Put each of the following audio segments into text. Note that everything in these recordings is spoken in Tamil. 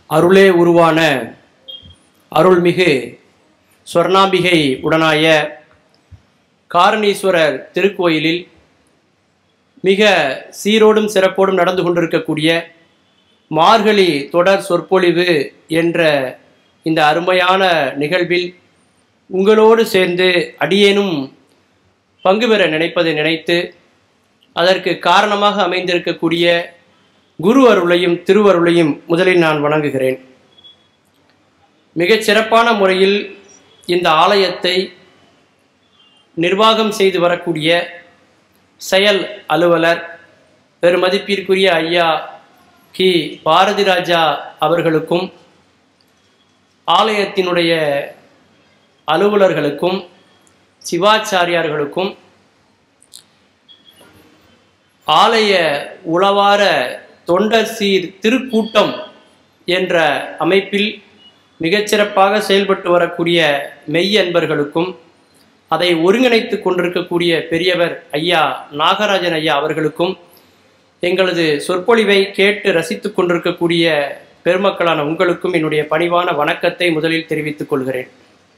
அருளே உருவான அருள்மிகு சொர்ணாம்பிகை உடனாய காரணீஸ்வரர் திருக்கோயிலில் மிக சீரோடும் சிறப்போடும் நடந்து கொண்டிருக்கக்கூடிய மார்கழி தொடர் சொற்பொழிவு என்ற இந்த அருமையான நிகழ்வில் உங்களோடு சேர்ந்து அடியேனும் பங்கு பெற நினைப்பதை நினைத்து அதற்கு காரணமாக அமைந்திருக்கக்கூடிய குரு அருளையும் திருவருளையும் முதலில் நான் வணங்குகிறேன் மிகச் சிறப்பான முறையில் இந்த ஆலயத்தை நிர்வாகம் செய்து வரக்கூடிய செயல் அலுவலர் பெருமதிப்பிற்குரிய ஐயா கி பாரதி ராஜா அவர்களுக்கும் ஆலயத்தினுடைய அலுவலர்களுக்கும் சிவாச்சாரியார்களுக்கும் ஆலய உளவார தொண்டர் சீர் திருக்கூட்டம் என்ற அமைப்பில் மிகச்சிறப்பாக செயல்பட்டு வரக்கூடிய மெய் அன்பர்களுக்கும் அதை ஒருங்கிணைத்து கொண்டிருக்கக்கூடிய பெரியவர் ஐயா நாகராஜன் ஐயா அவர்களுக்கும் எங்களது சொற்பொழிவை கேட்டு ரசித்துக் கொண்டிருக்கக்கூடிய பெருமக்களான உங்களுக்கும் என்னுடைய பணிவான வணக்கத்தை முதலில் தெரிவித்துக் கொள்கிறேன்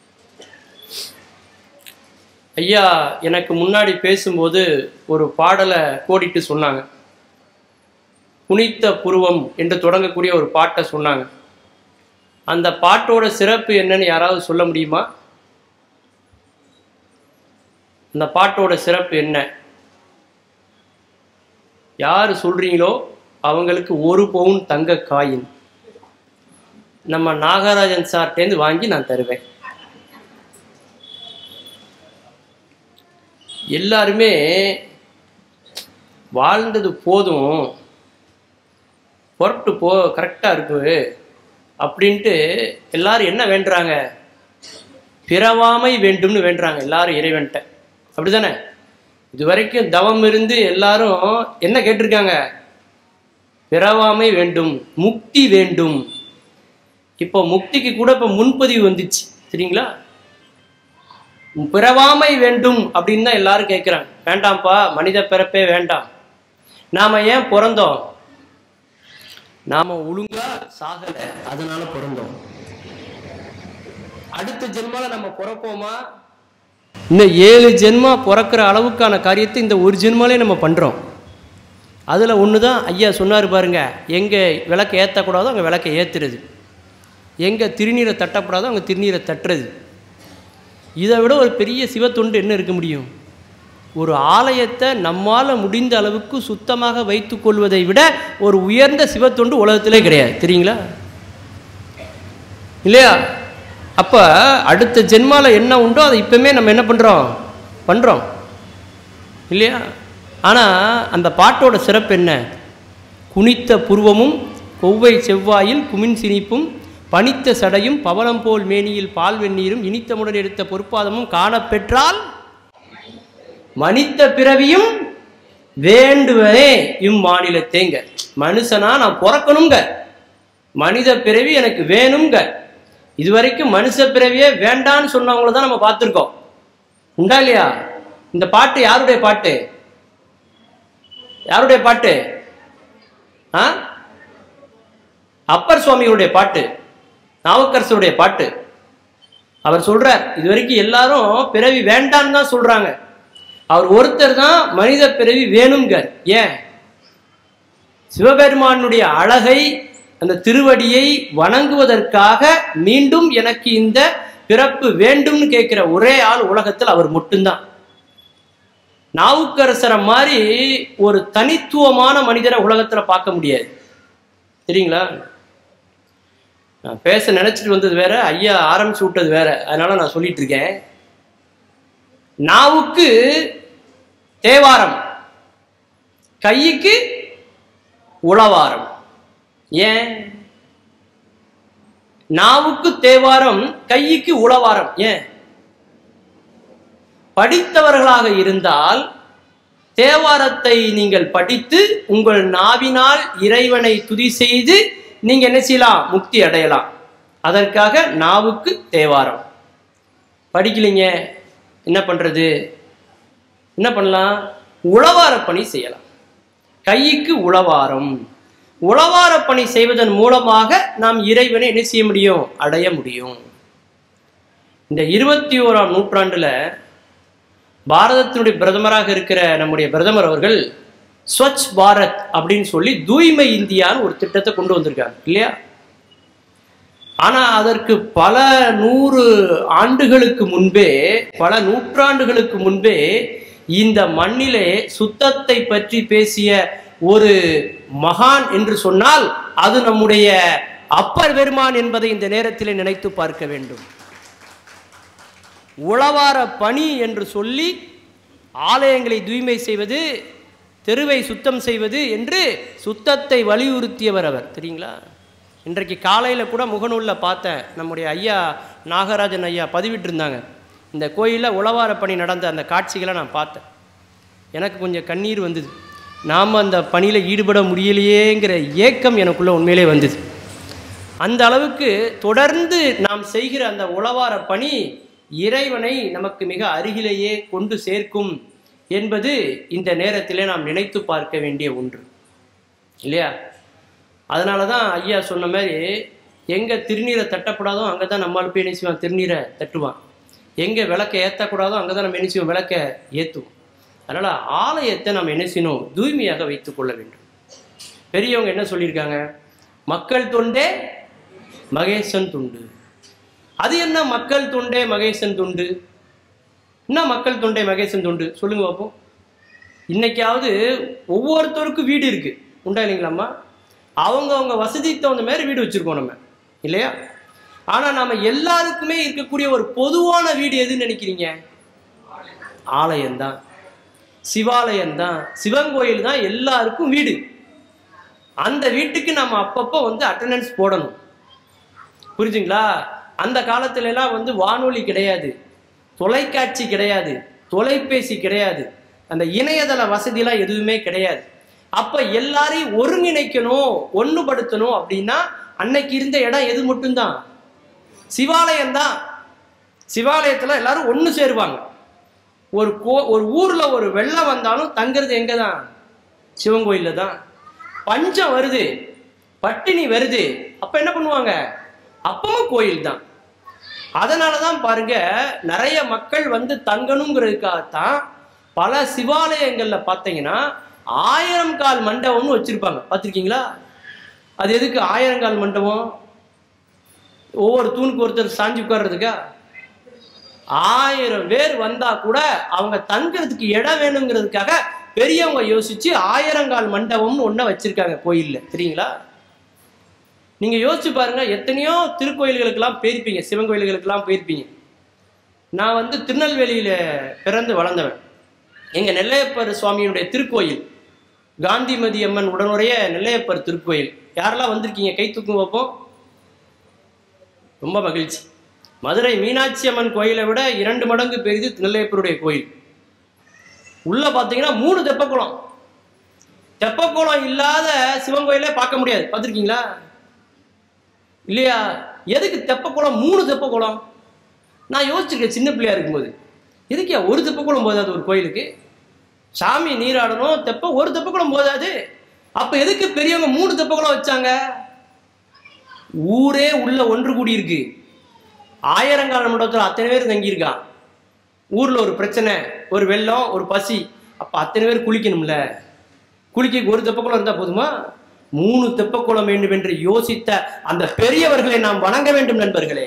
ஐயா எனக்கு முன்னாடி பேசும்போது ஒரு பாடலை கோடிட்டு சொன்னாங்க புனித்த புருவம் என்று தொடங்கக்கூடிய ஒரு பாட்டை சொன்னாங்க அந்த பாட்டோட சிறப்பு என்னன்னு யாராவது சொல்ல முடியுமா அந்த பாட்டோட சிறப்பு என்ன யார் சொல்றீங்களோ அவங்களுக்கு ஒரு பவுன் தங்க காயின் நம்ம நாகராஜன் சார்ட்டேந்து வாங்கி நான் தருவேன் எல்லாருமே வாழ்ந்தது போதும் புறப்பட்டு போ கரெக்டாக இருக்கு அப்படின்ட்டு எல்லாரும் என்ன வேண்டுறாங்க பிறவாமை வேண்டும்னு வேண்டுறாங்க எல்லாரும் இறைவன்ட்ட அப்படிதானே இது வரைக்கும் தவம் இருந்து எல்லாரும் என்ன கேட்டிருக்காங்க பிறவாமை வேண்டும் முக்தி வேண்டும் இப்போ முக்திக்கு கூட இப்போ முன்பதிவு வந்துச்சு சரிங்களா பிறவாமை வேண்டும் அப்படின்னு தான் எல்லாரும் கேட்குறாங்க வேண்டாம்ப்பா மனித பிறப்பே வேண்டாம் நாம ஏன் பிறந்தோம் நாம ஒழுங்கா சாகல அதனால பிறந்தோம் அடுத்த ஜென்மால நம்ம பிறப்போமா இன்னும் ஏழு ஜென்மா பிறக்கிற அளவுக்கான காரியத்தை இந்த ஒரு ஜென்மாலே நம்ம பண்றோம் அதுல ஒன்று தான் ஐயா சொன்னார் பாருங்க எங்க விளக்கை ஏற்றக்கூடாதோ அங்கே விளக்கை ஏற்றுறது எங்க திருநீரை தட்டக்கூடாதோ அங்கே திருநீரை தட்டுறது இதை விட ஒரு பெரிய சிவத்தொண்டு என்ன இருக்க முடியும் ஒரு ஆலயத்தை நம்மால் முடிந்த அளவுக்கு சுத்தமாக வைத்துக் கொள்வதை விட ஒரு உயர்ந்த சிவத்தொண்டு உலகத்திலே கிடையாது தெரியுங்களா இல்லையா அப்போ அடுத்த ஜென்மால என்ன உண்டோ அதை இப்பவுமே நம்ம என்ன பண்ணுறோம் பண்ணுறோம் இல்லையா ஆனால் அந்த பாட்டோட சிறப்பு என்ன குனித்த புருவமும் கொவ்வை செவ்வாயில் குமின் சினிப்பும் பனித்த சடையும் பவளம் போல் மேனியில் பால் வெந்நீரும் இனித்தமுடன் எடுத்த பொற்பாதமும் காணப்பெற்றால் மனித பிறவியும் வேண்டுவனே இம்மாநிலத்தேங்க மனுஷனா நான் பிறக்கணுங்க மனித பிறவி எனக்கு வேணுங்க இதுவரைக்கும் மனுஷ பிறவியே வேண்டான்னு சொன்னவங்கள தான் நம்ம பார்த்துருக்கோம் உண்டா இல்லையா இந்த பாட்டு யாருடைய பாட்டு யாருடைய பாட்டு ஆ அப்பர் சுவாமிகளுடைய பாட்டு நாவுக்கரசருடைய பாட்டு அவர் சொல்றார் இது வரைக்கும் எல்லாரும் பிறவி வேண்டான்னு தான் சொல்றாங்க அவர் ஒருத்தர் தான் மனித பிறவி வேணுங்க ஏன் சிவபெருமானுடைய அழகை அந்த திருவடியை வணங்குவதற்காக மீண்டும் எனக்கு இந்த பிறப்பு வேண்டும்னு கேட்கிற ஒரே ஆள் உலகத்தில் அவர் மட்டும்தான் நாவுக்கரசரை மாதிரி ஒரு தனித்துவமான மனிதரை உலகத்துல பார்க்க முடியாது தெரியுங்களா நான் பேச நினைச்சிட்டு வந்தது வேற ஐயா ஆரம்பிச்சு விட்டது வேற அதனால நான் சொல்லிட்டு இருக்கேன் நாவுக்கு தேவாரம் கைக்கு உளவாரம் ஏன் நாவுக்கு தேவாரம் கைக்கு உளவாரம் ஏன் படித்தவர்களாக இருந்தால் தேவாரத்தை நீங்கள் படித்து உங்கள் நாவினால் இறைவனை துதி செய்து நீங்க என்ன செய்யலாம் முக்தி அடையலாம் அதற்காக நாவுக்கு தேவாரம் படிக்கலைங்க என்ன பண்றது என்ன பண்ணலாம் உளவார பணி செய்யலாம் கைக்கு உளவாரம் உளவார பணி செய்வதன் மூலமாக நாம் இறைவனை என்ன செய்ய முடியும் அடைய முடியும் இந்த இருபத்தி ஓராம் நூற்றாண்டுல பாரதத்தினுடைய பிரதமராக இருக்கிற நம்முடைய பிரதமர் அவர்கள் ஸ்வச் பாரத் அப்படின்னு சொல்லி தூய்மை இந்தியான்னு ஒரு திட்டத்தை கொண்டு வந்திருக்காங்க இல்லையா ஆனா அதற்கு பல நூறு ஆண்டுகளுக்கு முன்பே பல நூற்றாண்டுகளுக்கு முன்பே இந்த மண்ணிலே சுத்தத்தை பற்றி பேசிய ஒரு மகான் என்று சொன்னால் அது நம்முடைய அப்பர் பெருமான் என்பதை இந்த நேரத்தில் நினைத்து பார்க்க வேண்டும் உளவார பணி என்று சொல்லி ஆலயங்களை தூய்மை செய்வது தெருவை சுத்தம் செய்வது என்று சுத்தத்தை வலியுறுத்தியவர் அவர் தெரியுங்களா இன்றைக்கு காலையில் கூட முகநூலில் பார்த்தேன் நம்முடைய ஐயா நாகராஜன் ஐயா பதிவிட்டிருந்தாங்க இந்த கோயிலில் உளவார பணி நடந்த அந்த காட்சிகளை நான் பார்த்தேன் எனக்கு கொஞ்சம் கண்ணீர் வந்தது நாம் அந்த பணியில் ஈடுபட முடியலையேங்கிற ஏக்கம் எனக்குள்ள உண்மையிலே வந்தது அந்த அளவுக்கு தொடர்ந்து நாம் செய்கிற அந்த உளவார பணி இறைவனை நமக்கு மிக அருகிலேயே கொண்டு சேர்க்கும் என்பது இந்த நேரத்திலே நாம் நினைத்து பார்க்க வேண்டிய ஒன்று இல்லையா அதனால தான் ஐயா சொன்ன மாதிரி எங்கே திருநீரை தட்டக்கூடாதோ அங்கே தான் நம்மால் போய் என்ன செய்வான் திருநீரை தட்டுவான் எங்கே விளக்கை ஏற்றக்கூடாதோ அங்கே தான் நம்ம என்ன செய்வோம் விளக்கை ஏற்றுவோம் அதனால் ஆலயத்தை நம்ம என்ன செய்யணும் தூய்மையாக வைத்துக் கொள்ள வேண்டும் பெரியவங்க என்ன சொல்லியிருக்காங்க மக்கள் தொண்டே மகேசன் துண்டு அது என்ன மக்கள் தொண்டே மகேசன் துண்டு என்ன மக்கள் தொண்டே மகேசன் துண்டு சொல்லுங்க பார்ப்போம் இன்னைக்காவது ஒவ்வொருத்தருக்கும் வீடு இருக்கு உண்டா இல்லைங்களாம்மா அவங்க அவங்க வசதிக்கு தகுந்த மாதிரி வீடு வச்சிருக்கோம் நம்ம இல்லையா ஆனா நம்ம எல்லாருக்குமே இருக்கக்கூடிய ஒரு பொதுவான வீடு எதுன்னு நினைக்கிறீங்க ஆலயம்தான் சிவாலயம்தான் சிவன் கோயில் தான் எல்லாருக்கும் வீடு அந்த வீட்டுக்கு நம்ம அப்பப்போ வந்து அட்டண்டன்ஸ் போடணும் புரிஞ்சுங்களா அந்த காலத்துல எல்லாம் வந்து வானொலி கிடையாது தொலைக்காட்சி கிடையாது தொலைபேசி கிடையாது அந்த இணையதள வசதியெல்லாம் எதுவுமே கிடையாது அப்ப எல்லாரையும் ஒருங்கிணைக்கணும் ஒண்ணுபடுத்தணும் அப்படின்னா அன்னைக்கு இருந்த இடம் எது மட்டும்தான் சிவாலயம் தான் சிவாலயத்துல எல்லாரும் ஒண்ணு சேருவாங்க ஒரு கோ ஒரு ஊர்ல ஒரு வெள்ளம் வந்தாலும் தங்குறது எங்க தான் சிவன் கோயில்ல தான் பஞ்சம் வருது பட்டினி வருது அப்ப என்ன பண்ணுவாங்க அப்பவும் கோயில் தான் அதனால தான் பாருங்க நிறைய மக்கள் வந்து தங்கணுங்கிறதுக்காகத்தான் பல சிவாலயங்கள்ல பார்த்தீங்கன்னா ஆயிரம் கால் மண்டபம்னு வச்சிருப்பாங்க பார்த்துருக்கீங்களா அது எதுக்கு ஆயிரம் கால் மண்டபம் ஒவ்வொரு தூணுக்கு ஒருத்தர் சாஞ்சி உட்கார்றதுக்கா ஆயிரம் பேர் வந்தா கூட அவங்க தங்குறதுக்கு இடம் வேணுங்கிறதுக்காக பெரியவங்க யோசிச்சு ஆயிரங்கால் மண்டபம்னு ஒன்றை வச்சிருக்காங்க கோயில்ல தெரியுங்களா நீங்க யோசிச்சு பாருங்க எத்தனையோ திருக்கோயில்களுக்கெல்லாம் போயிருப்பீங்க சிவன் கோயில்களுக்கெல்லாம் போயிருப்பீங்க நான் வந்து திருநெல்வேலியில பிறந்து வளர்ந்தவன் எங்க நெல்லையப்பர் சுவாமியினுடைய திருக்கோயில் காந்திமதி அம்மன் உடனுடைய நெல்லையப்பர் திருக்கோயில் யாரெல்லாம் வந்திருக்கீங்க கை தூக்கும் வைப்போம் ரொம்ப மகிழ்ச்சி மதுரை மீனாட்சி அம்மன் கோயிலை விட இரண்டு மடங்கு பெரிது நெல்லையப்பருடைய கோயில் உள்ள பார்த்தீங்கன்னா மூணு தெப்பக்குளம் தெப்பக்குளம் இல்லாத சிவன் கோயிலே பார்க்க முடியாது பார்த்துருக்கீங்களா இல்லையா எதுக்கு தெப்பக்குளம் மூணு தெப்பக்குளம் நான் யோசிச்சிருக்கேன் சின்ன பிள்ளையா இருக்கும்போது எதுக்கு ஒரு தெப்பக்குளம் போதாது ஒரு கோயிலுக்கு சாமி நீராடணும் தெப்ப ஒரு தெப்பக்குளம் போதாது அப்ப எதுக்கு பெரியவங்க மூணு தெப்பக்குளம் வச்சாங்க ஊரே உள்ள ஒன்று கூடி இருக்கு ஆயிரங்கால மண்டபத்தில் அத்தனை பேர் தங்கியிருக்கான் ஊர்ல ஒரு பிரச்சனை ஒரு வெள்ளம் ஒரு பசி அப்ப அத்தனை பேர் குளிக்கணும்ல குளிக்க ஒரு தெப்பக்குளம் இருந்தா போதுமா மூணு தெப்பக்குளம் வேண்டும் என்று யோசித்த அந்த பெரியவர்களை நாம் வணங்க வேண்டும் நண்பர்களே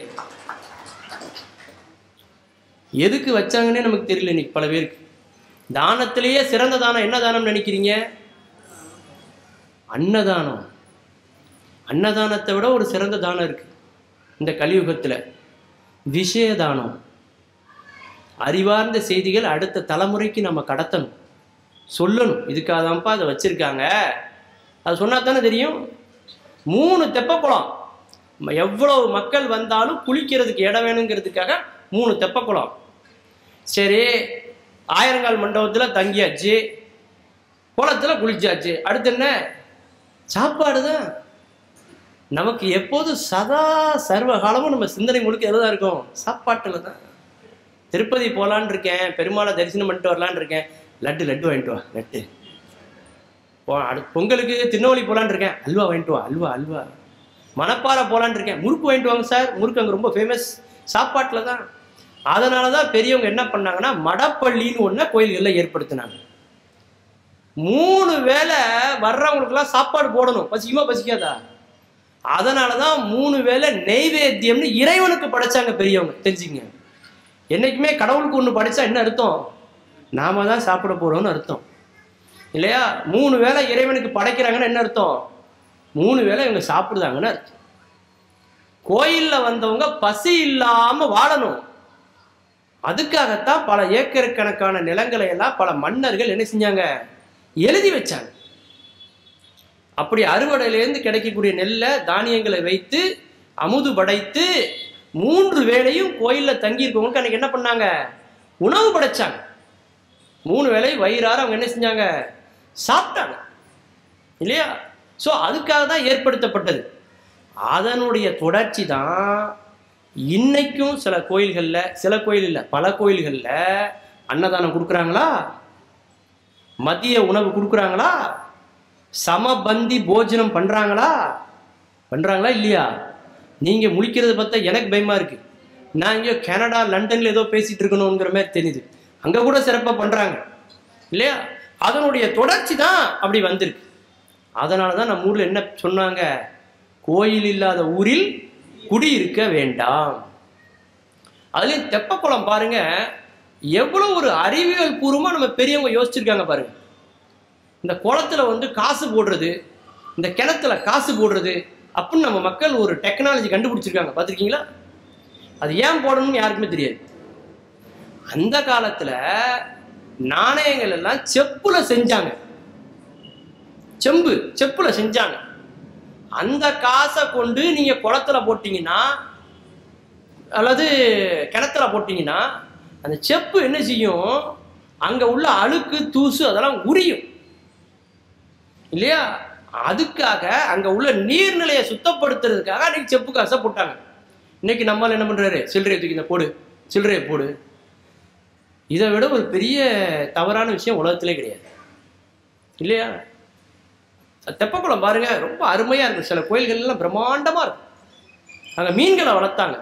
எதுக்கு வச்சாங்கன்னே நமக்கு தெரியல இன்னைக்கு பல பேருக்கு தானத்திலேயே சிறந்த தானம் என்ன தானம் நினைக்கிறீங்க அன்னதானம் அன்னதானத்தை விட ஒரு சிறந்த தானம் இருக்கு இந்த கலியுகத்துல விஷயதானம் அறிவார்ந்த செய்திகள் அடுத்த தலைமுறைக்கு நம்ம கடத்தணும் சொல்லணும் இதுக்காக தான்ப்பா அதை வச்சிருக்காங்க அது சொன்னா தானே தெரியும் மூணு தெப்பக்குளம் ம- எவ்வளவு மக்கள் வந்தாலும் குளிக்கிறதுக்கு இடம் வேணுங்கிறதுக்காக மூணு தெப்பக்குளம் சரி ஆயிரங்கால் மண்டபத்தில் தங்கியாச்சு குளத்துல குளிச்சாச்சு அடுத்து என்ன சாப்பாடு தான் நமக்கு எப்போது சதா சர்வ காலமும் நம்ம சிந்தனை முழுக்க எதுதான் இருக்கும் சாப்பாட்டில் தான் திருப்பதி போகலான்னு இருக்கேன் பெருமாளை தரிசனம் பண்ணிட்டு வரலான்னு இருக்கேன் லட்டு லட்டு வாங்கிட்டு வா லட்டு போ அடுத்த பொங்கலுக்கு திருநெல்வேலி போலான்னு இருக்கேன் அல்வா வாங்கிட்டு வா அல்வா அல்வா மணப்பாறை போலான்னு இருக்கேன் முறுக்கு வாங்கிட்டு வாங்க சார் முறுக்கு அங்கே ரொம்ப ஃபேமஸ் சாப்பாட்டில் தான் அதனால தான் பெரியவங்க என்ன பண்ணாங்கன்னா மடப்பள்ளின்னு ஒன்று கோயில்களில் ஏற்படுத்தினாங்க மூணு வேளை வர்றவங்களுக்குலாம் சாப்பாடு போடணும் பசிக்குமா பசிக்காதா அதனால தான் மூணு வேளை நெய்வேத்தியம்னு இறைவனுக்கு படைச்சாங்க பெரியவங்க தெரிஞ்சுங்க என்னைக்குமே கடவுளுக்கு ஒன்று படைச்சா என்ன அர்த்தம் நாம தான் சாப்பிட போறோம்னு அர்த்தம் இல்லையா மூணு வேளை இறைவனுக்கு படைக்கிறாங்கன்னு என்ன அர்த்தம் மூணு வேளை இவங்க சாப்பிடுதாங்கன்னு அர்த்தம் கோயில்ல வந்தவங்க பசி இல்லாம வாழணும் அதுக்காகத்தான் பல ஏக்கர் கணக்கான நிலங்களை எல்லாம் பல மன்னர்கள் என்ன செஞ்சாங்க எழுதி வச்சாங்க அப்படி அறுவடையிலேருந்து கிடைக்கக்கூடிய நெல்லை தானியங்களை வைத்து அமுது படைத்து மூன்று வேளையும் கோயில்ல தங்கி இருக்கவங்களுக்கு அன்னைக்கு என்ன பண்ணாங்க உணவு படைச்சாங்க மூணு வேளை வயிறார அவங்க என்ன செஞ்சாங்க சாப்பிட்டாங்க இல்லையா ஸோ அதுக்காக தான் ஏற்படுத்தப்பட்டது அதனுடைய தொடர்ச்சி தான் இன்னைக்கும் சில கோயில்களில் சில கோயில் இல்லை பல கோயில்களில் அன்னதானம் கொடுக்குறாங்களா மதிய உணவு கொடுக்குறாங்களா சமபந்தி போஜனம் பண்றாங்களா பண்றாங்களா இல்லையா நீங்க முழிக்கிறத பார்த்தா எனக்கு பயமா இருக்கு நான் இங்கே கனடா லண்டன்ல ஏதோ பேசிட்டு இருக்கணுங்கிற மாதிரி தெரியுது அங்க கூட சிறப்பா பண்றாங்க இல்லையா அதனுடைய தொடர்ச்சி தான் அப்படி வந்திருக்கு அதனால தான் நம்ம ஊர்ல என்ன சொன்னாங்க கோயில் இல்லாத ஊரில் குடியிருக்க வேண்டாம் அதுலயும் தெப்பக்குளம் பாருங்க எவ்வளவு ஒரு அறிவியல் பூர்வமா நம்ம பெரியவங்க யோசிச்சிருக்காங்க பாருங்க இந்த குளத்துல வந்து காசு போடுறது இந்த கிணத்துல காசு போடுறது அப்படின்னு நம்ம மக்கள் ஒரு டெக்னாலஜி கண்டுபிடிச்சிருக்காங்க பார்த்துருக்கீங்களா அது ஏன் போடணும்னு யாருக்குமே தெரியாது அந்த காலத்துல நாணயங்கள் எல்லாம் செப்புல செஞ்சாங்க செம்பு செப்புல செஞ்சாங்க அந்த காசை கொண்டு நீங்க குளத்துல போட்டீங்கன்னா அல்லது கிணத்துல போட்டீங்கன்னா அந்த செப்பு என்ன செய்யும் அங்க உள்ள அழுக்கு தூசு அதெல்லாம் உரியும் இல்லையா அதுக்காக அங்க உள்ள நீர்நிலையை சுத்தப்படுத்துறதுக்காக அன்னைக்கு செப்பு காசை போட்டாங்க இன்னைக்கு நம்மால் என்ன பண்றாரு சில்லறையை தூக்கி இந்த போடு சில்லறையை போடு இதை விட ஒரு பெரிய தவறான விஷயம் உலகத்திலே கிடையாது இல்லையா தெப்பக்குளம் பாருங்க ரொம்ப அருமையா இருக்கும் சில கோயில்கள் எல்லாம் பிரம்மாண்டமா இருக்கும் அங்க மீன்களை வளர்த்தாங்க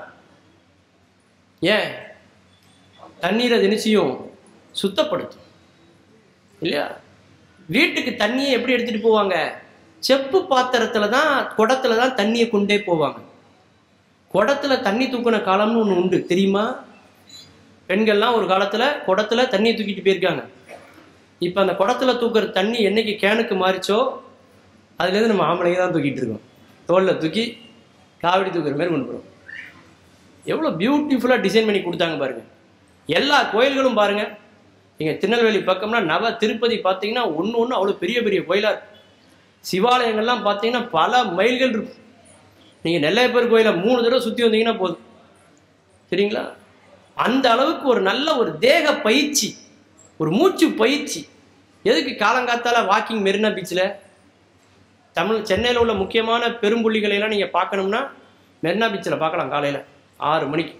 ஏன் தண்ணீரை தினச்சியும் சுத்தப்படுத்தும் இல்லையா வீட்டுக்கு தண்ணியை எப்படி எடுத்துட்டு போவாங்க செப்பு பாத்திரத்துல தான் குடத்துல தான் தண்ணியை கொண்டே போவாங்க குடத்துல தண்ணி தூக்கின காலம்னு ஒன்று உண்டு தெரியுமா பெண்கள்லாம் ஒரு காலத்துல குடத்துல தண்ணியை தூக்கிட்டு போயிருக்காங்க இப்போ அந்த குடத்துல தூக்குற தண்ணி என்னைக்கு கேனுக்கு மாறிச்சோ அதுலேருந்து நம்ம ஆம்பளைங்க தான் தூக்கிட்டு இருக்கோம் தோளில் தூக்கி காவடி தூக்குற மாதிரி கொண்டு போகிறோம் எவ்வளோ பியூட்டிஃபுல்லாக டிசைன் பண்ணி கொடுத்தாங்க பாருங்க எல்லா கோயில்களும் பாருங்க நீங்கள் திருநெல்வேலி பக்கம்னா நவ திருப்பதி பார்த்தீங்கன்னா ஒன்று ஒன்று அவ்வளோ பெரிய பெரிய கோயிலாக இருக்கும் சிவாலயங்கள்லாம் பார்த்தீங்கன்னா பல மைல்கள் இருக்கும் நீங்கள் நெல்லையப்பர் கோயிலை மூணு தடவை சுற்றி வந்தீங்கன்னா போதும் சரிங்களா அந்த அளவுக்கு ஒரு நல்ல ஒரு தேக பயிற்சி ஒரு மூச்சு பயிற்சி எதுக்கு காலங்காத்தால வாக்கிங் மெரினா பீச்சில் தமிழ் சென்னையில் உள்ள முக்கியமான பெரும்புள்ளிகளை எல்லாம் நீங்கள் பார்க்கணும்னா மெரினா பீச்சில் பார்க்கலாம் காலையில் ஆறு மணிக்கு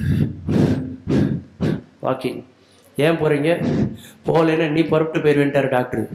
வாக்கிங் ஏன் போகிறீங்க போகலைன்னா நீ புறப்பட்டு போயிடுவேன்ட்டார் டாக்டர்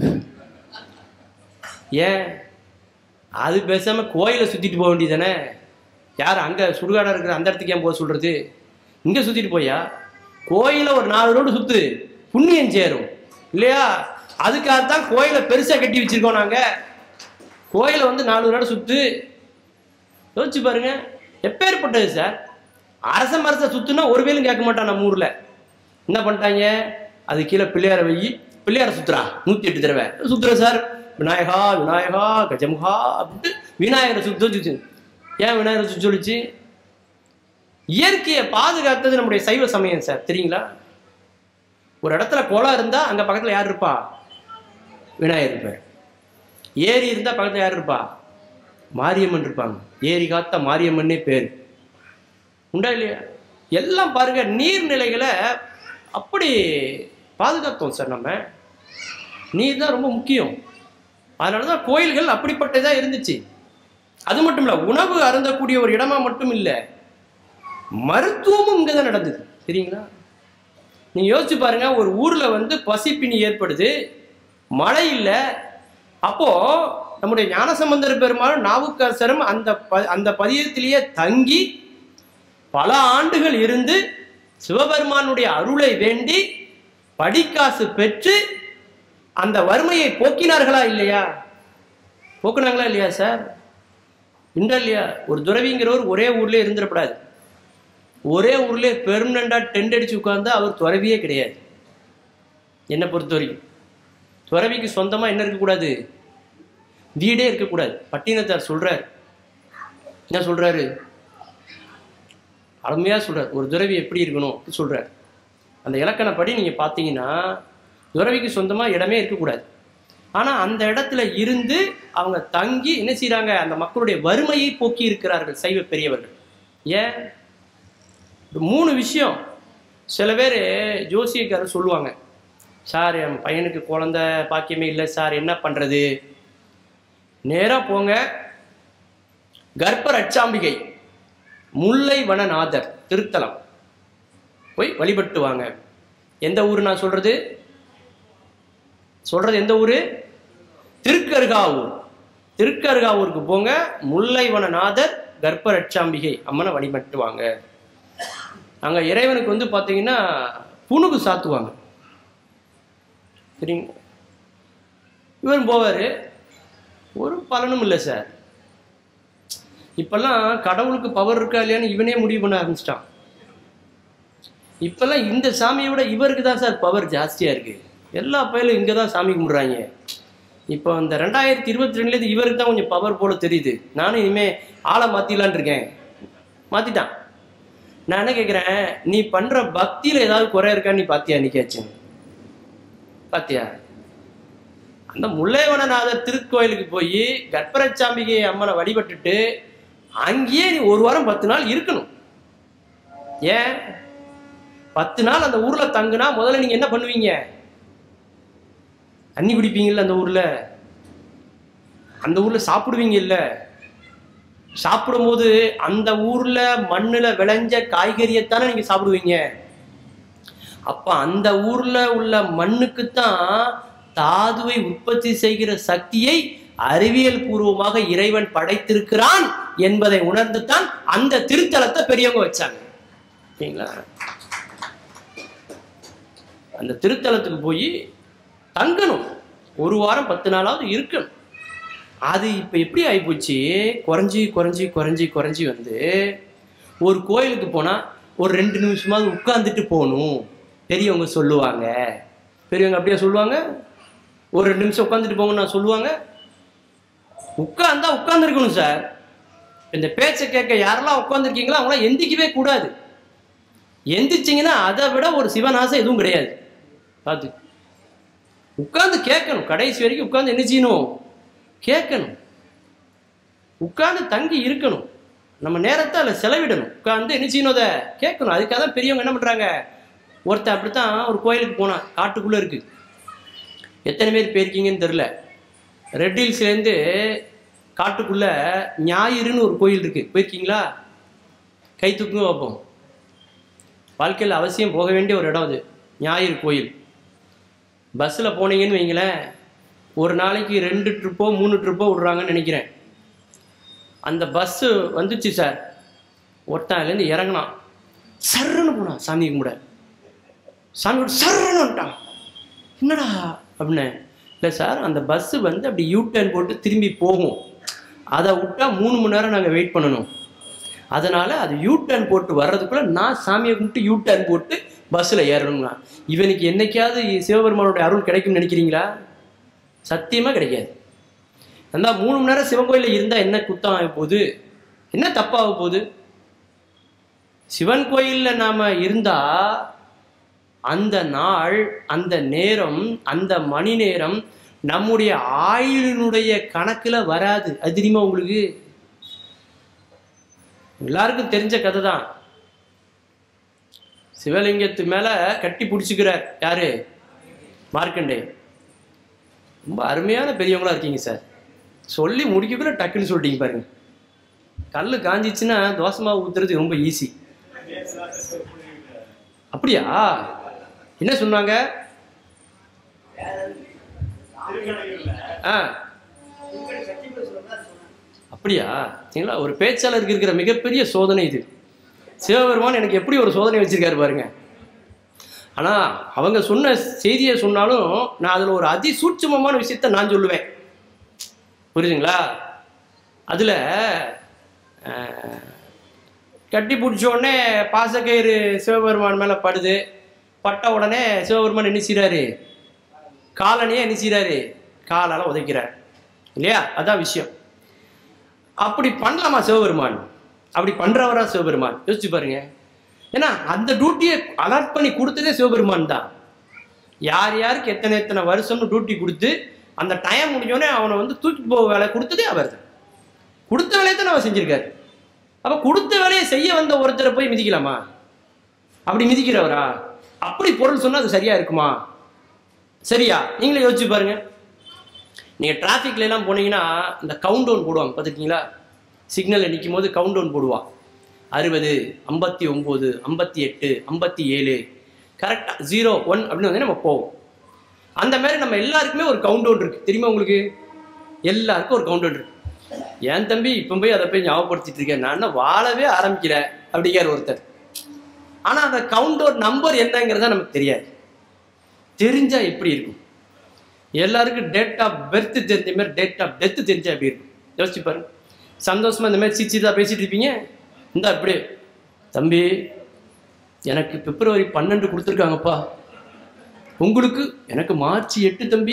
ஏன் அது பேசாமல் கோயிலை சுற்றிட்டு போக வேண்டியதானே யார் அங்கே சுடுகாடாக இருக்கிற அந்த இடத்துக்கு ஏன் போக சொல்கிறது இங்கே சுற்றிட்டு போயா கோயிலை ஒரு நாலு ரோடு சுற்று புண்ணியம் சேரும் இல்லையா அதுக்காகத்தான் கோயிலை பெருசாக கட்டி வச்சிருக்கோம் நாங்கள் கோயிலை வந்து நாலு ரோடு சுற்று யோசிச்சு பாருங்க எப்பேற்பட்டது சார் அரச மரசை சுத்துனா ஒரு வேலும் கேட்க மாட்டான் நம்ம ஊர்ல என்ன பண்ணிட்டாங்க அது கீழே பிள்ளையார வை பிள்ளையார சுத்துறா நூத்தி எட்டு தடவை சுத்துற சார் விநாயகா விநாயகா கஜமுகா அப்படின்ட்டு விநாயகரை சுத்த சுத்து ஏன் விநாயகரை சுத்த சொல்லிச்சு இயற்கையை பாதுகாத்தது நம்முடைய சைவ சமயம் சார் தெரியுங்களா ஒரு இடத்துல குளம் இருந்தா அங்க பக்கத்துல யார் இருப்பா விநாயகர் இருப்பார் ஏரி இருந்தா பக்கத்துல யார் இருப்பா மாரியம்மன் இருப்பாங்க ஏரி காத்த மாரியம்மன்னே பேர் உண்டா இல்லையா எல்லாம் பாருங்க நீர்நிலைகளை அப்படி பாதுகாத்தோம் சார் நம்ம நீர் தான் ரொம்ப முக்கியம் அதனால தான் கோயில்கள் அப்படிப்பட்டதா இருந்துச்சு அது மட்டும் இல்லை உணவு அருந்தக்கூடிய ஒரு இடமா மட்டும் இல்லை மருத்துவமும் இங்கே தான் நடந்தது சரிங்களா நீங்கள் யோசிச்சு பாருங்க ஒரு ஊரில் வந்து பசிப்பினி ஏற்படுது மழை இல்லை அப்போ நம்முடைய ஞானசம்பந்தர் பெருமாள் நாவுக்கரசரும் அந்த ப- அந்த பதியத்திலேயே தங்கி பல ஆண்டுகள் இருந்து சிவபெருமானுடைய அருளை வேண்டி படிக்காசு பெற்று அந்த வறுமையை போக்கினார்களா இல்லையா போக்குனாங்களா இல்லையா சார் உண்டா இல்லையா ஒரு துறவிங்கிறவர் ஒரே ஊர்ல இருந்துடக்கூடாது ஒரே ஊர்ல பெர்மனண்டா டென்ட் அடிச்சு உட்கார்ந்தா அவர் துறவியே கிடையாது என்னை பொறுத்த வரைக்கும் துறவிக்கு சொந்தமா என்ன இருக்கக்கூடாது வீடே இருக்கக்கூடாது பட்டினத்தார் சொல்றார் என்ன சொல்றாரு அருமையா சொல்றார் ஒரு துறவி எப்படி இருக்கணும் அப்படின்னு சொல்றார் அந்த இலக்கணப்படி நீங்க பார்த்தீங்கன்னா துறவிக்கு சொந்தமா இடமே இருக்கக்கூடாது ஆனா அந்த இடத்துல இருந்து அவங்க தங்கி என்ன செய்றாங்க அந்த மக்களுடைய வறுமையை போக்கி இருக்கிறார்கள் சைவ பெரியவர்கள் ஏன் ஒரு மூணு விஷயம் சில பேர் ஜோசியக்காரர் சொல்லுவாங்க சார் என் பையனுக்கு குழந்தை பாக்கியமே இல்லை சார் என்ன பண்றது நேரா போங்க கர்ப்ப ரட்சாம்பிகை முல்லை வனநாதர் திருத்தலம் போய் வழிபட்டு வாங்க எந்த ஊர் நான் சொல்றது சொல்றது எந்த ஊரு திருக்கருகாவூர் திருக்கருகாவூருக்கு போங்க முல்லைவனநாதர் கர்ப்ப ரட்சாம்பிகை அம்மனை வழிபட்டு வாங்க அங்க இறைவனுக்கு வந்து பாத்தீங்கன்னா புணுகு சாத்துவாங்க சரிங்க இவரும் போவாரு ஒரு பலனும் இல்லை சார் இப்பெல்லாம் கடவுளுக்கு பவர் இருக்கா இல்லையான்னு இவனே முடிவு பண்ண ஆரம்பிச்சிட்டான் இப்பெல்லாம் இந்த சாமியை விட இவருக்கு தான் சார் பவர் ஜாஸ்தியா இருக்கு எல்லா பயிலும் இங்கே தான் சாமி கும்பிட்றாங்க இப்போ இந்த ரெண்டாயிரத்தி இருபத்தி ரெண்டுலேருந்து இவருக்கு தான் கொஞ்சம் பவர் போல தெரியுது நானும் இனிமே ஆளை மாத்திடலான் இருக்கேன் மாத்திட்டான் நான் என்ன கேட்குறேன் நீ பண்ற பக்தியில ஏதாவது குறை இருக்கான்னு நீ பாத்தியா நிக்காச்சு பாத்தியா அந்த முல்லைவனநாதர் திருக்கோயிலுக்கு போய் கற்பரச்சாம்பிகை அம்மனை வழிபட்டுட்டு அங்கேயே நீ ஒரு வாரம் பத்து நாள் இருக்கணும் ஏன் பத்து நாள் அந்த ஊர்ல தங்குனா முதல்ல நீங்க என்ன பண்ணுவீங்க தண்ணி குடிப்பீங்கல்ல அந்த ஊர்ல அந்த ஊர்ல சாப்பிடுவீங்க இல்ல சாப்பிடும்போது அந்த ஊர்ல மண்ணுல விளைஞ்ச காய்கறியைத்தானே நீங்க சாப்பிடுவீங்க அப்ப அந்த ஊர்ல உள்ள மண்ணுக்குத்தான் தாதுவை உற்பத்தி செய்கிற சக்தியை அறிவியல் பூர்வமாக இறைவன் படைத்திருக்கிறான் என்பதை உணர்ந்து தான் அந்த திருத்தலத்தை பெரியவங்க வச்சாங்க ஓகேங்களா அந்த திருத்தலத்துக்கு போய் தங்கணும் ஒரு வாரம் பத்து நாளாவது இருக்கணும் அது இப்போ எப்படி ஆகிப்போச்சு குறைஞ்சி குறைஞ்சி குறைஞ்சி குறைஞ்சி வந்து ஒரு கோயிலுக்கு போனால் ஒரு ரெண்டு நிமிஷமாவது உட்காந்துட்டு போகணும் பெரியவங்க சொல்லுவாங்க பெரியவங்க அப்படியே சொல்லுவாங்க ஒரு ரெண்டு நிமிஷம் உட்காந்துட்டு போங்கன்னு நான் சொல்லுவாங்க உட்கார்ந்தா உட்காந்துருக்கணும் சார் இந்த பேச்சை கேட்க யாரெல்லாம் உட்காந்துருக்கீங்களோ அவங்களாம் எந்திக்கவே கூடாது எந்திரிச்சிங்கன்னா அதை விட ஒரு சிவநாசம் எதுவும் கிடையாது பார்த்து உட்கார்ந்து கேட்கணும் கடைசி வரைக்கும் உட்கார்ந்து என்ன செய்யணும் கேட்கணும் உட்கார்ந்து தங்கி இருக்கணும் நம்ம நேரத்தை அதில் செலவிடணும் உட்கார்ந்து என்ன செய்யணும் அதை கேட்கணும் அதுக்காக தான் பெரியவங்க என்ன பண்ணுறாங்க ஒருத்தன் அப்படித்தான் ஒரு கோயிலுக்கு போனான் காட்டுக்குள்ளே இருக்கு எத்தனை பேர் போயிருக்கீங்கன்னு தெரில ரெட் ஹில்ஸ்லேருந்து காட்டுக்குள்ள ஞாயிறுன்னு ஒரு கோயில் இருக்கு போயிருக்கீங்களா கை தூக்குங்க வைப்போம் வாழ்க்கையில் அவசியம் போக வேண்டிய ஒரு இடம் அது ஞாயிறு கோயில் பஸ்ஸில் போனீங்கன்னு வைங்களேன் ஒரு நாளைக்கு ரெண்டு ட்ரிப்போ மூணு ட்ரிப்போ விடுறாங்கன்னு நினைக்கிறேன் அந்த பஸ்ஸு வந்துச்சு சார் ஒருத்தன் அதுலேருந்து இறங்கினான் சர்ன்னு போனான் சாமி கும்பிட சாமி கும்பிட சர்ன்னு வந்துட்டான் என்னடா அப்படின்னு இல்லை சார் அந்த பஸ்ஸு வந்து அப்படி யூ டர்ன் போட்டு திரும்பி போகும் அதை விட்டா மூணு மணி நேரம் நாங்கள் வெயிட் பண்ணணும் அதனால அது யூ டர்ன் போட்டு வர்றதுக்குள்ள நான் சாமியை கும்பிட்டு யூ டர்ன் போட்டு பஸ்ஸில் ஏறணும்னா இவனுக்கு என்னைக்காவது சிவபெருமானுடைய அருள் கிடைக்கும்னு நினைக்கிறீங்களா சத்தியமாக கிடைக்காது அந்த மூணு மணி நேரம் சிவன் கோயிலில் இருந்தால் என்ன குத்தம் ஆக போகுது என்ன தப்பாக போகுது சிவன் கோயிலில் நாம் இருந்தால் அந்த நாள் அந்த நேரம் அந்த மணி நேரம் நம்முடைய ஆயுளினுடைய கணக்கில் வராது அது தெரியுமா உங்களுக்கு எல்லாருக்கும் தெரிஞ்ச கதை தான் சிவலிங்கத்து மேல கட்டி பிடிச்சிக்கிறார் யாரு மார்க்கண்டே ரொம்ப அருமையான பெரியவங்களா இருக்கீங்க சார் சொல்லி முடிக்கக்குள்ள டக்குன்னு சொல்லிட்டீங்க பாருங்க கல் காஞ்சிச்சுன்னா தோசை மாவு ஊத்துறது ரொம்ப ஈஸி அப்படியா என்ன சொன்னாங்க ஆ அப்படியா சரிங்களா ஒரு பேச்சாளருக்கு இருக்கிற மிகப்பெரிய சோதனை இது சிவபெருமான் எனக்கு எப்படி ஒரு சோதனை வச்சிருக்காரு பாருங்க ஆனா அவங்க சொன்ன செய்தியை சொன்னாலும் நான் அதுல ஒரு அதிசூட்சமமான விஷயத்த நான் சொல்லுவேன் புரியுதுங்களா அதுல அஹ், கட்டி பிடிச்ச உடனே பாசக்கயிறு சிவபெருமான் மேல படுது பட்ட உடனே சிவபெருமான் என்ன செய்றாரு காலனையே என்ன செய்றாரு காலால உதைக்கிறார் இல்லையா அதான் விஷயம் அப்படி பண்ணலாமா சிவபெருமான் அப்படி பண்றவரா சிவபெருமான் யோசிச்சு பாருங்க ஏன்னா அந்த டியூட்டியை அலாட் பண்ணி கொடுத்ததே சிவபெருமான் தான் யார் யாருக்கு எத்தனை எத்தனை வருஷம்னு டியூட்டி கொடுத்து அந்த டைம் முடிஞ்சோடனே அவனை வந்து தூக்கிட்டு போக வேலை கொடுத்ததே அவர் தான் கொடுத்த வேலையை தான் அவர் செஞ்சிருக்காரு அப்ப கொடுத்த வேலையை செய்ய வந்த ஒருத்தரை போய் மிதிக்கலாமா அப்படி மிதிக்கிறவரா அப்படி பொருள் சொன்னா அது சரியா இருக்குமா சரியா நீங்களே யோசிச்சு பாருங்க நீங்க டிராஃபிக்ல எல்லாம் போனீங்கன்னா இந்த கவுண்ட் டவுன் போடுவாங்க பார்த்துருக்கீங்களா சிக்னலில் நிற்கும் போது கவுண்ட் டவுன் போடுவான் அறுபது ஐம்பத்தி ஒம்பது ஐம்பத்தி எட்டு ஐம்பத்தி ஏழு கரெக்டாக ஜீரோ ஒன் அப்படின்னு வந்து நம்ம போவோம் அந்த மாதிரி நம்ம எல்லாருக்குமே ஒரு கவுண்ட் டவுன் இருக்கு தெரியுமா உங்களுக்கு எல்லாருக்கும் ஒரு கவுண்ட் டவுன் இருக்கு ஏன் தம்பி இப்போ போய் அதை போய் ஞாபகப்படுத்திட்டு இருக்கேன் நான் இன்னும் வாழவே ஆரம்பிக்கல அப்படிங்கிற ஒருத்தர் ஆனால் அந்த கவுண்ட் டவுன் நம்பர் என்னங்கிறத நமக்கு தெரியாது தெரிஞ்சா எப்படி இருக்கும் எல்லாருக்கும் டேட் ஆஃப் பெர்த் தெரிஞ்ச மாதிரி டேட் ஆஃப் டெத் தெரிஞ்சா எப்படி இருக்கும் யோசிச்சு பாருங்க சந்தோஷமா இந்த மாதிரி சிரிச்சு தான் பேசிட்டு இருப்பீங்க இந்தா இப்படி தம்பி எனக்கு பிப்ரவரி பன்னெண்டு கொடுத்துருக்காங்கப்பா உங்களுக்கு எனக்கு மார்ச் எட்டு தம்பி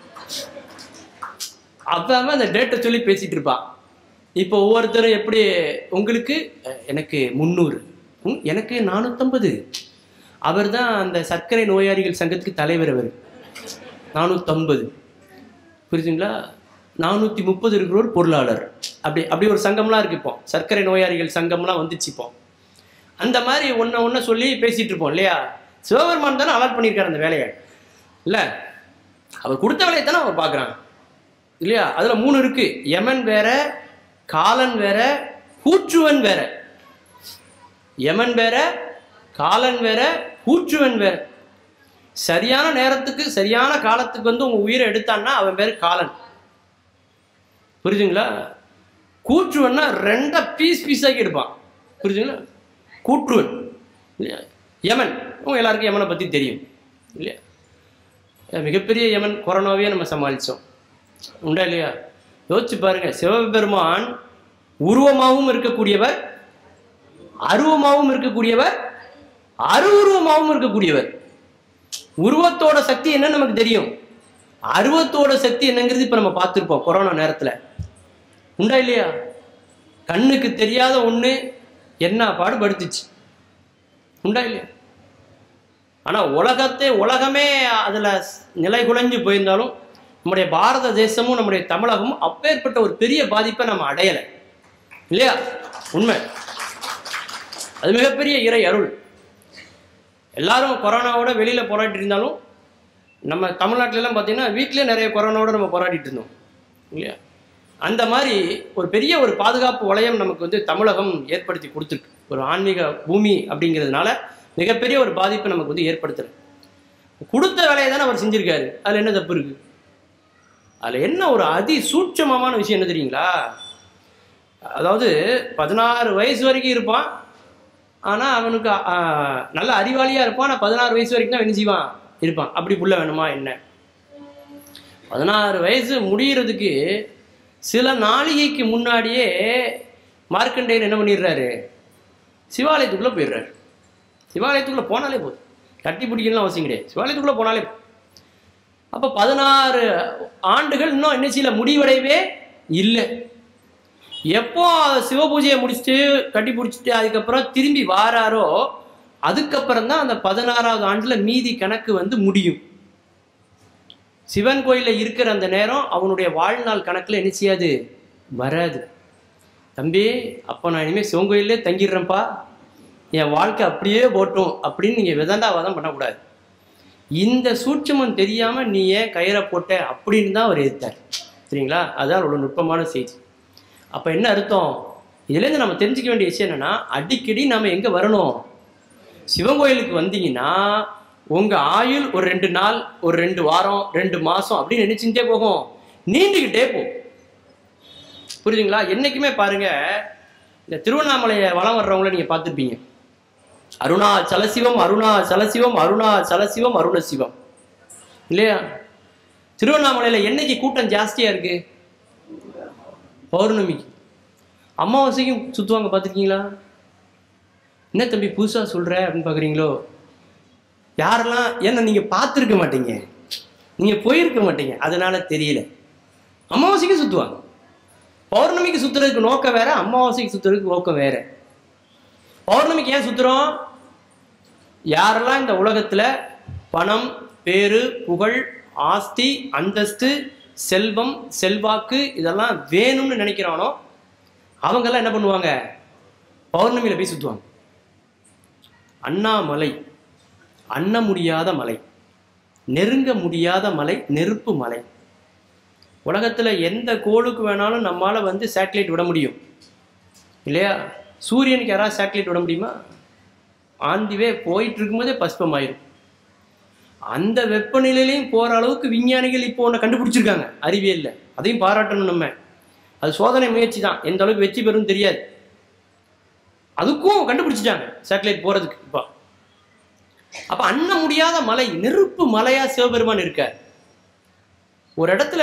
அவன் அந்த டேட்டை சொல்லி பேசிட்டு இருப்பான் இப்போ ஒவ்வொருத்தரும் எப்படி உங்களுக்கு அஹ், எனக்கு முந்நூறு ம், எனக்கு நானூற்றம்பது அவர் தான் அந்த சர்க்கரை நோயாளிகள் சங்கத்துக்கு தலைவர் அவர் நானூற்றம்பது புரியுதுங்களா நானூற்றி முப்பது இருக்கிற பொருளாளர் அப்படி அப்படி ஒரு சங்கம்லாம் இருக்கு இப்போ சர்க்கரை நோயாளிகள் சங்கம்லாம் வந்துச்சு இப்போ அந்த மாதிரி ஒன்று ஒன்று சொல்லி பேசிட்டு இருப்போம் இல்லையா சிவபெருமான் தானே அலாட் பண்ணியிருக்காரு அந்த வேலையை இல்லை அவர் கொடுத்த வேலையை தானே அவர் பார்க்குறாங்க இல்லையா அதில் மூணு இருக்கு யமன் வேற காலன் வேற கூற்றுவன் வேற யமன் வேற காலன் வேற கூற்றுவன் வேற சரியான நேரத்துக்கு சரியான காலத்துக்கு வந்து உங்க உயிரை எடுத்தான்னா அவன் பேர் காலன் புரியுதுங்களா கூற்றுவன்னா ரெண்டா பீஸ் பீஸாக்கி எடுப்பான் புரியுதுங்களா கூற்றுவன் இல்லையா யமன் உங்க எல்லாருக்கும் யமனை பத்தி தெரியும் இல்லையா மிகப்பெரிய யமன் கொரோனாவே நம்ம சமாளிச்சோம் உண்டா இல்லையா யோசிச்சு பாருங்க சிவபெருமான் உருவமாகவும் இருக்கக்கூடியவர் அருவமாகவும் இருக்கக்கூடியவர் அருவுருவமாகவும் இருக்கக்கூடியவர் உருவத்தோட சக்தி என்னன்னு நமக்கு தெரியும் அருவத்தோட சக்தி என்னங்கிறது இப்ப நம்ம பார்த்துருப்போம் கொரோனா நேரத்துல உண்டா இல்லையா கண்ணுக்கு தெரியாத ஒண்ணு என்ன பாடுபடுத்துச்சு உண்டா இல்லையா ஆனா உலகத்தை உலகமே அதுல நிலை குலைஞ்சு போயிருந்தாலும் நம்முடைய பாரத தேசமும் நம்முடைய தமிழகமும் அப்பேற்பட்ட ஒரு பெரிய பாதிப்பை நம்ம அடையலை இல்லையா உண்மை அது மிகப்பெரிய இறை அருள் எல்லாரும் கொரோனாவோட வெளியில போராடிட்டு இருந்தாலும் நம்ம தமிழ்நாட்டுல எல்லாம் பார்த்தீங்கன்னா வீட்டிலே நிறைய கொரோனாவோட நம்ம போராடிட்டு இருந்தோம் இல்லையா அந்த மாதிரி ஒரு பெரிய ஒரு பாதுகாப்பு வளையம் நமக்கு வந்து தமிழகம் ஏற்படுத்தி கொடுத்துருக்கு ஒரு ஆன்மீக பூமி அப்படிங்கிறதுனால மிகப்பெரிய ஒரு பாதிப்பை நமக்கு வந்து ஏற்படுத்துறது கொடுத்த வேலையை தானே அவர் செஞ்சிருக்காரு அதுல என்ன தப்பு இருக்கு அதுல என்ன ஒரு அதி சூட்சமமான விஷயம் என்ன தெரியுங்களா அதாவது பதினாறு வயசு வரைக்கும் இருப்பான் ஆனா அவனுக்கு ஆ, நல்ல அறிவாளியா இருப்பான் ஆனா பதினாறு வயசு வரைக்கும் தான் என்ன செய்வான் இருப்பான் அப்படி புள்ள வேணுமா என்ன பதினாறு வயசு முடியறதுக்கு சில நாளிகைக்கு முன்னாடியே மார்க்கண்டேயர் என்ன பண்ணிடுறாரு சிவாலயத்துக்குள்ள போயிடுறாரு சிவாலயத்துக்குள்ள போனாலே போதும் கட்டி பிடிக்கணும்னு அவசியம் கிடையாது சிவாலயத்துக்குள்ள போனாலே போதும் அப்ப பதினாறு ஆண்டுகள் இன்னும் என்ன செய்யல முடிவடையவே இல்லை எப்போ சிவபூஜையை முடிச்சுட்டு கட்டி பிடிச்சிட்டு அதுக்கப்புறம் திரும்பி வாராரோ அதுக்கப்புறம் தான் அந்த பதினாறாவது ஆண்டுல மீதி கணக்கு வந்து முடியும் சிவன் கோயில்ல இருக்கிற அந்த நேரம் அவனுடைய வாழ்நாள் கணக்குல என்ன செய்யாது வராது தம்பி அப்போ நான் இனிமேல் சிவன் கோயிலே தங்கிடுறேன்ப்பா என் வாழ்க்கை அப்படியே போட்டும் அப்படின்னு நீங்க விதண்டாவாதம் பண்ணக்கூடாது இந்த சூட்சமம் தெரியாம நீ ஏன் கயிறை போட்ட அப்படின்னு தான் அவர் எதிர்த்தார் சரிங்களா அதான் அவ்வளோ நுட்பமான செய்தி அப்ப என்ன அர்த்தம் இதுலேருந்து நம்ம தெரிஞ்சுக்க வேண்டிய விஷயம் என்னன்னா அடிக்கடி நாம எங்க வரணும் சிவன் கோயிலுக்கு வந்தீங்கன்னா உங்க ஆயுள் ஒரு ரெண்டு நாள் ஒரு ரெண்டு வாரம் ரெண்டு மாசம் அப்படின்னு நினைச்சுட்டே போகும் நீண்டுகிட்டே போகும் புரியுதுங்களா என்னைக்குமே பாருங்க இந்த திருவண்ணாமலையை வலம் வர்றவங்கள நீங்க பார்த்துருப்பீங்க அருணா சலசிவம் அருணா சலசிவம் அருணா சலசிவம் அருண சிவம் இல்லையா திருவண்ணாமலையில என்னைக்கு கூட்டம் ஜாஸ்தியா இருக்கு பௌர்ணமிக்கு அமாவாசைக்கும் சுத்துவாங்க பார்த்துருக்கீங்களா என்ன தம்பி புதுசா சொல்ற அப்படின்னு பார்க்குறீங்களோ யாரெல்லாம் ஏன்னா நீங்க பார்த்துருக்க மாட்டீங்க நீங்க போயிருக்க மாட்டீங்க அதனால தெரியல அமாவாசைக்கு சுத்துவாங்க பௌர்ணமிக்கு சுத்துறதுக்கு நோக்கம் வேற அமாவாசைக்கு சுத்துறதுக்கு நோக்கம் வேற பௌர்ணமிக்கு ஏன் சுத்துறோம் யாரெல்லாம் இந்த உலகத்துல பணம் பேரு புகழ் ஆஸ்தி அந்தஸ்து செல்வம் செல்வாக்கு இதெல்லாம் வேணும்னு நினைக்கிறானோ அவங்கெல்லாம் என்ன பண்ணுவாங்க பௌர்ணமியில போய் சுத்துவாங்க அண்ணாமலை அண்ண முடியாத மலை நெருங்க முடியாத மலை நெருப்பு மலை உலகத்துல எந்த கோளுக்கு வேணாலும் நம்மால வந்து சேட்டலைட் விட முடியும் இல்லையா சூரியனுக்கு யாராவது சேட்டலைட் விட முடியுமா ஆந்திவே போயிட்டு இருக்கும்போதே பஸ்பம் ஆயிரும் அந்த வெப்பநிலையிலையும் போற அளவுக்கு விஞ்ஞானிகள் இப்போ ஒன்று கண்டுபிடிச்சிருக்காங்க அறிவியல்ல அதையும் பாராட்டணும் நம்ம அது சோதனை முயற்சி தான் எந்த அளவுக்கு வெற்றி பெறும் தெரியாது அதுக்கும் கண்டுபிடிச்சிட்டாங்க சேட்டலைட் போறதுக்கு இப்போ அப்ப அண்ண முடியாத மலை நெருப்பு மலையா சிவபெருமான் இருக்கார் ஒரு இடத்துல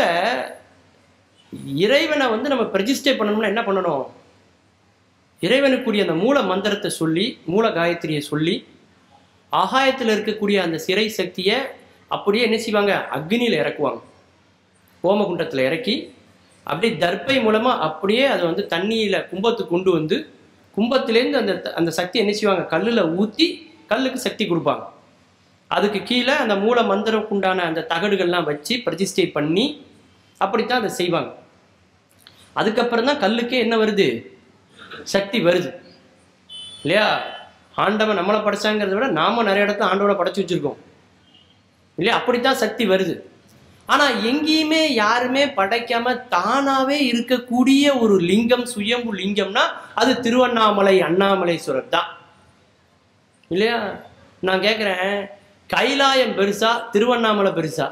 இறைவனை வந்து நம்ம பிரதிஷ்டை பண்ணணும்னா என்ன பண்ணணும் இறைவனுக்குரிய அந்த மூல மந்திரத்தை சொல்லி மூல காயத்ரியை சொல்லி ஆகாயத்தில் இருக்கக்கூடிய அந்த சிறை சக்தியை அப்படியே என்ன செய்வாங்க அக்னியில் இறக்குவாங்க ஹோமகுண்டத்தில் இறக்கி அப்படியே தர்ப்பை மூலமாக அப்படியே அதை வந்து தண்ணியில் கும்பத்துக்கு கொண்டு வந்து கும்பத்திலேருந்து அந்த அந்த சக்தி என்ன செய்வாங்க கல்லில் ஊற்றி கல்லுக்கு சக்தி கொடுப்பாங்க அதுக்கு கீழே அந்த மூல மந்திரக்கு உண்டான அந்த தகடுகள்லாம் வச்சு பிரதிஷ்டை பண்ணி அப்படித்தான் அதை செய்வாங்க அதுக்கப்புறம் தான் கல்லுக்கே என்ன வருது சக்தி வருது இல்லையா ஆண்டவன் நம்மளை படைச்சாங்கிறத விட நாம நிறைய இடத்துல ஆண்டவனை படைச்சு வச்சிருக்கோம் இல்லையா அப்படித்தான் சக்தி வருது ஆனா எங்கேயுமே யாருமே படைக்காம தானாவே இருக்கக்கூடிய ஒரு லிங்கம் சுயம்பு லிங்கம்னா அது திருவண்ணாமலை அண்ணாமலைஸ்வரர் தான் இல்லையா நான் கேட்குறேன் கைலாயம் பெருசா திருவண்ணாமலை பெருசா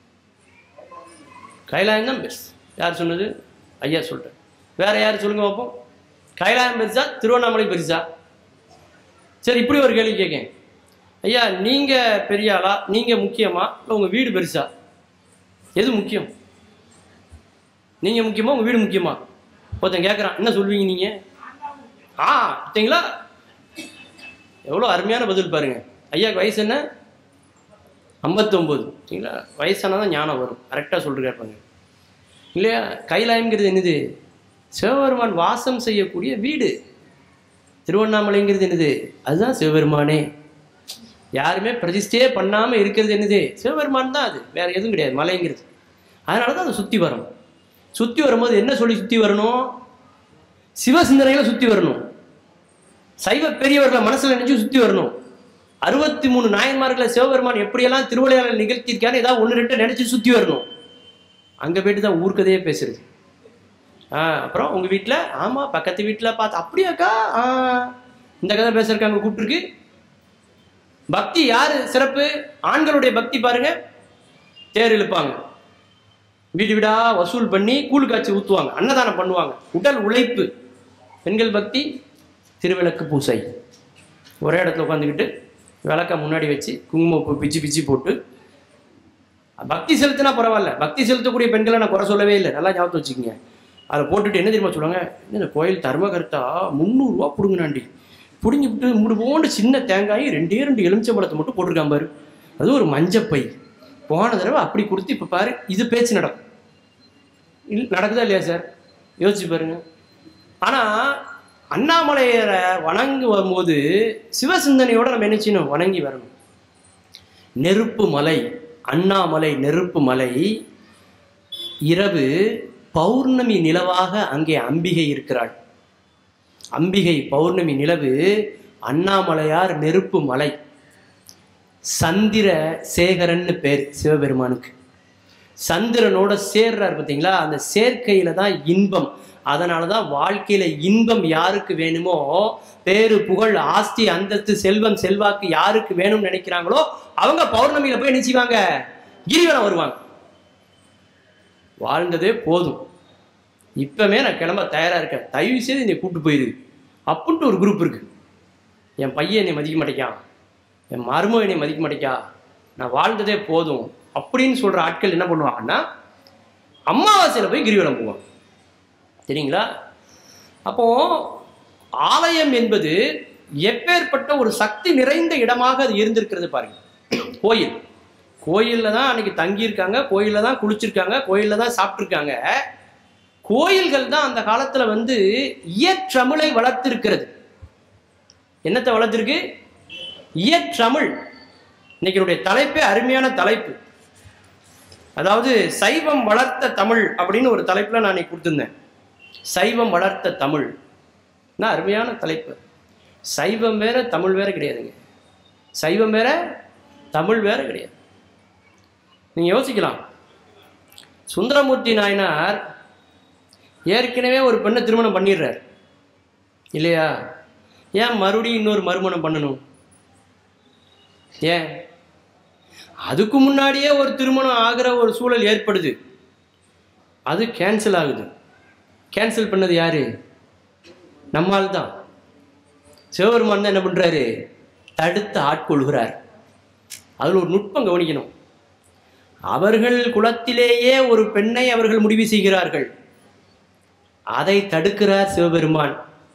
கைலாயம் தான் பெருசு யார் சொன்னது ஐயா சொல்லிட்டேன் வேற யார் சொல்லுங்க பார்ப்போம் கைலாயம் பெருசா திருவண்ணாமலை பெருசா சரி இப்படி ஒரு கேள்வி கேட்கேன் ஐயா நீங்க பெரிய ஆளா நீங்க முக்கியமா இல்லை உங்க வீடு பெருசா எது முக்கியம் நீங்க முக்கியமா உங்க வீடு முக்கியமா ஒருத்தன் கேட்குறான் என்ன சொல்வீங்க நீங்க ஆ பார்த்தீங்களா எவ்வளோ அருமையான பதில் பாருங்க ஐயாக்கு வயசு என்ன ஐம்பத்தொம்போது சரிங்களா வயசானா தான் ஞானம் வரும் கரெக்டாக சொல்லிட்டு கேட்பாங்க இல்லையா கைலாயம்ங்கிறது என்னது சிவபெருமான் வாசம் செய்யக்கூடிய வீடு திருவண்ணாமலைங்கிறது என்னது அதுதான் சிவபெருமானே யாருமே பிரதிஷ்டையே பண்ணாமல் இருக்கிறது என்னது சிவபெருமான் தான் அது வேற எதுவும் கிடையாது மலைங்கிறது அதனால தான் அதை சுற்றி வரணும் சுற்றி வரும்போது என்ன சொல்லி சுற்றி வரணும் சிவசிந்தனைகளை சுற்றி வரணும் சைவ பெரியவர்களை மனசுல நினைச்சு சுற்றி வரணும் அறுபத்தி மூணு நாயன்மார்களை சிவபெருமான் எப்படியெல்லாம் திருவிளையாடல் நிகழ்த்தியிருக்கான்னு ஏதாவது ஒன்று ரெண்டு நினைச்சு சுற்றி வரணும் அங்கே போயிட்டு தான் ஊர்க்கதையே பேசுறது ஆ அப்புறம் உங்கள் வீட்டில் ஆமாம் பக்கத்து வீட்டில் பார்த்து அப்படியாக்கா ஆ இந்த கதை பேசுறதுக்கு அங்கே கூப்பிட்டுருக்கு பக்தி யாரு சிறப்பு ஆண்களுடைய பக்தி பாருங்க தேர் இழுப்பாங்க வீடு வீடா வசூல் பண்ணி கூழ் காய்ச்சி ஊற்றுவாங்க அன்னதானம் பண்ணுவாங்க உடல் உழைப்பு பெண்கள் பக்தி திருவிளக்கு பூசை ஒரே இடத்துல உட்காந்துக்கிட்டு விளக்க முன்னாடி வச்சு குங்குமப்பூ பிச்சு பிச்சு போட்டு பக்தி செலுத்தினா பரவாயில்ல பக்தி செலுத்தக்கூடிய பெண்களை நான் குறை சொல்லவே இல்லை நல்லா ஞாபகம் வச்சுக்கோங்க அதை போட்டுட்டு என்ன தெரியுமா சொல்லுவாங்க என்ன இந்த கோயில் தர்மகர்த்தா முந்நூறுரூவா பிடுங்கினாண்டி பிடுங்கி விட்டு மூடு போண்டு சின்ன தேங்காய் ரெண்டே ரெண்டு எலுமிச்சம்பழத்தை மட்டும் போட்டிருக்கான் பாரு அது ஒரு மஞ்சப்பை போன தடவை அப்படி கொடுத்து இப்போ பாரு இது பேச்சு நடக்கும் இல் நடக்குதா இல்லையா சார் யோசிச்சு பாருங்க ஆனால் அண்ணாமலையரை வணங்கி வரும்போது சிவசிந்தனையோட நம்ம என்ன செய்யணும் வணங்கி வரணும் நெருப்பு மலை அண்ணாமலை நெருப்பு மலை இரவு பௌர்ணமி நிலவாக அங்கே அம்பிகை இருக்கிறாள் அம்பிகை பௌர்ணமி நிலவு அண்ணாமலையார் நெருப்பு மலை சந்திர சேகரன்னு பேர் சிவபெருமானுக்கு சந்திரனோட சேர்றார் பார்த்தீங்களா அந்த சேர்க்கையில தான் இன்பம் அதனால தான் வாழ்க்கையில இன்பம் யாருக்கு வேணுமோ பேரு புகழ் ஆஸ்தி அந்தஸ்து செல்வம் செல்வாக்கு யாருக்கு வேணும்னு நினைக்கிறாங்களோ அவங்க பௌர்ணமியில போய் நினைச்சுவாங்க கிரிவலம் வருவாங்க வாழ்ந்ததே போதும் இப்பவே நான் கிளம்ப தயாரா இருக்கேன் தயவு செய்து என்னை கூட்டு போயிரு அப்படின்ட்டு ஒரு குரூப் இருக்கு என் பையன் என்னை மதிக்க மாட்டேங்கான் என் மருமகன் என்னை மதிக்க மாட்டேங்கா நான் வாழ்ந்ததே போதும் அப்படின்னு சொல்ற ஆட்கள் என்ன பண்ணுவாங்கன்னா அமாவாசையில் போய் கிரிவலம் போவாங்க சரிங்களா அப்போ ஆலயம் என்பது எப்பேற்பட்ட ஒரு சக்தி நிறைந்த இடமாக அது இருந்திருக்கிறது பாருங்க கோயில் கோயிலில் தான் அன்னைக்கு தங்கியிருக்காங்க கோயிலில் தான் குளிச்சிருக்காங்க கோயிலில் தான் சாப்பிட்ருக்காங்க கோயில்கள் தான் அந்த காலத்தில் வந்து இயற்றமிழை வளர்த்திருக்கிறது என்னத்தை வளர்த்திருக்கு இயற்றமிழ் இன்னைக்கு என்னுடைய தலைப்பே அருமையான தலைப்பு அதாவது சைவம் வளர்த்த தமிழ் அப்படின்னு ஒரு தலைப்பில் நான் இன்னைக்கு கொடுத்துருந்தேன் சைவம் வளர்த்த தமிழ் நான் அருமையான தலைப்பு சைவம் வேற தமிழ் வேற கிடையாதுங்க சைவம் வேற தமிழ் வேற கிடையாது நீங்கள் யோசிக்கலாம் சுந்தரமூர்த்தி நாயனார் ஏற்கனவே ஒரு பெண்ணை திருமணம் பண்ணிடுறார் இல்லையா ஏன் மறுபடியும் இன்னொரு மறுமணம் பண்ணணும் ஏன் அதுக்கு முன்னாடியே ஒரு திருமணம் ஆகிற ஒரு சூழல் ஏற்படுது அது கேன்சல் ஆகுது கேன்சல் பண்ணது யாரு நம்மால் தான் சிவபெருமான் தான் என்ன பண்றாரு தடுத்து ஆட்கொள்கிறார் அதில் ஒரு நுட்பம் கவனிக்கணும் அவர்கள் குலத்திலேயே ஒரு பெண்ணை அவர்கள் முடிவு செய்கிறார்கள் அதை தடுக்கிறார் சிவபெருமான்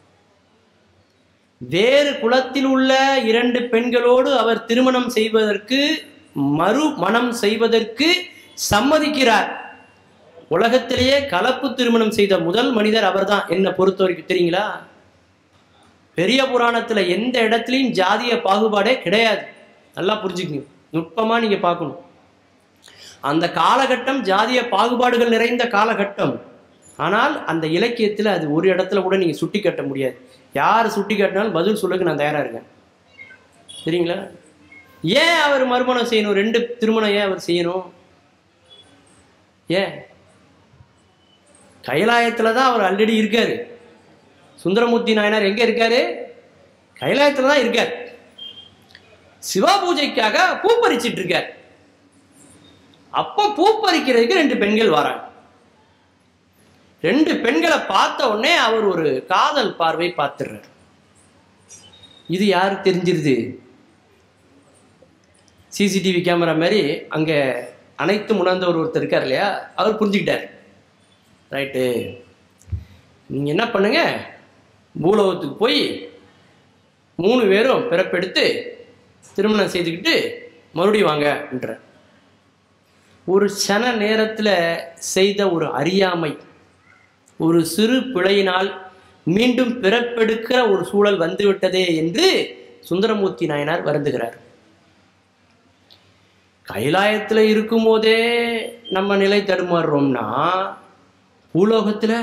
வேறு குலத்தில் உள்ள இரண்டு பெண்களோடு அவர் திருமணம் செய்வதற்கு மறு மணம் செய்வதற்கு சம்மதிக்கிறார் உலகத்திலேயே கலப்பு திருமணம் செய்த முதல் மனிதர் அவர்தான் என்ன பொறுத்த வரைக்கும் தெரியுங்களா பெரிய புராணத்துல எந்த இடத்துலையும் ஜாதிய பாகுபாடே கிடையாது நல்லா புரிஞ்சுக்கங்க நுட்பமா நீங்க பார்க்கணும் அந்த காலகட்டம் ஜாதிய பாகுபாடுகள் நிறைந்த காலகட்டம் ஆனால் அந்த இலக்கியத்தில் அது ஒரு இடத்துல கூட நீங்கள் சுட்டி காட்ட முடியாது யார் சுட்டி காட்டினாலும் பதில் சொல்லுக்கு நான் தயாராக இருக்கேன் சரிங்களா ஏன் அவர் மறுமணம் செய்யணும் ரெண்டு திருமணம் ஏன் அவர் செய்யணும் ஏன் கைலாயத்தில் தான் அவர் ஆல்ரெடி இருக்காரு சுந்தரமூர்த்தி நாயனார் எங்கே இருக்காரு கைலாயத்தில் தான் இருக்கார் சிவ பூஜைக்காக பூ பறிச்சிட்டு இருக்கார் அப்போ பூ பறிக்கிறதுக்கு ரெண்டு பெண்கள் வராங்க ரெண்டு பெண்களை பார்த்த உடனே அவர் ஒரு காதல் பார்வை பார்த்துடுறார் இது யாருக்கு தெரிஞ்சிருது சிசிடிவி கேமரா மாதிரி அங்கே அனைத்து உணர்ந்தவர் ஒருத்தர் இருக்கார் இல்லையா அவர் புரிஞ்சுக்கிட்டார் ரைட்டு நீங்கள் என்ன பண்ணுங்க பூலோகத்துக்கு போய் மூணு பேரும் பிறப்பெடுத்து திருமணம் செய்துக்கிட்டு மறுபடியும் வாங்க அப்படின்ற ஒரு சன நேரத்தில் செய்த ஒரு அறியாமை ஒரு சிறு பிழையினால் மீண்டும் பிறப்பெடுக்கிற ஒரு சூழல் வந்துவிட்டதே என்று சுந்தரமூர்த்தி நாயனார் வருந்துகிறார் கைலாயத்தில் இருக்கும்போதே நம்ம நிலை தடுமாறுறோம்னா பூலோகத்தில்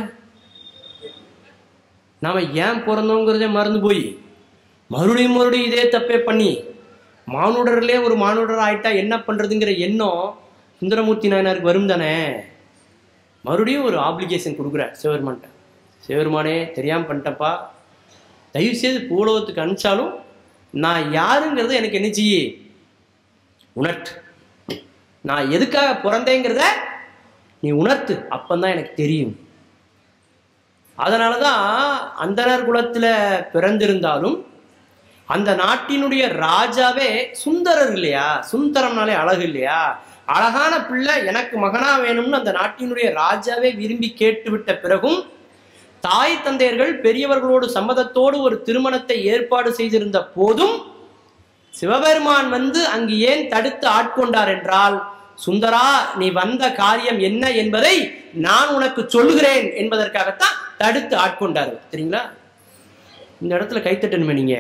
நாம் ஏன் பிறந்தோங்கிறதே மறந்து போய் மறுபடியும் மறுபடியும் இதே தப்பே பண்ணி மானுடர்லே ஒரு மானுடர் ஆயிட்டா என்ன பண்ணுறதுங்கிற எண்ணம் சுந்தரமூர்த்தி நாயனாருக்கு வரும் தானே மறுபடியும் ஒரு ஆப்ளிகேஷன் கொடுக்குறார் சிவபெருமான்ட்ட சிவபெருமானே தெரியாமல் பண்ணிட்டப்பா தயவு செய்து பூலோகத்துக்கு அனுப்பிச்சாலும் நான் யாருங்கிறத எனக்கு என்ன செய்யி உணர்த்து நான் எதுக்காக பிறந்தேங்கிறத நீ உணர்த்து அப்பந்தான் எனக்கு தெரியும் அதனால தான் அந்தனர் குலத்தில் பிறந்திருந்தாலும் அந்த நாட்டினுடைய ராஜாவே சுந்தரர் இல்லையா சுந்தரம்னாலே அழகு இல்லையா அழகான பிள்ளை எனக்கு மகனா வேணும்னு அந்த நாட்டினுடைய ராஜாவே விரும்பி கேட்டுவிட்ட பிறகும் தாய் தந்தையர்கள் பெரியவர்களோடு சம்மதத்தோடு ஒரு திருமணத்தை ஏற்பாடு செய்திருந்த போதும் சிவபெருமான் வந்து அங்கு ஏன் தடுத்து ஆட்கொண்டார் என்றால் சுந்தரா நீ வந்த காரியம் என்ன என்பதை நான் உனக்கு சொல்லுகிறேன் என்பதற்காகத்தான் தடுத்து ஆட்கொண்டார் சரிங்களா இந்த இடத்துல கைத்தட்டணுமே நீங்க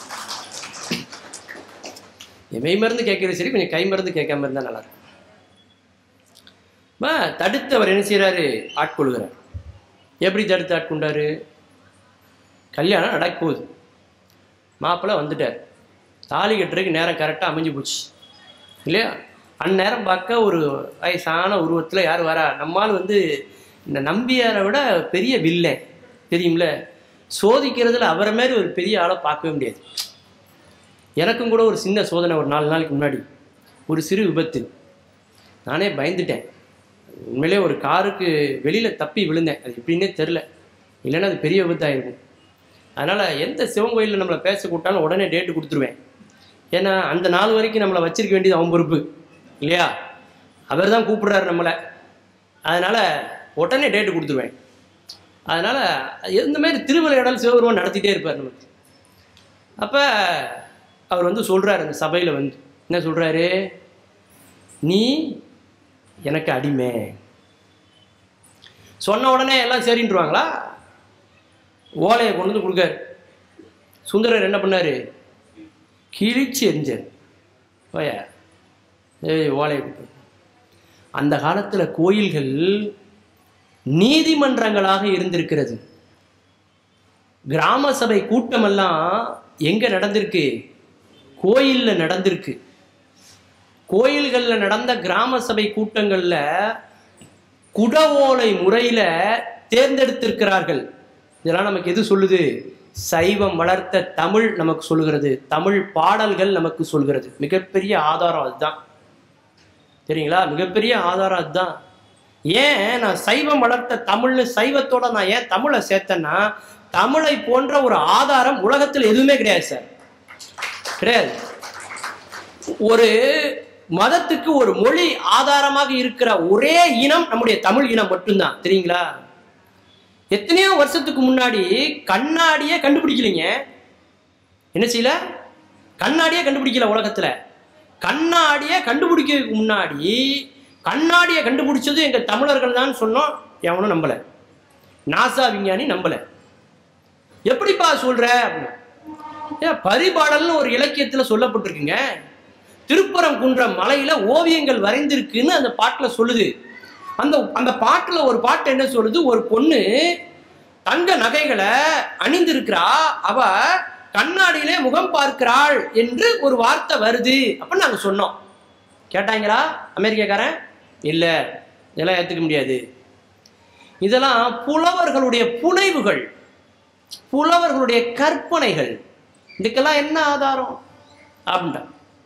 மெய் மருந்து கேட்கறது சரி கொஞ்சம் கை மருந்து கேட்காம இருந்தா நல்லா இருக்கும் பா, தடுத்து அவர் என்ன செய்றாரு ஆட்கொள்கிறார் எப்படி தடுத்து ஆட்கொண்டாரு கல்யாணம் நடக்க போகுது மாப்பிள்ளை வந்துட்டார் தாலி கட்டுறதுக்கு நேரம் கரெக்டாக அமைஞ்சு போச்சு இல்லையா அந்நேரம் பார்க்க ஒரு வயசான உருவத்தில் யார் வரா நம்மால் வந்து இந்த நம்பியாரை விட பெரிய வில்லன் தெரியும்ல சோதிக்கிறதுல அவரை மாதிரி ஒரு பெரிய ஆளை பார்க்கவே முடியாது எனக்கும் கூட ஒரு சின்ன சோதனை ஒரு நாலு நாளைக்கு முன்னாடி ஒரு சிறு விபத்து நானே பயந்துட்டேன் உண்மையிலே ஒரு காருக்கு வெளியில் தப்பி விழுந்தேன் அது எப்படின்னே தெரில இல்லைன்னா அது பெரிய விபத்தாயிருக்கும் அதனால் எந்த சிவன் கோயிலில் நம்மளை பேச கூட்டாலும் உடனே டேட்டு கொடுத்துருவேன் ஏன்னா அந்த நாள் வரைக்கும் நம்மளை வச்சிருக்க வேண்டியது அவன் பொறுப்பு இல்லையா அவர் தான் கூப்பிடுறாரு நம்மளை அதனால் உடனே டேட்டு கொடுத்துருவேன் அதனால் இந்த மாதிரி திருவிளையாடல் சிவபெருமான் நடத்திட்டே இருப்பார் நமக்கு அப்போ அவர் வந்து சொல்கிறார் அந்த சபையில் வந்து என்ன சொல்கிறாரு நீ எனக்கு அடிமை சொன்ன உடனே எல்லாம் சரின்ட்டுருவாங்களா ஓலையை கொண்டு வந்து கொடுக்காரு சுந்தரர் என்ன பண்ணார் கிழிச்சு எரிஞ்சார் ஓயா ஏய் ஓலையை கொடு அந்த காலத்தில் கோயில்கள் நீதிமன்றங்களாக இருந்திருக்கிறது கிராம சபை கூட்டமெல்லாம் எங்க நடந்திருக்கு கோயில்ல நடந்திருக்கு கோயில்களில் நடந்த கிராம சபை கூட்டங்கள்ல குடவோலை முறையில தேர்ந்தெடுத்திருக்கிறார்கள் இதெல்லாம் நமக்கு எது சொல்லுது சைவம் வளர்த்த தமிழ் நமக்கு சொல்லுகிறது தமிழ் பாடல்கள் நமக்கு சொல்கிறது மிகப்பெரிய ஆதாரம் அதுதான் சரிங்களா மிகப்பெரிய ஆதாரம் அதுதான் ஏன் நான் சைவம் வளர்த்த தமிழ்னு சைவத்தோட நான் ஏன் தமிழை சேர்த்தேன்னா தமிழை போன்ற ஒரு ஆதாரம் உலகத்தில் எதுவுமே கிடையாது சார் கிடையாது ஒரு மதத்துக்கு ஒரு மொழி ஆதாரமாக இருக்கிற ஒரே இனம் நம்முடைய தமிழ் இனம் மட்டும்தான் தெரியுங்களா எத்தனையோ வருஷத்துக்கு முன்னாடி கண்ணாடியே கண்டுபிடிக்கலைங்க என்ன செய்யல கண்ணாடியே கண்டுபிடிக்கல உலகத்துல கண்ணாடியை கண்டுபிடிக்கிறதுக்கு முன்னாடி கண்ணாடியை கண்டுபிடிச்சது எங்க தமிழர்கள் தான் சொன்னோம் எவனும் நம்பல நாசா விஞ்ஞானி நம்பல எப்படிப்பா சொல்ற அப்படின்னா ஏன் பரிபாடல்னு ஒரு இலக்கியத்துல சொல்லப்பட்டிருக்குங்க திருப்பரங்குன்றம் மலையில ஓவியங்கள் வரைந்திருக்குன்னு அந்த பாட்டுல சொல்லுது அந்த அந்த பாட்டுல ஒரு பாட்டு என்ன சொல்லுது ஒரு பொண்ணு தங்க நகைகளை அணிந்திருக்கிறா அவ கண்ணாடியிலே முகம் பார்க்கிறாள் என்று ஒரு வார்த்தை வருது அப்படின்னு நாங்க சொன்னோம் கேட்டாங்களா அமெரிக்காக்காரன் இல்ல இதெல்லாம் ஏத்துக்க முடியாது இதெல்லாம் புலவர்களுடைய புனைவுகள் புலவர்களுடைய கற்பனைகள் இதுக்கெல்லாம் என்ன ஆதாரம் அப்படின்ட்டா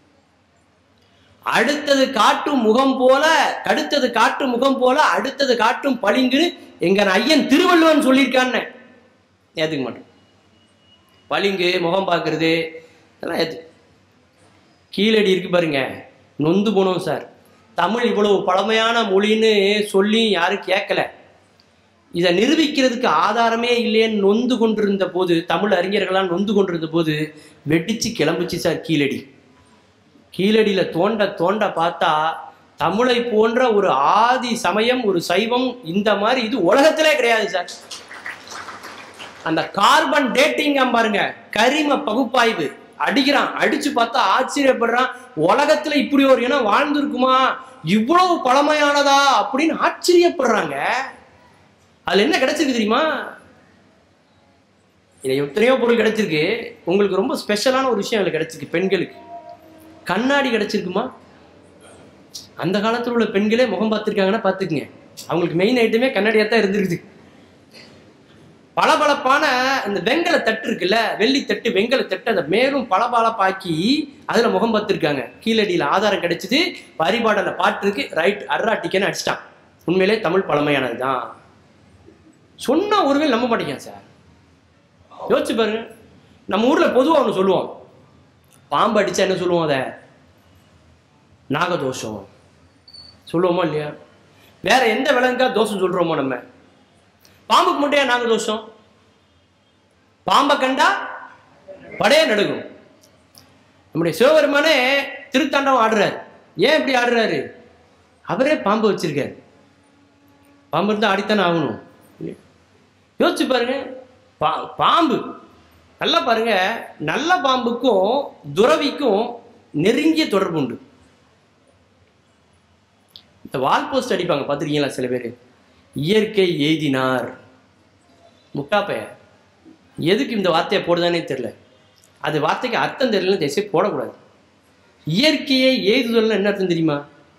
அடுத்தது காட்டும் முகம் போல அடுத்தது காட்டும் முகம் போல அடுத்தது காட்டும் பளிங்குன்னு எங்க ஐயன் திருவள்ளுவன் சொல்லியிருக்கான்னு ஏத்துக்க மாட்டேன் பளிங்கு முகம் பார்க்கறது இதெல்லாம் ஏத்து கீழடி இருக்கு பாருங்க நொந்து போனோம் சார் தமிழ் இவ்வளவு பழமையான மொழின்னு சொல்லி யாரும் கேட்கல இதை நிரூபிக்கிறதுக்கு ஆதாரமே இல்லையேன்னு நொந்து கொண்டிருந்த போது தமிழ் அறிஞர்களாம் நொந்து கொண்டிருந்த போது வெடிச்சு கிளம்புச்சு சார் கீழடி கீழடியில தோண்ட தோண்ட பார்த்தா தமிழை போன்ற ஒரு ஆதி சமயம் ஒரு சைவம் இந்த மாதிரி இது உலகத்திலே கிடையாது சார் அந்த கார்பன் டேட்டிங் பாருங்க கரிம பகுப்பாய்வு அடிக்கிறான் அடிச்சு பார்த்தா ஆச்சரியப்படுறான் உலகத்துல இப்படி ஒரு இனம் வாழ்ந்திருக்குமா இவ்வளவு பழமையானதா அப்படின்னு ஆச்சரியப்படுறாங்க அதுல என்ன கிடைச்சிருக்கு தெரியுமா இது எத்தனையோ பொருள் கிடைச்சிருக்கு உங்களுக்கு ரொம்ப ஸ்பெஷலான ஒரு விஷயம் அதுல கிடைச்சிருக்கு பெண்களுக்கு கண்ணாடி கிடைச்சிருக்குமா அந்த காலத்துல உள்ள பெண்களே முகம் பார்த்துருக்காங்கன்னா பார்த்துக்குங்க அவங்களுக்கு மெயின் ஐட்டமே கண்ணாடியாக தான் இருந்திருக்குது பளபளப்பான இந்த வெங்கல தட்டு இருக்குல்ல வெள்ளி தட்டு வெங்கல தட்டு அதை மேலும் பளபளப்பாக்கி அதுல முகம் பார்த்துருக்காங்க கீழடியில ஆதாரம் கிடைச்சது பரிபாடல பாட்டு இருக்கு ரைட் அர்ரா டிக்கன்னு அடிச்சிட்டான் உண்மையிலே தமிழ் பழமையானது தான் சொன்ன ஒருவே நம்ப மாட்டேங்க சார் யோசிச்சு பாருங்க நம்ம ஊர்ல பொதுவா ஒன்று சொல்லுவோம் பாம்பு அடிச்சா என்ன சொல்லுவோம் அதை நாகதோஷம் சொல்லுவோமா இல்லையா வேற எந்த விலங்கா தோஷம் சொல்றோமோ நம்ம பாம்புக்கு மட்டும் ஏன் நாகதோஷம் பாம்பை கண்டா படையே நடுங்கும் நம்முடைய சிவபெருமானே திருத்தாண்டவம் ஆடுறாரு ஏன் இப்படி ஆடுறாரு அவரே பாம்பு வச்சிருக்காரு பாம்பு இருந்தால் ஆடித்தானே ஆகணும் இல்லையா? யோசிச்சு பாருங்க பா பாம்பு நல்லா பாருங்க நல்ல பாம்புக்கும் துறவிக்கும் நெருங்கிய தொடர்பு உண்டு இந்த வால் போஸ்ட் அடிப்பாங்க பார்த்துருக்கீங்களா சில பேர் இயற்கை எய்தினார் முட்டாப்பைய எதுக்கு இந்த வார்த்தையை போடுதானே தெரில அது வார்த்தைக்கு அர்த்தம் தெரியலன்னு தயவுசெய்து போடக்கூடாது இயற்கையை எய்துதல்னு என்ன அர்த்தம் தெரியுமா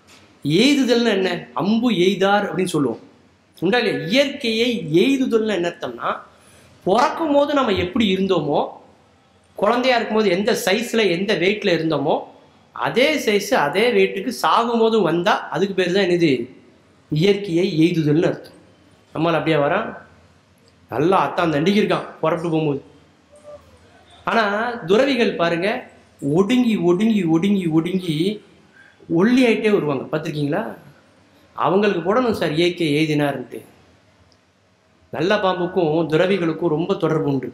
எய்துதல்னு என்ன அம்பு எய்தார் அப்படின்னு சொல்லுவோம் உண்டா இல்லையா இயற்கையை எய்துதல்னு என்ன அர்த்தம்னா பிறக்கும் போது நம்ம எப்படி இருந்தோமோ குழந்தையா இருக்கும்போது எந்த சைஸில் எந்த வெயிட்டில் இருந்தோமோ அதே சைஸ் அதே வெயிட்டுக்கு சாகும் போதும் வந்தால் அதுக்கு பேர் தான் என்னது இயற்கையை எய்துதல்னு அர்த்தம் நம்மளால் அப்படியே வரான் நல்லா அத்தான் தண்டிக்கு இருக்கான் புறப்பட்டு போகும்போது ஆனால் துறவிகள் பாருங்க ஒடுங்கி ஒடுங்கி ஒடுங்கி ஒடுங்கி ஒல்லி ஆயிட்டே வருவாங்க பார்த்துருக்கீங்களா அவங்களுக்கு போடணும் சார் இயற்கை எய்தினார்ன்ட்டு நல்ல பாம்புக்கும் துறவிகளுக்கும் ரொம்ப தொடர்பு உண்டு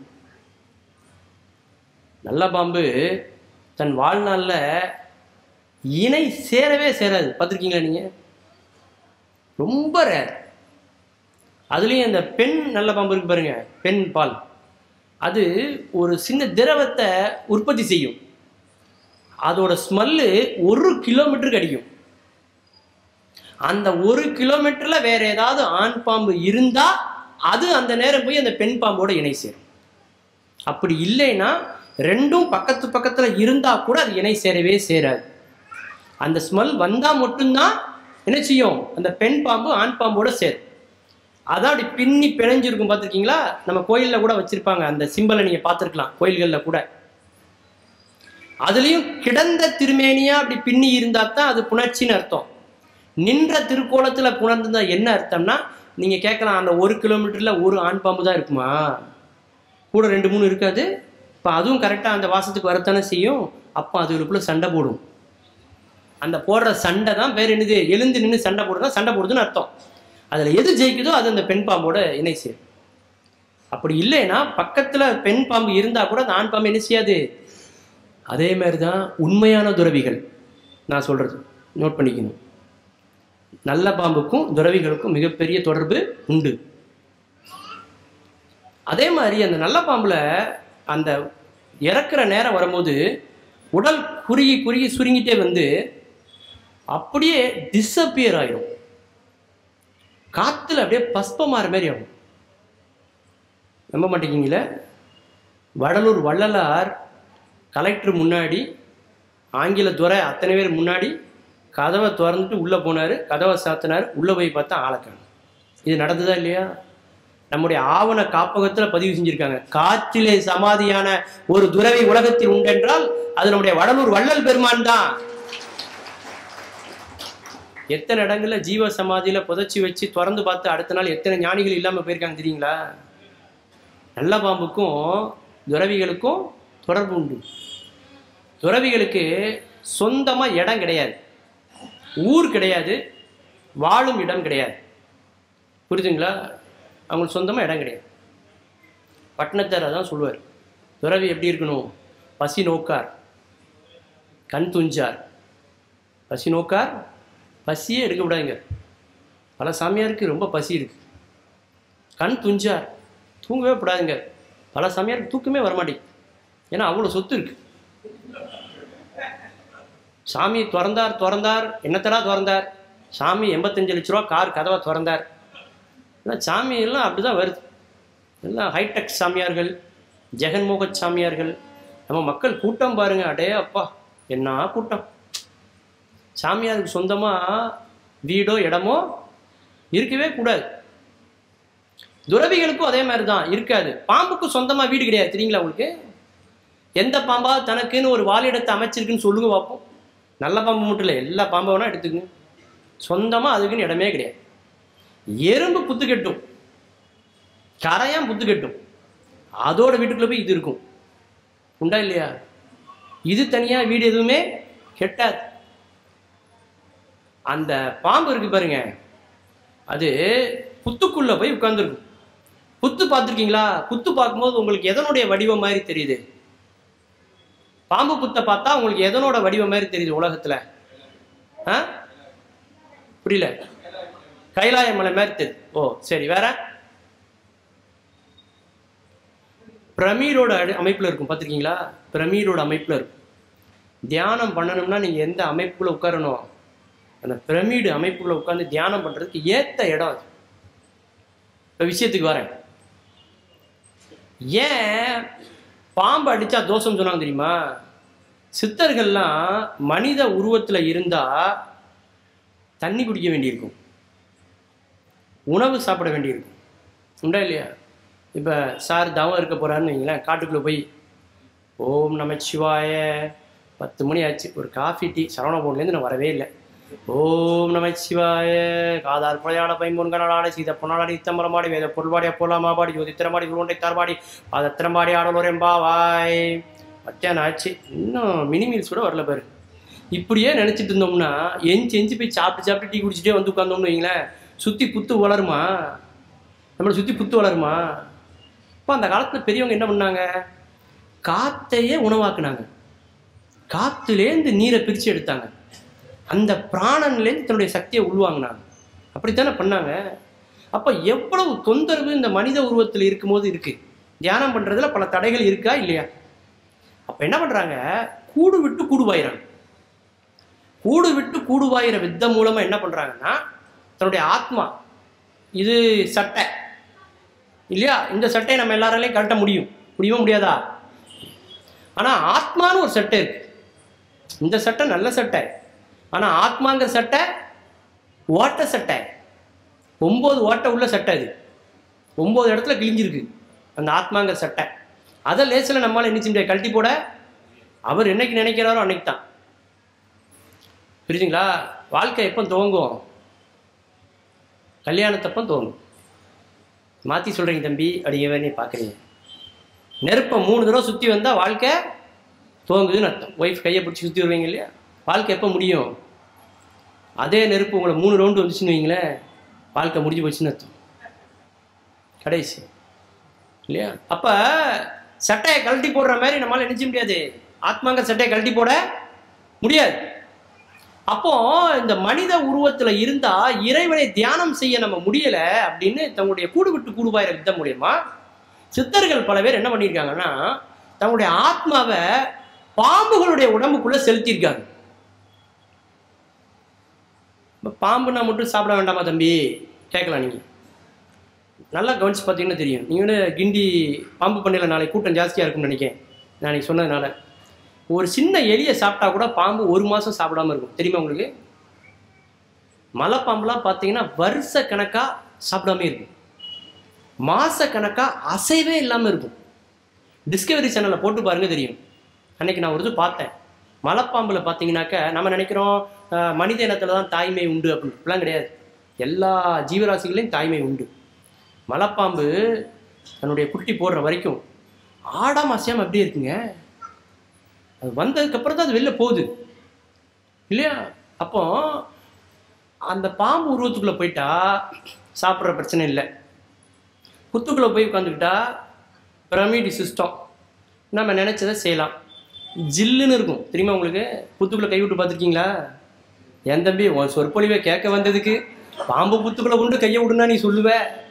நல்ல பாம்பு தன் வாழ்நாளில் இணை சேரவே சேராது பார்த்துருக்கீங்களா நீங்கள் ரொம்ப ரேர் அதுலேயும் அந்த பெண் நல்ல பாம்பு இருக்கு பாருங்க பெண் பால் அது ஒரு சின்ன திரவத்தை உற்பத்தி செய்யும் அதோட ஸ்மெல்லு ஒரு கிலோமீட்டருக்கு அடிக்கும் அந்த ஒரு கிலோமீட்டர்ல வேற ஏதாவது ஆண் பாம்பு இருந்தா அது அந்த நேரம் போய் அந்த பெண் பாம்போட இணை சேரும் அப்படி இல்லைன்னா ரெண்டும் பக்கத்து பக்கத்துல இருந்தா கூட அது இணை சேரவே சேராது அந்த ஸ்மெல் வந்தா மட்டும்தான் என்ன செய்யும் அந்த பெண் பாம்பு ஆண் பாம்போட சேரும் அதான் அப்படி பின்னி பிணைஞ்சிருக்கும் பார்த்துருக்கீங்களா நம்ம கோயிலில் கூட வச்சிருப்பாங்க அந்த சிம்பலை நீங்கள் பார்த்துருக்கலாம் கோயில்களில் கூட அதுலேயும் கிடந்த திருமேனியா அப்படி பின்னி இருந்தா தான் அது புணர்ச்சின்னு அர்த்தம் நின்ற திருக்கோலத்தில் புணர்ந்தா என்ன அர்த்தம்னா நீங்கள் கேட்கலாம் அந்த ஒரு கிலோமீட்டரில் ஒரு ஆண் பாம்பு தான் இருக்குமா கூட ரெண்டு மூணு இருக்காது இப்போ அதுவும் கரெக்டாக அந்த வாசத்துக்கு வரத்தானே செய்யும் அப்போ அதுகளுக்குள்ள சண்டை போடும் அந்த போடுற சண்டை தான் பேர் என்னது எழுந்து நின்று சண்டை போடுறதா சண்டை போடுதுன்னு அர்த்தம் அதில் எது ஜெயிக்குதோ அது அந்த பெண் பாம்போட இணை சேரும் அப்படி இல்லைன்னா பக்கத்தில் பெண் பாம்பு இருந்தால் கூட அந்த ஆண் பாம்பு என்ன செய்யாது அதே மாதிரி தான் உண்மையான துறவிகள் நான் சொல்கிறது நோட் பண்ணிக்கணும் நல்ல பாம்புக்கும் துறவிகளுக்கும் மிகப்பெரிய தொடர்பு உண்டு அதே மாதிரி அந்த நல்ல பாம்புல அந்த இறக்குற நேரம் வரும்போது உடல் குறுகி குறுகி சுருங்கிட்டே வந்து அப்படியே டிஸப்பியர் ஆயிடும் காத்துல அப்படியே பஸ்பமாற மாதிரி ஆகும் நம்ப மாட்டேங்கிங்களே வடலூர் வள்ளலார் கலெக்டர் முன்னாடி ஆங்கில துறை அத்தனை பேர் முன்னாடி கதவை திறந்துட்டு உள்ளே போனார் கதவை சாத்தினார் உள்ளே போய் பார்த்தா ஆளக்காணும் இது நடந்ததா இல்லையா நம்முடைய ஆவண காப்பகத்தில் பதிவு செஞ்சிருக்காங்க காற்றிலே சமாதியான ஒரு துறவி உலகத்தில் உண்டென்றால் அது நம்முடைய வடலூர் வள்ளல் பெருமான் தான் எத்தனை இடங்கள்ல ஜீவ சமாதியில புதைச்சி வச்சு திறந்து பார்த்து அடுத்த நாள் எத்தனை ஞானிகள் இல்லாம போயிருக்காங்க தெரியுங்களா நல்ல பாம்புக்கும் துறவிகளுக்கும் தொடர்பு உண்டு துறவிகளுக்கு சொந்தமா இடம் கிடையாது ஊர் கிடையாது வாழும் இடம் கிடையாது புரியுதுங்களா அவங்களுக்கு சொந்தமா இடம் கிடையாது பட்டணத்தார் அதான் சொல்லுவார் துறவி எப்படி இருக்கணும் பசி நோக்கார் கண் துஞ்சார் பசி நோக்கார் பசியே எடுக்க விடாதுங்க பல சாமியாருக்கு ரொம்ப பசி இருக்கு கண் துஞ்சார் தூங்கவே கூடாதுங்க பல சாமியாருக்கு தூக்கமே வரமாட்டேங்குது ஏன்னா அவ்வளோ சொத்து இருக்கு சாமி திறந்தார் திறந்தார் என்னத்தடா திறந்தார் சாமி எண்பத்தஞ்சு லட்ச ரூபா கார் கதவை திறந்தார் ஆனால் சாமி எல்லாம் அப்படிதான் வருது எல்லாம் ஹைடெக் சாமியார்கள் ஜெகன்மோக சாமியார்கள் நம்ம மக்கள் கூட்டம் பாருங்க அடே அப்பா என்ன கூட்டம் சாமியாருக்கு சொந்தமாக வீடோ இடமோ இருக்கவே கூடாது துறவிகளுக்கும் அதே மாதிரி தான் இருக்காது பாம்புக்கு சொந்தமாக வீடு கிடையாது தெரியுங்களா உங்களுக்கு எந்த பாம்பா தனக்குன்னு ஒரு வாழிடத்தை அமைச்சிருக்குன்னு சொல்லுங்க பார்ப்போம் நல்ல பாம்பு மட்டும் இல்லை எல்லா பாம்பை வேணா எடுத்துக்கங்க சொந்தமாக அதுக்குன்னு இடமே கிடையாது எறும்பு புத்து கட்டும் கரையான் புத்து கட்டும் அதோட வீட்டுக்குள்ள போய் இது இருக்கும் உண்டா இல்லையா இது தனியாக வீடு எதுவுமே கெட்டாது அந்த பாம்பு இருக்கு பாருங்க அது புத்துக்குள்ள போய் உட்கார்ந்துருக்கும் புத்து பார்த்துருக்கீங்களா புத்து பார்க்கும்போது உங்களுக்கு எதனுடைய வடிவம் மாதிரி தெரியுது பாம்பு புத்தை பார்த்தா உங்களுக்கு எதனோட வடிவம் மாதிரி தெரியுது உலகத்துல ஆ புரியல கைலாய மலை மாதிரி தெரியுது ஓ சரி வேற பிரமீடோட அடி- அமைப்புல இருக்கும் பார்த்துருக்கீங்களா பிரமீடோட அமைப்புல இருக்கும் தியானம் பண்ணணும்னா நீங்க எந்த அமைப்புக்குள்ள உட்காரணும் அந்த பிரமிடு அமைப்புக்குள்ள உட்கார்ந்து தியானம் பண்றதுக்கு ஏத்த இடம் அது இப்ப விஷயத்துக்கு வரேன் ஏன் பாம்பு அடிச்சா தோஷம் சொன்னாங்க தெரியுமா சித்தர்கள்லாம் மனித உருவத்துல இருந்தா தண்ணி குடிக்க வேண்டியிருக்கும் உணவு சாப்பிட வேண்டியிருக்கும் உண்டா இல்லையா இப்போ சார் தவம் இருக்க போகிறாருன்னு வைங்களேன் காட்டுக்குள்ளே போய் ஓம் நமச்சிவாய பத்து மணி ஆச்சு ஒரு காஃபி டீ சரவண போன்லேருந்து நான் வரவே இல்லை ஓம் நமச்சிவாய காதார் புழையாட பைம்பொன் கனடாட சீத பொன்னாடி இத்தம்பரமாடி வேத பொருள்பாடி அப்போலாமாபாடி ஜோதித்திரமாடி குருண்டை தரபாடி பாதத்திரம்பாடி ஆடலோரெம்பாவாய் மத்தியானம் ஆச்சு இன்னும் மினி மீல்ஸ் கூட வரல பாரு இப்படியே நினச்சிட்டு இருந்தோம்னா எஞ்சி எஞ்சி போய் சாப்பிட்டு சாப்பிட்டு டீ குடிச்சிட்டே வந்து உட்காந்தோம்னு வைங்களேன் சுற்றி புத்து வளருமா நம்மளை சுற்றி புத்து வளருமா இப்போ அந்த காலத்தில் பெரியவங்க என்ன பண்ணாங்க காத்தையே உணவாக்குனாங்க காத்துலேருந்து நீரை பிரித்து எடுத்தாங்க அந்த பிராணன்லேருந்து தன்னுடைய சக்தியை உள்வாங்கினாங்க அப்படித்தானே பண்ணாங்க அப்போ எவ்வளவு தொந்தரவு இந்த மனித உருவத்தில் இருக்கும்போது இருக்கு தியானம் பண்ணுறதுல பல தடைகள் இருக்கா இல்லையா அப்போ என்ன பண்ணுறாங்க கூடு விட்டு கூடுவாயிறாங்க கூடு விட்டு கூடுவாயிர வித்தம் மூலமாக என்ன பண்ணுறாங்கன்னா தன்னுடைய ஆத்மா இது சட்டை இல்லையா இந்த சட்டையை நம்ம எல்லாராலையும் கழட்ட முடியும் முடியுமா முடியாதா ஆனால் ஆத்மான்னு ஒரு சட்டை இருக்கு இந்த சட்டை நல்ல சட்டை ஆனால் ஆத்மாங்கிற சட்டை ஓட்ட சட்டை ஒம்பது ஓட்டை உள்ள சட்டை அது ஒம்பது இடத்துல கிழிஞ்சிருக்கு அந்த ஆத்மாங்கிற சட்டை அதை லேசில் நம்மளால் என்ன செய்ய முடியாது கழட்டி போட அவர் என்னைக்கு நினைக்கிறாரோ அன்னைக்கு தான் புரியுதுங்களா வாழ்க்கை எப்போ துவங்கும் கல்யாணத்தப்போ துவங்கும் மாற்றி சொல்கிறீங்க தம்பி அப்படிங்கிற நீ பார்க்குறீங்க நெருப்பை மூணு தடவை சுற்றி வந்தால் வாழ்க்கை துவங்குதுன்னு அர்த்தம் ஒய்ஃப் கையை பிடிச்சி சுற்றி வருவீங்க இல்லையா வாழ்க்கை எப்போ முடியும் அதே நெருப்பு உங்களை மூணு ரவுண்டு வந்துச்சுன்னு வைங்களேன் வாழ்க்கை முடிஞ்சு போச்சுன்னு அர்த்தம் கடைசி இல்லையா அப்போ சட்டையை கழட்டி போடுற மாதிரி நம்மளால நினைச்ச முடியாது ஆத்மாங்க சட்டையை கழட்டி போட முடியாது அப்போ இந்த மனித உருவத்துல இருந்தா இறைவனை தியானம் செய்ய நம்ம முடியல அப்படின்னு தங்களுடைய கூடு விட்டு கூடுவாயிர வித்தம் மூலியமா சித்தர்கள் பல பேர் என்ன பண்ணியிருக்காங்கன்னா தங்களுடைய ஆத்மாவை பாம்புகளுடைய உடம்புக்குள்ள செலுத்தியிருக்காங்க இப்ப பாம்புனா மட்டும் சாப்பிட வேண்டாமா தம்பி கேட்கலாம் நீங்க நல்லா கவனிச்சு பார்த்தீங்கன்னா தெரியும் நீங்கள் வந்து கிண்டி பாம்பு பண்ணையில் நாளைக்கு கூட்டம் ஜாஸ்தியாக இருக்கும்னு நினைக்கிறேன் நான் இன்னைக்கு சொன்னதுனால ஒரு சின்ன எலியை சாப்பிட்டா கூட பாம்பு ஒரு மாதம் சாப்பிடாம இருக்கும் தெரியுமா உங்களுக்கு மலைப்பாம்புலாம் பார்த்தீங்கன்னா வருஷ கணக்காக சாப்பிடாம இருக்கும் மாச கணக்காக அசைவே இல்லாமல் இருக்கும் டிஸ்கவரி சேனலில் போட்டு பாருங்க தெரியும் அன்னைக்கு நான் ஒரு இது பார்த்தேன் மலைப்பாம்பில் பார்த்தீங்கன்னாக்க நம்ம நினைக்கிறோம் அஹ், மனித இனத்தில் தான் தாய்மை உண்டு அப்படின்னு அப்படிலாம் கிடையாது எல்லா ஜீவராசிகளையும் தாய்மை உண்டு மலைப்பாம்பு தன்னுடைய குட்டி போடுற வரைக்கும் ஆடாம அசையாம அப்படியே இருக்குங்க அது வந்ததுக்கப்புறம் தான் அது வெளில போகுது இல்லையா அப்போ அந்த பாம்பு உருவத்துக்குள்ளே போயிட்டா சாப்பிட்ற பிரச்சனை இல்லை புத்துக்குள்ளே போய் உட்காந்துக்கிட்டா பிரமிடு சிஸ்டம் நம்ம நினச்சதை செய்யலாம் ஜில்லுன்னு இருக்கும் தெரியுமா உங்களுக்கு புத்துக்குள்ளே கை விட்டு பார்த்துருக்கீங்களா என் தம்பி உன் சொற்பொழிவை கேட்க வந்ததுக்கு பாம்பு புத்துக்குள்ளே கொண்டு கையை விடுனா நீ சொல்லுவ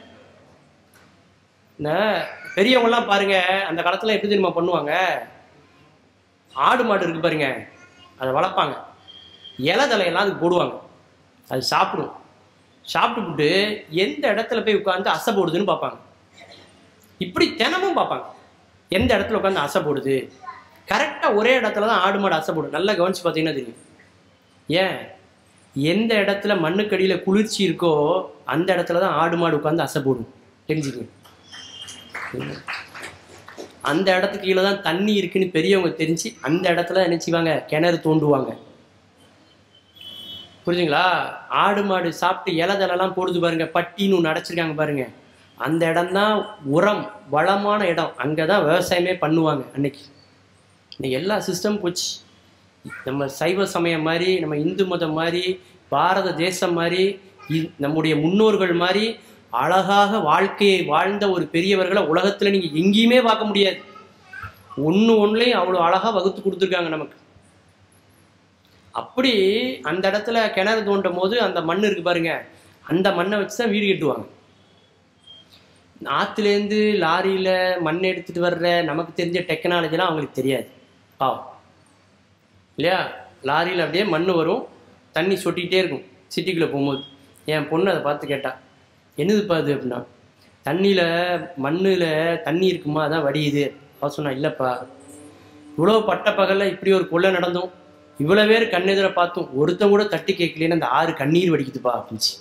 என்ன பெரியவங்கலாம் பாருங்க அந்த காலத்துல எப்படி தெரியுமா பண்ணுவாங்க ஆடு மாடு இருக்கு பாருங்க அதை வளர்ப்பாங்க இலை தலையெல்லாம் அதுக்கு போடுவாங்க அது சாப்பிடும் சாப்பிட்டுப்புட்டு எந்த இடத்துல போய் உட்காந்து அசை போடுதுன்னு பார்ப்பாங்க இப்படி தினமும் பார்ப்பாங்க எந்த இடத்துல உட்காந்து அசை போடுது கரெக்டாக ஒரே இடத்துல தான் ஆடு மாடு அசை போடும் நல்லா கவனிச்சு பார்த்தீங்கன்னா தெரியும் ஏன் எந்த இடத்துல மண்ணுக்கடியில் குளிர்ச்சி இருக்கோ அந்த இடத்துல தான் ஆடு மாடு உட்காந்து அசை போடும் தெரிஞ்சுக்கங்க அந்த இடத்துக்கு கீழே தான் தண்ணி இருக்குன்னு பெரியவங்க தெரிஞ்சு அந்த இடத்துல என்ன செய்வாங்க கிணறு தோண்டுவாங்க புரியுதுங்களா ஆடு மாடு சாப்பிட்டு இலதலெல்லாம் போடுது பாருங்க பட்டின்னு ஒன்று அடைச்சிருக்காங்க பாருங்க அந்த இடம்தான் உரம் வளமான இடம் அங்கே தான் விவசாயமே பண்ணுவாங்க அன்னைக்கு இன்னைக்கு எல்லா சிஸ்டம் போச்சு நம்ம சைவ சமயம் மாதிரி நம்ம இந்து மதம் மாதிரி பாரத தேசம் மாதிரி இ- நம்முடைய முன்னோர்கள் மாதிரி அழகாக வாழ்க்கையை வாழ்ந்த ஒரு பெரியவர்களை உலகத்தில் நீங்கள் எங்கேயுமே பார்க்க முடியாது ஒன்று ஒன்றுலையும் அவ்வளோ அழகாக வகுத்து கொடுத்துருக்காங்க நமக்கு அப்படி அந்த இடத்துல கிணறு தோண்டும் போது அந்த மண் இருக்கு பாருங்க அந்த மண்ணை வச்சு தான் வீடு கட்டுவாங்க ஆற்றுலேருந்து லாரியில் மண் எடுத்துகிட்டு வர்ற நமக்கு தெரிஞ்ச டெக்னாலஜிலாம் அவங்களுக்கு தெரியாது பாவம் இல்லையா லாரியில் அப்படியே மண் வரும் தண்ணி சொட்டிக்கிட்டே இருக்கும் சிட்டிக்குள்ளே போகும்போது என் பொண்ணு அதை பார்த்து கேட்டா என்னதுப்பா அது அப்படின்னா தண்ணியில் மண்ணில் தண்ணி இருக்குமா அதான் வடியுது அவ சொன்னா இல்லைப்பா இவ்வளோ பட்ட பகலில் இப்படி ஒரு கொள்ளை நடந்தும் இவ்வளவு பேர் கண்ணெதிர பார்த்தும் ஒருத்தன் கூட தட்டி கேட்கலன்னு அந்த ஆறு கண்ணீர் வடிக்குதுப்பா அப்படின்ச்சு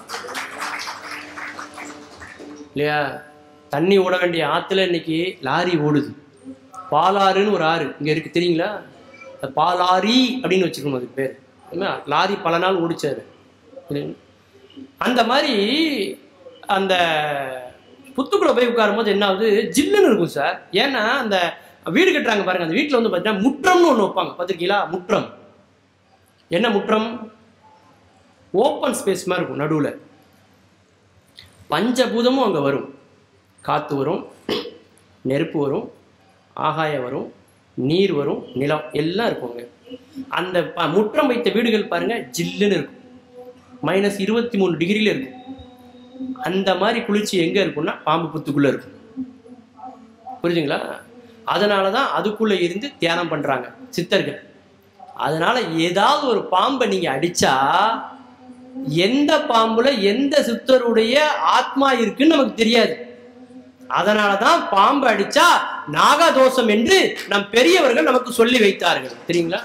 இல்லையா தண்ணி ஓட வேண்டிய ஆத்துல இன்னைக்கு லாரி ஓடுது பாலாறுன்னு ஒரு ஆறு இங்க இருக்கு தெரியுங்களா அந்த பாலாரி அப்படின்னு வச்சுக்கணும் அதுக்கு பேர் என்ன, லாரி பல நாள் ஓடிச்சாரு இல்லைங்களா? அந்த மாதிரி அந்த புத்துக்குள்ள போய் உட்காரும்போது என்ன ஆகுது ஜில்லுன்னு இருக்கும் சார் ஏன்னா அந்த வீடு கட்டுறாங்க பாருங்க அந்த வீட்டில் வந்து பார்த்தீங்கன்னா முற்றம்னு ஒன்று வைப்பாங்க பார்த்துருக்கீங்களா முற்றம் என்ன முற்றம் ஓப்பன் ஸ்பேஸ் மாதிரி இருக்கும் நடுவில் பஞ்சபூதமும் அங்கே வரும் காற்று வரும் நெருப்பு வரும் ஆகாயம் வரும் நீர் வரும் நிலம் எல்லாம் இருக்கும் அங்கே அந்த ப- முற்றம் வைத்த வீடுகள் பாருங்க ஜில்லுன்னு இருக்கும் மைனஸ் இருபத்தி மூணு டிகிரியில் இருக்கும் அந்த மாதிரி குளிர்ச்சி எங்கே இருக்கும்னா பாம்பு புத்துக்குள்ளே இருக்கும் புரியுதுங்களா அதனால தான் அதுக்குள்ளே இருந்து தியானம் பண்ணுறாங்க சித்தர்கள் அதனால ஏதாவது ஒரு பாம்பை நீங்கள் அடிச்சா எந்த பாம்புல எந்த சித்தருடைய ஆத்மா இருக்குன்னு நமக்கு தெரியாது அதனால தான் பாம்பு அடிச்சா நாகதோஷம் என்று நம் பெரியவர்கள் நமக்கு சொல்லி வைத்தார்கள் தெரியுங்களா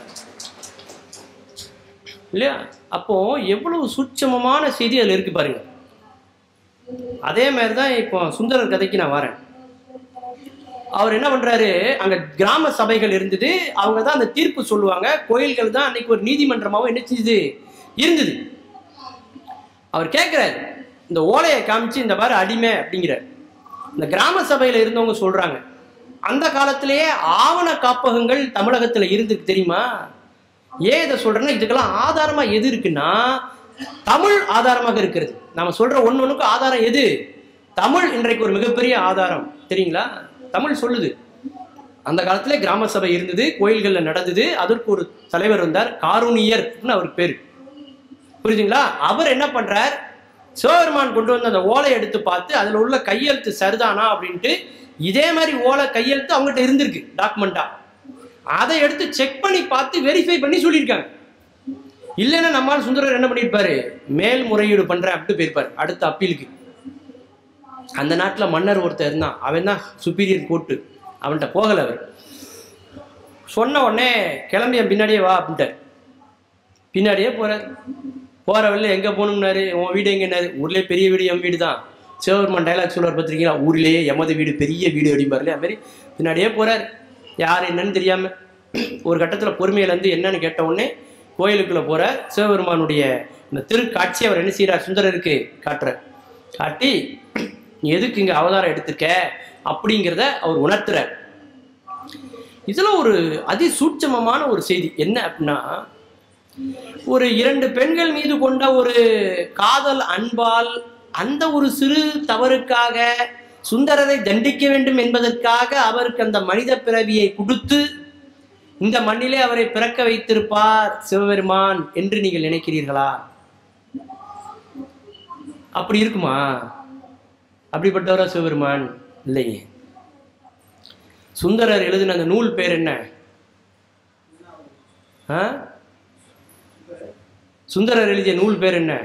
இல்லையா அப்போ எவ்வளவு சூட்சமமான செய்தி அதில் இருக்கு பாருங்க அதே மாதிரி தான் இப்போ சுந்தரர் கதைக்கு நான் வரேன் அவர் என்ன பண்றாரு அங்க கிராம சபைகள் இருந்தது அவங்க தான் அந்த தீர்ப்பு சொல்லுவாங்க கோயில்கள் தான் அன்னைக்கு ஒரு நீதிமன்றமாவும் என்ன செஞ்சது இருந்தது அவர் கேட்கிறாரு இந்த ஓலையை காமிச்சு இந்த மாதிரி அடிமை அப்படிங்கிறார் இந்த கிராம சபையில இருந்தவங்க சொல்றாங்க அந்த காலத்திலேயே ஆவண காப்பகங்கள் தமிழகத்துல இருந்துருக்கு தெரியுமா ஏன் இதை சொல்றேன்னா இதுக்கெல்லாம் ஆதாரமா எது இருக்குன்னா தமிழ் ஆதாரமாக இருக்கிறது நாம சொல்ற ஒண்ணு ஒண்ணுக்கு ஆதாரம் எது தமிழ் இன்றைக்கு ஒரு மிகப்பெரிய ஆதாரம் தெரியுங்களா தமிழ் சொல்லுது அந்த காலத்திலே கிராம சபை இருந்தது கோயில்கள்ல நடந்தது அதற்கு ஒரு தலைவர் இருந்தார் காரூணியர் அவருக்கு பேரு புரியுதுங்களா அவர் என்ன பண்றார் சிவபெருமான் கொண்டு வந்த அந்த ஓலை எடுத்து பார்த்து அதுல உள்ள கையெழுத்து சரிதானா அப்படின்ட்டு இதே மாதிரி ஓலை கையெழுத்து அவங்ககிட்ட இருந்திருக்கு டாக்குமெண்டா அதை எடுத்து செக் பண்ணி பார்த்து வெரிஃபை பண்ணி சொல்லியிருக்காங்க இல்லைன்னா நம்மால் சுந்தரர் என்ன பண்ணியிருப்பாரு மேல்முறையீடு பண்றேன் அப்படின்ட்டு போயிருப்பாரு அடுத்த அப்பீலுக்கு அந்த நாட்டுல மன்னர் ஒருத்தர் இருந்தான் அவன் தான் சுப்பீரியர் கோர்ட்டு அவன்கிட்ட போகல அவர் சொன்ன உடனே கிளம்பி என் பின்னாடியே வா அப்படின்ட்டார் பின்னாடியே போறார் போற வழியில எங்க போகணும்னாரு உன் வீடு எங்கன்னாரு ஊர்லயே பெரிய வீடு என் வீடு தான் சிவபெருமான் டைலாக் சொல்லுவார் பார்த்திருக்கீங்களா ஊர்லயே எமது வீடு பெரிய வீடு அப்படிம்பாருல அது மாதிரி பின்னாடியே போறார் யார் என்னன்னு தெரியாம ஒரு கட்டத்துல பொறுமையில இருந்து என்னன்னு கேட்ட உடனே கோயிலுக்குள்ள போற சிவபெருமானுடைய இந்த திருக்காட்சி அவர் என்ன செய்யறார் சுந்தரருக்கு காட்டுறார் காட்டி நீ எதுக்கு இங்க அவதாரம் எடுத்துக்க அப்படிங்கிறத அவர் உணர்த்துறார் இதுல ஒரு அதிசூட்சமமான ஒரு செய்தி என்ன அப்படின்னா ஒரு இரண்டு பெண்கள் மீது கொண்ட ஒரு காதல் அன்பால் அந்த ஒரு சிறு தவறுக்காக சுந்தரரை தண்டிக்க வேண்டும் என்பதற்காக அவருக்கு அந்த மனித பிறவியை கொடுத்து இந்த மண்ணிலே அவரை பிறக்க வைத்திருப்பார் சிவபெருமான் என்று நீங்கள் நினைக்கிறீர்களா அப்படி இருக்குமா அப்படிப்பட்டவரா சிவபெருமான் இல்லையே சுந்தரர் எழுதின அந்த நூல் பேர் என்ன ஆ சுந்தரர் எழுதிய நூல் பேர் என்ன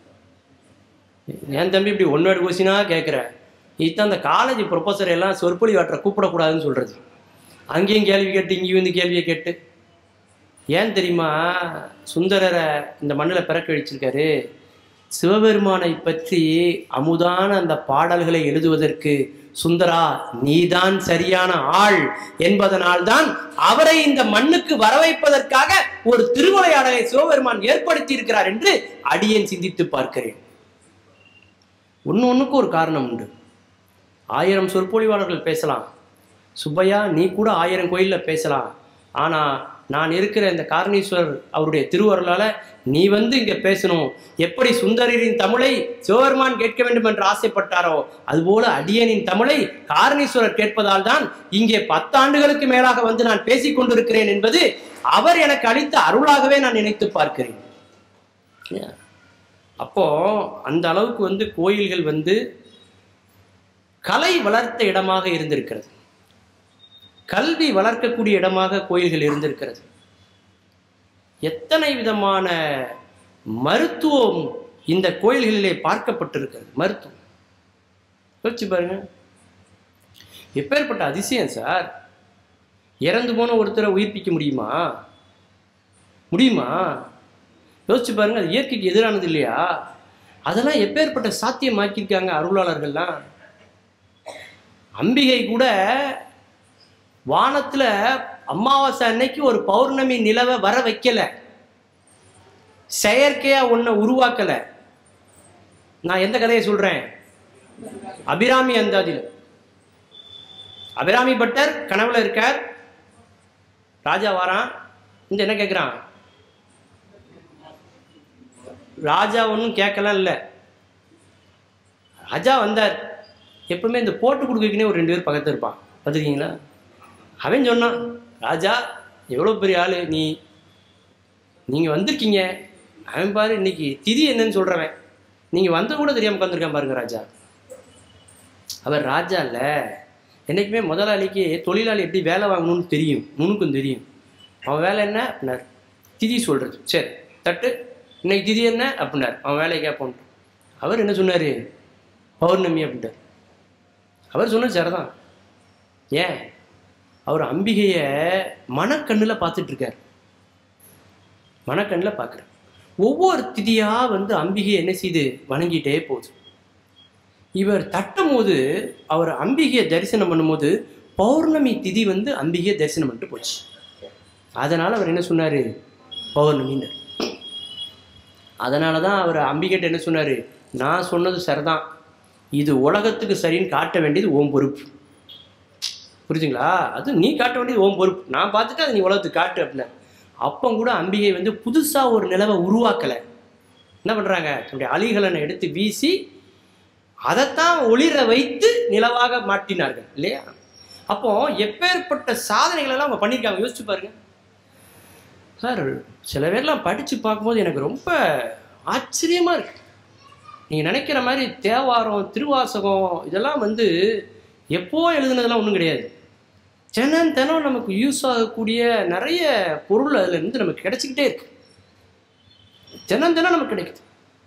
என் தம்பி இப்படி ஒன்னோட கொஸ்டினா கேட்குற இதுதான் அந்த காலேஜ் ப்ரொஃபஸர் எல்லாம் சொற்பொழி வாட்டரை கூப்பிடக்கூடாதுன்னு சொல்றது அங்கேயும் கேள்வி கேட்டு இங்கேயும் வந்து கேள்வியை கேட்டு ஏன் தெரியுமா சுந்தரரை இந்த மண்ணில் பிறக்க வச்சிருக்காரு சிவபெருமானை பற்றி அமுதான அந்த பாடல்களை எழுதுவதற்கு சுந்தரா நீதான் சரியான ஆள் என்பதனால்தான் அவரை இந்த மண்ணுக்கு வரவைப்பதற்காக ஒரு திருவிளையாடலை சிவபெருமான் ஏற்படுத்தி இருக்கிறார் என்று அடியேன் சிந்தித்து பார்க்கிறேன் ஒன்று ஒன்றுக்கு ஒரு காரணம் உண்டு ஆயிரம் சொற்பொழிவாளர்கள் பேசலாம் சுப்பையா நீ கூட ஆயிரம் கோயிலில் பேசலாம் ஆனால் நான் இருக்கிற இந்த காரணீஸ்வரர் அவருடைய திருவருளால நீ வந்து இங்க பேசணும் எப்படி சுந்தரரின் தமிழை சிவபெருமான் கேட்க வேண்டும் என்று ஆசைப்பட்டாரோ அதுபோல அடியனின் தமிழை காரணீஸ்வரர் கேட்பதால் தான் இங்கே பத்தாண்டுகளுக்கு மேலாக வந்து நான் பேசிக் கொண்டிருக்கிறேன் என்பது அவர் எனக்கு அளித்த அருளாகவே நான் நினைத்து பார்க்கிறேன் Yeah. அப்போ அந்த அளவுக்கு வந்து கோயில்கள் வந்து கலை வளர்த்த இடமாக இருந்திருக்கிறது கல்வி வளர்க்கக்கூடிய இடமாக கோயில்கள் இருந்திருக்கிறது எத்தனை விதமான மருத்துவம் இந்த கோயில்களிலே பார்க்கப்பட்டிருக்கிறது மருத்துவம் யோசிச்சு பாருங்க எப்பேற்பட்ட அதிசயம் சார் இறந்து போன ஒருத்தரை உயிர்ப்பிக்க முடியுமா முடியுமா யோசிச்சு பாருங்க அது இயற்கைக்கு எதிரானது இல்லையா அதெல்லாம் எப்பேற்பட்ட சாத்தியமாக்கியிருக்காங்க அருளாளர்கள்லாம் அம்பிகை கூட வானத்துல அமாவாசை அன்னைக்கு ஒரு பௌர்ணமி நிலவை வர வைக்கல செயற்கையா ஒன்றை உருவாக்கல நான் எந்த கதையை சொல்றேன் அபிராமி அந்தாதியில் அபிராமி பட்டர் கனவுல இருக்கார் ராஜா வாரான் இந்த என்ன கேட்குறான் ராஜா ஒன்றும் கேட்கலாம் இல்லை ராஜா வந்தார் எப்பவுமே இந்த போட்டு கொடுக்கறதுக்குனே ஒரு ரெண்டு பேர் பக்கத்தில் இருப்பான் பார்த்துருக்கீங்களா அவன் சொன்னான் ராஜா எவ்வளோ பெரிய ஆள் நீ நீங்கள் வந்திருக்கீங்க அவன் பாரு இன்னைக்கு திதி என்னன்னு சொல்கிறவன் நீங்கள் வந்த கூட தெரியாமல் உட்காந்துருக்கான் பாருங்க ராஜா அவர் ராஜா இல்லை என்றைக்குமே முதலாளிக்கு தொழிலாளி எப்படி வேலை வாங்கணும்னு தெரியும் நுணுக்கும் தெரியும் அவன் வேலை என்ன அப்படின்னார் திதி சொல்கிறது சரி தட்டு இன்னைக்கு திதி என்ன அப்படின்னார் அவன் வேலையை கேட்போம் அவர் என்ன சொன்னார் பௌர்ணமி அப்படின்ட்டார் அவர் சொன்னது சரிதான் ஏன் அவர் அம்பிகையை மனக்கண்ணில் பார்த்துட்டு இருக்கார் மனக்கண்ணில் பார்க்குறார் ஒவ்வொரு திதியாக வந்து அம்பிகை என்ன செய்து வணங்கிட்டே போகுது இவர் தட்டும் போது அவர் அம்பிகையை தரிசனம் பண்ணும்போது பௌர்ணமி திதி வந்து அம்பிகையை தரிசனம் பண்ணிட்டு போச்சு அதனால் அவர் என்ன சொன்னார் பௌர்ணமின்னு அதனால தான் அவர் அம்பிகிட்ட என்ன சொன்னார் நான் சொன்னது சரிதான் இது உலகத்துக்கு சரின்னு காட்ட வேண்டியது ஓம் பொறுப்பு புரிஞ்சுங்களா அது நீ காட்ட வேண்டியது ஓம் பொறுப்பு நான் பார்த்துட்டு அதை நீ உலகத்துக்கு காட்டு அப்படின்னா அப்போ கூட அம்பிகை வந்து புதுசாக ஒரு நிலவை உருவாக்கலை என்ன பண்ணுறாங்க தன்னுடைய அலிகலனை எடுத்து வீசி அதைத்தான் ஒளிர வைத்து நிலவாக மாட்டினார்கள் இல்லையா அப்போ எப்பேற்பட்ட சாதனைகள் எல்லாம் அவங்க பண்ணியிருக்காங்க யோசிச்சு பாருங்க சார் சில பேர்லாம் படித்து பார்க்கும்போது எனக்கு ரொம்ப ஆச்சரியமாக இருக்கு நீங்கள் நினைக்கிற மாதிரி தேவாரம் திருவாசகம் இதெல்லாம் வந்து எப்போ எழுதுனதெல்லாம் ஒன்றும் கிடையாது தினம் தினம் நமக்கு யூஸ் ஆகக்கூடிய நிறைய பொருள் அதுல இருந்து நமக்கு கிடைச்சிக்கிட்டே இருக்கு தினம் தினம் நமக்கு கிடைக்குது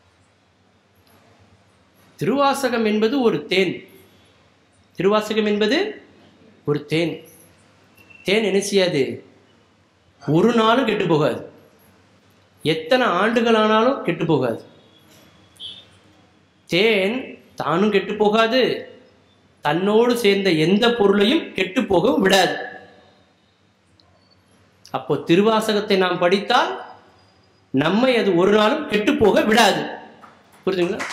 திருவாசகம் என்பது ஒரு தேன் திருவாசகம் என்பது ஒரு தேன் தேன் என்ன செய்யாது ஒரு நாளும் கெட்டு போகாது எத்தனை ஆண்டுகள் ஆனாலும் கெட்டு போகாது தேன் தானும் கெட்டு போகாது தன்னோடு சேர்ந்த எந்த பொருளையும் கெட்டு போகவும் விடாது அப்போ திருவாசகத்தை நாம் படித்தால் நம்மை அது ஒரு நாளும் கெட்டு போக விடாது புரிஞ்சுங்களா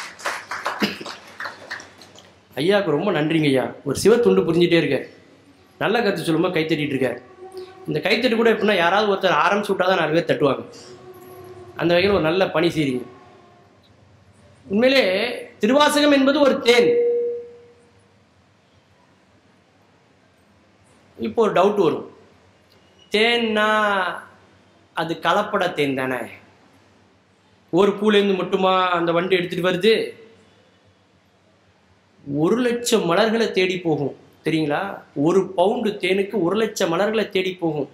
ஐயாவுக்கு ரொம்ப நன்றிங்க ஐயா ஒரு சிவத்துண்டு புரிஞ்சிட்டே இருக்கார் நல்ல கருத்து சொல்லும்போது கை தட்டிட்டு இருக்கார் இந்த கைத்தட்டு கூட எப்படின்னா யாராவது ஒருத்தர் ஆரம்பிச்சு விட்டா தான் நாலு பேர் தட்டுவாங்க அந்த வகையில் ஒரு நல்ல பணி செய்றீங்க உண்மையிலே திருவாசகம் என்பது ஒரு தேன் இப்போ ஒரு டவுட் வரும் தேன்னா அது கலப்பட தேன் தானே ஒரு பூலேருந்து மட்டுமா அந்த வண்டி எடுத்துட்டு வருது ஒரு லட்சம் மலர்களை தேடி போகும் தெரியுங்களா ஒரு பவுண்டு தேனுக்கு ஒரு லட்சம் மலர்களை தேடி போகும்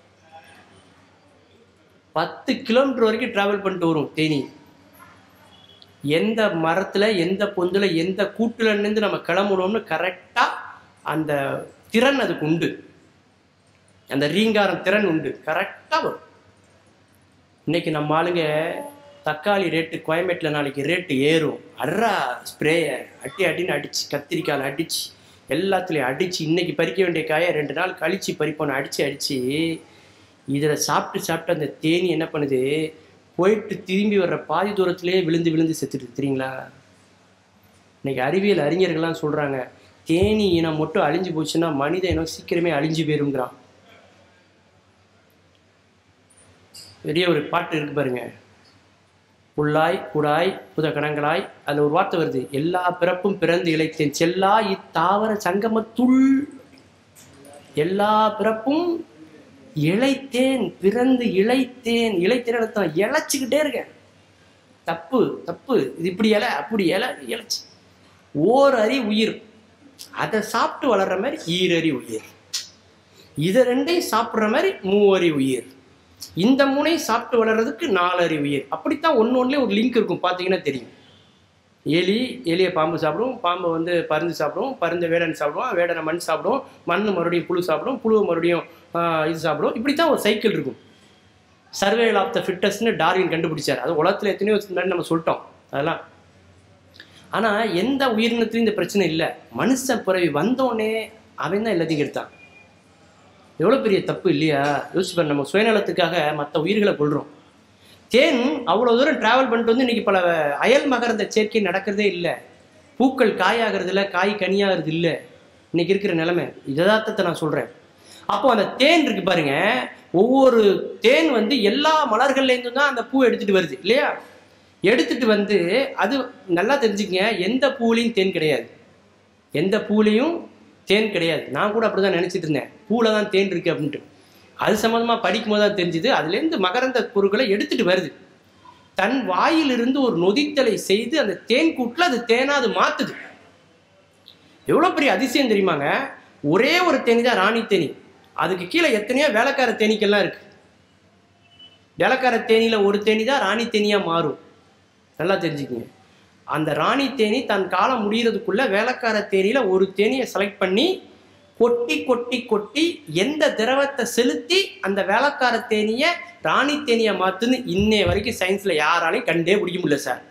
பத்து கிலோமீட்டர் வரைக்கும் டிராவல் பண்ணிட்டு வரும் தேனி எந்த மரத்துல எந்த பொந்துல எந்த கூட்டுல இருந்து நம்ம கிளம்பணும்னு கரெக்டா அந்த திறன் அதுக்கு உண்டு அந்த ரீங்காரம் திறன் உண்டு கரெக்டா வரும் இன்னைக்கு நம்ம ஆளுங்க தக்காளி ரேட்டு கோயம்பேட்டில் நாளைக்கு ரேட்டு ஏறும் அட்ரா ஸ்ப்ரேயர் அட்டி அட்டின்னு அடிச்சு கத்திரிக்காயில் அடிச்சு எல்லாத்துலேயும் அடிச்சு இன்னைக்கு பறிக்க வேண்டிய காயை ரெண்டு நாள் கழிச்சு பறிப்போன்னு அடிச்சு அடிச்சு இதில் சாப்பிட்டு சாப்பிட்டு அந்த தேனி என்ன பண்ணுது போயிட்டு திரும்பி வர்ற பாதி தூரத்திலேயே விழுந்து விழுந்து செத்துட்டு இருக்கு, தெரியுங்களா இன்னைக்கு அறிவியல் அறிஞர்கள்லாம் சொல்றாங்க தேனி இனம் மட்டும் அழிஞ்சு போச்சுன்னா மனித இனம் சீக்கிரமே அழிஞ்சு போயிருங்கிறான் பெரிய ஒரு பாட்டு இருக்கு பாருங்க புல்லாய் குடாய் புதகணங்களாய் அதில் ஒரு வார்த்தை வருது எல்லா பிறப்பும் பிறந்து இழைத்தேன் செல்லா இத்தாவர சங்கமத்துள் எல்லா பிறப்பும் இழைத்தேன் பிறந்து இழைத்தேன் இழைத்தேன் அர்த்தம் இழைச்சிக்கிட்டே இருக்கேன் தப்பு தப்பு இது இப்படி இலை அப்படி இலை இழைச்சி ஓர் அறி உயிர் அதை சாப்பிட்டு வளர்ற மாதிரி ஈரறி உயிர் இதை ரெண்டையும் சாப்பிட்ற மாதிரி மூவரி உயிர் இந்த மூணையும் சாப்பிட்டு வளர்றதுக்கு நாலறி உயிர் அப்படித்தான் ஒன்று ஒன்றுலேயே ஒரு லிங்க் இருக்கும் பார்த்தீங்கன்னா தெரியும் எலி எலியை பாம்பு சாப்பிடும் பாம்பு வந்து பருந்து சாப்பிடும் பருந்து வேடன் சாப்பிடுவோம் வேடனை மண் சாப்பிடும் மண் மறுபடியும் புழு சாப்பிடும் புழு மறுபடியும் ஆஹ், இது சாப்பிடும் இப்படி தான் ஒரு சைக்கிள் இருக்கும் சர்வேல் ஆஃப் த ஃபிட்டஸ்ட்னு டார்வின் கண்டுபிடிச்சார் அது உலகத்தில் எத்தனையோ வருஷத்துக்கு முன்னாடி நம்ம சொல்லிட்டோம் அதெல்லாம் ஆனால் எந்த உயிரினத்துலையும் இந்த பிரச்சனை இல்லை மனுஷன் பிறவி வந்தோடனே அவன் தான் எல்லாத்தையும் கெடுத்தான் எவ்வளோ பெரிய தப்பு இல்லையா யோசிச்சு பாரு நம்ம சுயநலத்துக்காக மற்ற உயிர்களை கொள்கிறோம் தேன் அவ்வளோ தூரம் டிராவல் பண்ணிட்டு வந்து இன்னைக்கு பல அயல் மகரந்த சேர்க்கை நடக்கிறதே இல்லை பூக்கள் காயாகிறது இல்லை காய் கனியாகிறது இல்லை இன்னைக்கு இருக்கிற நிலைமை யதார்த்தத்தை நான் சொல்கிறேன் அப்போ அந்த தேன் இருக்கு பாருங்க ஒவ்வொரு தேன் வந்து எல்லா மலர்கள்லேருந்து தான் அந்த பூ எடுத்துட்டு வருது இல்லையா எடுத்துட்டு வந்து அது நல்லா தெரிஞ்சுக்கங்க எந்த பூலையும் தேன் கிடையாது எந்த பூலையும் தேன் கிடையாது நான் கூட அப்படிதான் நினைச்சிட்டு இருந்தேன் பூவில் தான் தேன் இருக்கு அப்படின்ட்டு அது சம்மந்தமா படிக்கும் போது தான் தெரிஞ்சுது அதுலேருந்து மகரந்த பொருட்களை எடுத்துட்டு வருது தன் வாயிலிருந்து ஒரு நொதித்தலை செய்து அந்த தேன் கூட்டில் அது தேனா அது மாத்துது எவ்வளோ பெரிய அதிசயம் தெரியுமாங்க ஒரே ஒரு தேனி தான் ராணி தேனி அதுக்கு கீழே எத்தனையோ வேலைக்கார தேனீக்கெல்லாம் இருக்கு வேலைக்கார தேனியில ஒரு தேனி தான் ராணி தேனியா மாறும் நல்லா தெரிஞ்சுக்கங்க அந்த ராணி தேனி தன் காலம் முடியறதுக்குள்ள வேலைக்கார தேனியில ஒரு தேனியை செலக்ட் பண்ணி கொட்டி கொட்டி கொட்டி எந்த திரவத்தை செலுத்தி அந்த வேலைக்கார தேனியை ராணி தேனியை மாத்துன்னு இன்னைய வரைக்கும் சயின்ஸ்ல யாராலையும் கண்டே பிடிக்க முடியல சார்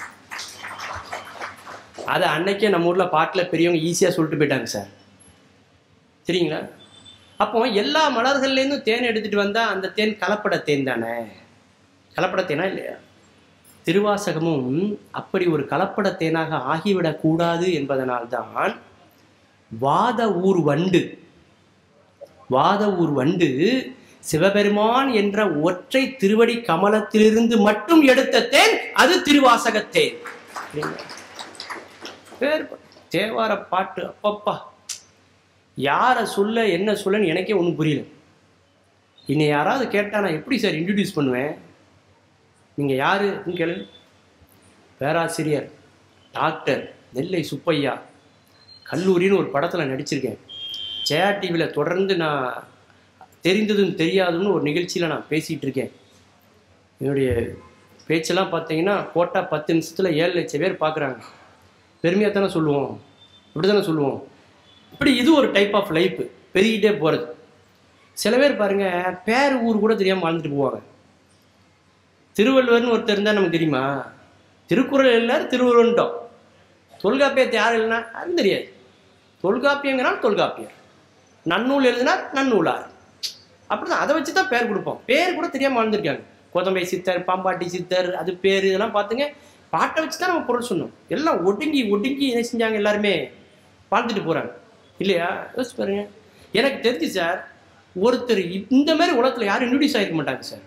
அதை அன்னைக்கே நம்ம ஊர்ல பாட்டில் பெரியவங்க ஈஸியா சொல்லிட்டு போயிட்டாங்க சார் சரிங்களா அப்போ எல்லா மலர்கள்லேருந்தும் தேன் எடுத்துட்டு வந்தா அந்த தேன் கலப்பட தேன் தானே கலப்பட தேனா இல்லையா திருவாசகமும் அப்படி ஒரு கலப்பட தேனாக ஆகிவிடக்கூடாது என்பதனால்தான் வாத ஊர் வண்டு வாத ஊர் வண்டு சிவபெருமான் என்ற ஒற்றை திருவடி கமலத்திலிருந்து மட்டும் எடுத்த தேன் அது திருவாசகத்தேன் சரிங்களா? பேர் தேவார பாட்டு அப்பப்பா யாரை சொல்ல என்ன சொல்லன்னு எனக்கே ஒன்றும் புரியல இன்னை யாராவது கேட்டா நான் எப்படி சார் இன்ட்ரடியூஸ் பண்ணுவேன் நீங்கள் யாருன்னு கேளு பேராசிரியர் டாக்டர் நெல்லை சுப்பையா கல்லூரின்னு ஒரு படத்தில் நடிச்சிருக்கேன் ஜெயா டிவியில் தொடர்ந்து நான் தெரிந்ததும் தெரியாதுன்னு ஒரு நிகழ்ச்சியில் நான் பேசிகிட்டு இருக்கேன் என்னுடைய பேச்செல்லாம் பார்த்தீங்கன்னா போட்டா பத்து நிமிஷத்தில் ஏழு லட்சம் பேர் பார்க்குறாங்க பெருமையாக தானே சொல்லுவோம் இப்படி தானே சொல்லுவோம் இப்படி இது ஒரு டைப் ஆஃப் லைஃப் பெருகிட்டே போகிறது சில பேர் பாருங்க பேர் ஊர் கூட தெரியாமல் வாழ்ந்துட்டு போவாங்க திருவள்ளுவர்னு ஒருத்தர் இருந்தால் நமக்கு தெரியுமா திருக்குறள் எல்லாரும் திருவள்ளுவன்ட்டோம் தொல்காப்பியத்தை யார் இல்லைன்னா அது தெரியாது தொல்காப்பியங்கிறான் தொல்காப்பியர் நன்னூல் எழுதினார் நன்னூலார் அப்படிதான் அதை வச்சு தான் பேர் கொடுப்போம் பேர் கூட தெரியாமல் வாழ்ந்துருக்காங்க கோதம்பை சித்தர் பாம்பாட்டி சித்தர் அது பேர் இதெல்லாம் பார்த்துங்க பாட்டை வச்சு தான் நம்ம பொருள் சொன்னோம் எல்லாம் ஒடுங்கி ஒடுங்கி என்ன செஞ்சாங்க எல்லாருமே வாழ்ந்துட்டு போகிறாங்க இல்லையா யோசிச்சு பாருங்க எனக்கு தெரிஞ்சு சார் ஒருத்தர் இந்த மாதிரி உலகத்தில் யாரும் இன்ட்ரடியூஸ் ஆகிருக்க மாட்டாங்க சார்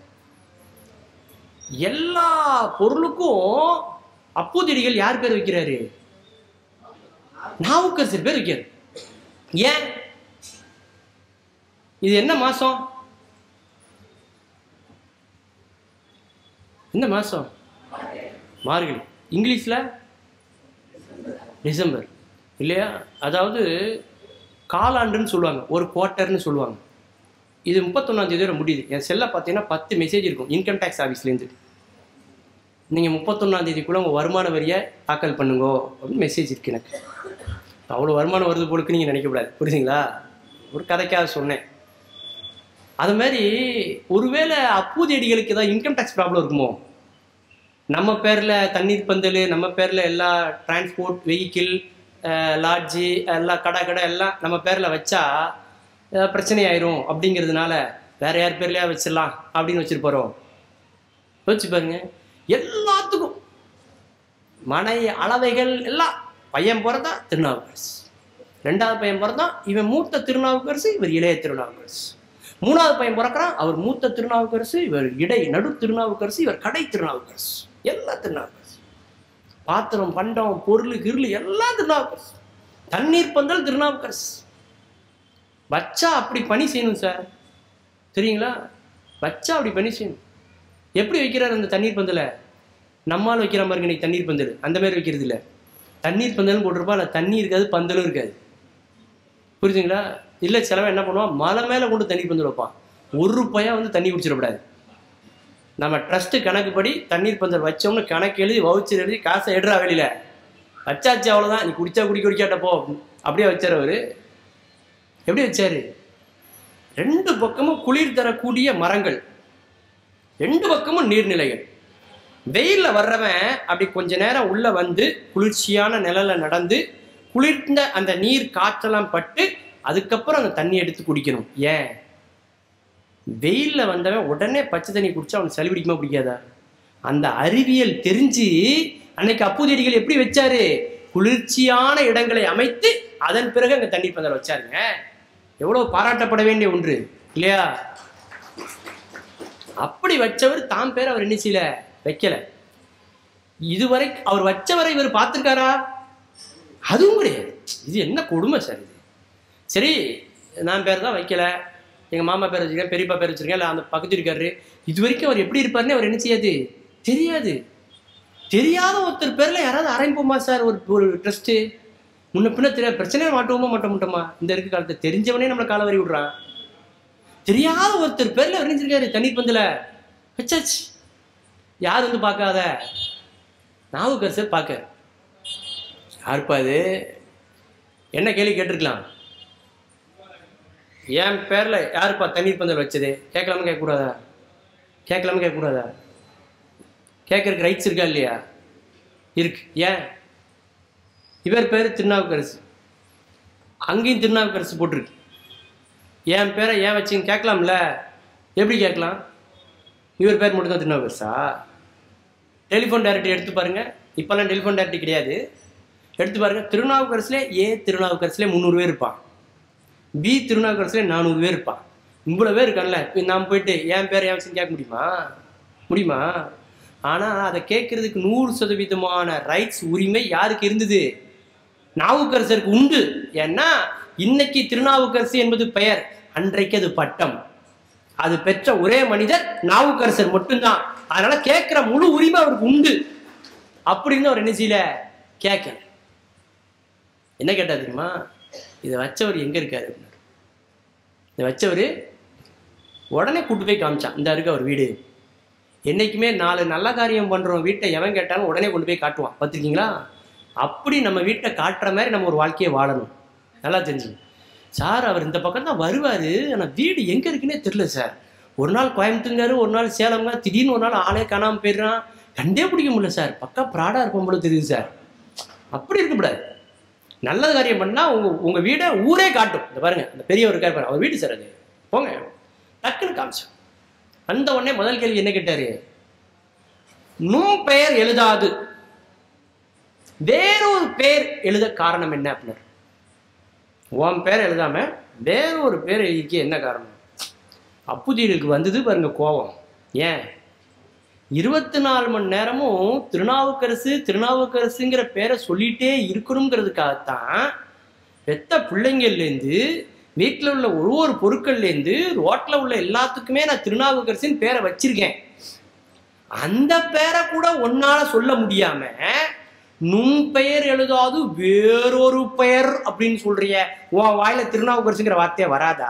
எல்லா பொருளுக்கும் அப்பூதிரிகள் யார் பேர் வைக்கிறாரு நாவுக்கரசர் பேர் வைக்கிறார் ஏன் இது என்ன மாசம் என்ன மாசம் மார்கழி இங்கிலீஷ்ல டிசம்பர் இல்லையா அதாவது காலாண்டுன்னு சொல்லுவாங்க ஒரு குவார்ட்டர்னு சொல்லுவாங்க இது முப்பத்தொன்னாம் தேதியோட முடியுது என் செல்லை பார்த்தீங்கன்னா பத்து மெசேஜ் இருக்கும் இன்கம் டேக்ஸ் ஆஃபீஸ்லேருந்து நீங்கள் முப்பத்தொன்னாம் தேதிக்குள்ளே உங்கள் வருமான வரியை தாக்கல் பண்ணுங்கோ அப்படின்னு மெசேஜ் இருக்கு எனக்கு அவ்வளோ வருமானம் வருது போலுக்கு நீங்கள் நினைக்கக்கூடாது புரியுதுங்களா ஒரு கதைக்காக சொன்னேன் அது மாதிரி ஒருவேளை அப்பூதியடிகளுக்கு ஏதாவது இன்கம் டேக்ஸ் ப்ராப்ளம் இருக்குமோ நம்ம பேரில் தண்ணீர் பந்தல் நம்ம பேரில் எல்லா டிரான்ஸ்போர்ட் வெஹிக்கிள் லாட்ஜி எல்லாம் கடை கடை எல்லாம் நம்ம பேரில் வச்சா ஏதாவது பிரச்சனை ஆயிரும் அப்படிங்கிறதுனால வேற யார் பேர்லையா வச்சிடலாம் அப்படின்னு வச்சிருப்போம் யோசிச்சு பாருங்க எல்லாத்துக்கும் மனை அளவைகள் எல்லாம் பையன் பிறந்தா திருநாவுக்கரசு ரெண்டாவது பையன் பிறந்தான் இவன் மூத்த திருநாவுக்கரசு இவர் இளைய திருநாவுக்கரசு மூணாவது பையன் பிறக்கிறான் அவர் மூத்த திருநாவுக்கரசு இவர் இடை நடு திருநாவுக்கரசு இவர் கடை திருநாவுக்கரசு எல்லாம் திருநாவுக்கரசு பாத்திரம் பண்டம் பொருள் கிருள் எல்லாம் திருநாவுக்கரசு தண்ணீர் பந்தல் திருநாவுக்கரசு வச்சா அப்படி பணி செய்யணும் சார் தெரியுங்களா வச்சா அப்படி பணி செய்யணும் எப்படி வைக்கிறார் அந்த தண்ணீர் பந்தலை நம்மால் வைக்கிற மாதிரி இன்னைக்கு தண்ணீர் பந்தல் அந்த மாதிரி வைக்கிறது இல்லை தண்ணீர் பந்தல்னு போட்டிருப்பா அதில் தண்ணி இருக்காது பந்தலும் இருக்காது புரியுதுங்களா இல்லை சிலவன் என்ன பண்ணுவான் மலை மேலே கொண்டு தண்ணீர் பந்தல் வைப்பான் ஒரு பையன் வந்து தண்ணி குடிச்சிடக்கூடாது நம்ம ட்ரஸ்ட்டு கணக்குப்படி தண்ணீர் பந்தல் வச்சோம்னு கணக்கு எழுதி வவுச்சர் எழுதி காசை எடுறா வெளியில வச்சாச்சு அவ்வளோதான் நீ குடிச்சா குடிக்க குடிக்காட்ட போ அப்படியே வச்சார் அவரு எப்படி வச்சாரு ரெண்டு பக்கமும் குளிர் தரக்கூடிய மரங்கள் ரெண்டு பக்கமும் நீர்நிலைகள் வெயில்ல வர்றவன் அப்படி கொஞ்ச நேரம் உள்ள வந்து குளிர்ச்சியான நிழல்ல நடந்து குளிர்ந்த அந்த நீர் காற்றெல்லாம் பட்டு அதுக்கப்புறம் அந்த தண்ணி எடுத்து குடிக்கணும் ஏன் வெயில்ல வந்தவன் உடனே பச்சை தண்ணி குடிச்சா அவனுக்கு சளி பிடிக்குமா பிடிக்காதா அந்த அறிவியல் தெரிஞ்சு அன்னைக்கு அப்புதடிகள் எப்படி வச்சாரு குளிர்ச்சியான இடங்களை அமைத்து அதன் பிறகு அங்க தண்ணீர் பந்தல் வச்சாருங்க எவ்வளவு பாராட்டப்பட வேண்டிய ஒன்று இல்லையா அப்படி வச்சவர் தாம் பேர் அவர் என்ன செய்யல வைக்கல இதுவரை அவர் வச்சவரை இவர் பார்த்திருக்காரா அதுவும் கிடையாது இது என்ன கொடுமை சார் இது சரி நான் பேர் தான் வைக்கல எங்க மாமா பேர் வச்சிருக்கேன் பெரியப்பா பேர் வச்சிருக்கேன் இல்லை அந்த பக்கத்து இருக்காரு இது வரைக்கும் அவர் எப்படி இருப்பாருன்னு அவர் என்ன செய்யாது தெரியாது தெரியாத ஒருத்தர் பேர்ல யாராவது ஆரம்பிப்போமா சார் ஒரு ஒரு ட்ரஸ்ட்டு முன்ன பின்ன தெரியாது பிரச்சனையே மாட்டுவோமா மாட்ட மாட்டோமா இந்த இருக்க காலத்தை தெரிஞ்சவனே நம்மளை கால வரி விடுறான் தெரியாத ஒருத்தர் பேர்ல அறிஞ்சிருக்காரு தண்ணீர் பந்தல வச்சாச்சு யார் வந்து பார்க்காத நாவுக்கரசர் பார்க்க யாருப்பா இது என்ன கேள்வி கேட்டிருக்கலாம் என் பேர்ல யாருப்பா தண்ணீர் பந்தல் வச்சது கேட்கலாமா கேட்கக்கூடாதா கேட்கலாமா கேட்கக்கூடாதா கேட்கறதுக்கு ரைட்ஸ் இருக்கா இல்லையா இருக்கு ஏன் இவர் பேர் திருநாவுக்கரசு அங்கேயும் திருநாவுக்கரசு போட்டிருக்கு என் பேரை ஏன் வச்சுங்க கேட்கலாம்ல எப்படி கேட்கலாம் இவர் பேர் மட்டும்தான் திருநாவுக்கரசா டெலிஃபோன் டைரக்டரி எடுத்து பாருங்க இப்போல்லாம் டெலிஃபோன் டைரக்டரி கிடையாது எடுத்து பாருங்க திருநாவுக்கரசுலே ஏ திருநாவுக்கரசுலே முந்நூறு பேர் இருப்பான் பி திருநாவுக்கரசுலே நானூறு பேர் இருப்பான் இவ்வளோ பேர் இருக்கான்ல இப்போ நாம் போயிட்டு என் பேரை ஏன் வச்சுன்னு கேட்க முடியுமா முடியுமா ஆனால் அதை கேட்கறதுக்கு நூறு சதவீதமான ரைட்ஸ் உரிமை யாருக்கு இருந்தது நாவுக்கரசருக்கு உண்டு ஏன்னா இன்னைக்கு திருநாவுக்கரசு என்பது பெயர் அன்றைக்கு அது பட்டம் அது பெற்ற ஒரே மனிதர் நாவுக்கரசர் மட்டும்தான் அதனால கேட்கிற முழு உரிமை அவருக்கு உண்டு அப்படின்னு அவர் என்ன செய்யல கேட்கல என்ன கேட்டா தெரியுமா இதை வச்சவர் எங்க இருக்காரு அப்படின்னாரு. இதை வச்சவர் உடனே கூட்டு போய் காமிச்சான் இந்த இருக்கு அவர் வீடு என்னைக்குமே நாலு நல்ல காரியம் பண்றோம் வீட்டை எவன் கேட்டாலும் உடனே கொண்டு போய் காட்டுவான் பார்த்துருக்கீங்களா அப்படி நம்ம வீட்டை காட்டுற மாதிரி நம்ம ஒரு வாழ்க்கையை வாழணும் நல்லா தெரிஞ்சுங்க சார் அவர் இந்த பக்கம் தான் வருவார் ஆனால் வீடு எங்கே இருக்குன்னே தெரில சார் ஒரு நாள் கோயம்புத்தூர்ங்காரு ஒரு நாள் சேலம்ங்க திடீர்னு ஒரு நாள் ஆளே காணாமல் போயிடுறான் கண்டே பிடிக்க முடியல சார் பக்கா ப்ராடாக இருக்கும் போல தெரியுது சார் அப்படி இருக்கக்கூடாது நல்ல காரியம் பண்ணால் உங்கள் உங்கள் வீடை ஊரே காட்டும் இந்த பாருங்க அந்த பெரியவர் இருக்கார் பாருங்க அவர் வீடு சார் அது போங்க டக்குன்னு காமிச்சோம் அந்த உடனே முதல் கேள்வி என்ன கேட்டாரு நும் பெயர் எழுதாது வேறொரு பேர் எழுத காரணம் என்ன அப்படின்னாரு உன் பேர் எழுதாம வேறொரு பேர் எழுதிக்க என்ன காரணம் அப்புதீருக்கு வந்தது பாருங்க கோபம் ஏன் இருபத்தி நாலு மணி நேரமும் திருநாவுக்கரசு திருநாவுக்கரசுங்கிற பேரை சொல்லிட்டே இருக்கணுங்கிறதுக்காகத்தான் பெத்த பிள்ளைங்கள்லேருந்து வீட்டில் உள்ள ஒரு ஒரு பொருட்கள்லேருந்து ரோட்டில் உள்ள எல்லாத்துக்குமே நான் திருநாவுக்கரசின் பேரை வச்சிருக்கேன் அந்த பேரை கூட ஒன்னால சொல்ல முடியாம நும் பெயர் எழுதாது வேறொரு பெயர் அப்படின்னு சொல்றிய உன் வாயில திருநாவுக்கரசுங்கிற வார்த்தையே வராதா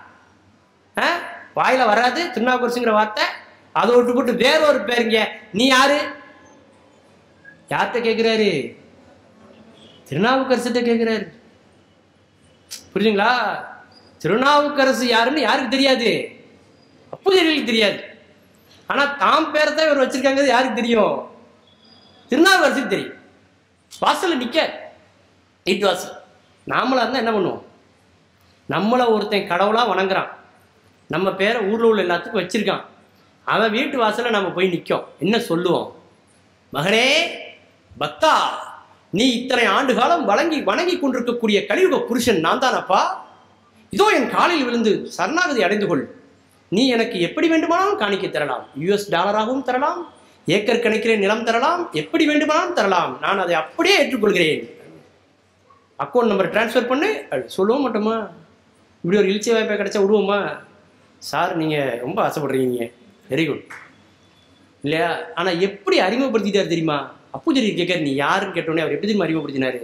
ஆ? வாயில வராது திருநாவுக்கரசுங்கிற வார்த்தை அதை விட்டு போட்டு வேறொரு பேருங்க நீ யாரு யார்கிட்ட கேட்கிறாரு திருநாவுக்கரசுகிட்ட கேட்கிறாரு புரியுதுங்களா திருநாவுக்கரசு யாருன்னு யாருக்கு தெரியாது அப்புதர்களுக்கு தெரியாது ஆனா தாம் பேரை தான் இவர் வச்சிருக்காங்க யாருக்கு தெரியும் திருநாவுக்கரசுக்கு தெரியும் வாசல்ல நிக்க வீட்டு வாசல் நாமளா இருந்தா என்ன பண்ணுவோம் நம்மளை ஒருத்தன் கடவுளா வணங்குறான் நம்ம பேரை ஊர்ல உள்ள எல்லாத்துக்கும் வச்சிருக்கான் அவன் வீட்டு வாசல்ல நம்ம போய் நிற்கும் என்ன சொல்லுவோம் மகனே பக்தா நீ இத்தனை ஆண்டு காலம் வழங்கி வணங்கி கொண்டிருக்கக்கூடிய கலியுக புருஷன் நான் தானப்பா இதோ என் காலில் விழுந்து சரணாகதி அடைந்து கொள் நீ எனக்கு எப்படி வேண்டுமானாலும் காணிக்கை தரலாம் யுஎஸ் டாலராகவும் தரலாம் ஏக்கர் கணக்கிலே நிலம் தரலாம் எப்படி வேண்டுமானாலும் தரலாம் நான் அதை அப்படியே ஏற்றுக்கொள்கிறேன் அக்கௌண்ட் நம்பர் ட்ரான்ஸ்ஃபர் பண்ணு அப்படி சொல்லவும் மாட்டோமா இப்படி ஒரு இழிச்சி வாய்ப்பை கிடைச்சா விடுவோமா சார் நீங்கள் ரொம்ப ஆசைப்படுறீங்க வெரி குட் இல்லையா ஆனால் எப்படி அறிமுகப்படுத்திட்டார் தெரியுமா அப்புஜரி கேட்காரு நீ யாருன்னு கேட்டோடனே அவர் எப்படி தெரியுமா அறிமுகப்படுத்தினாரு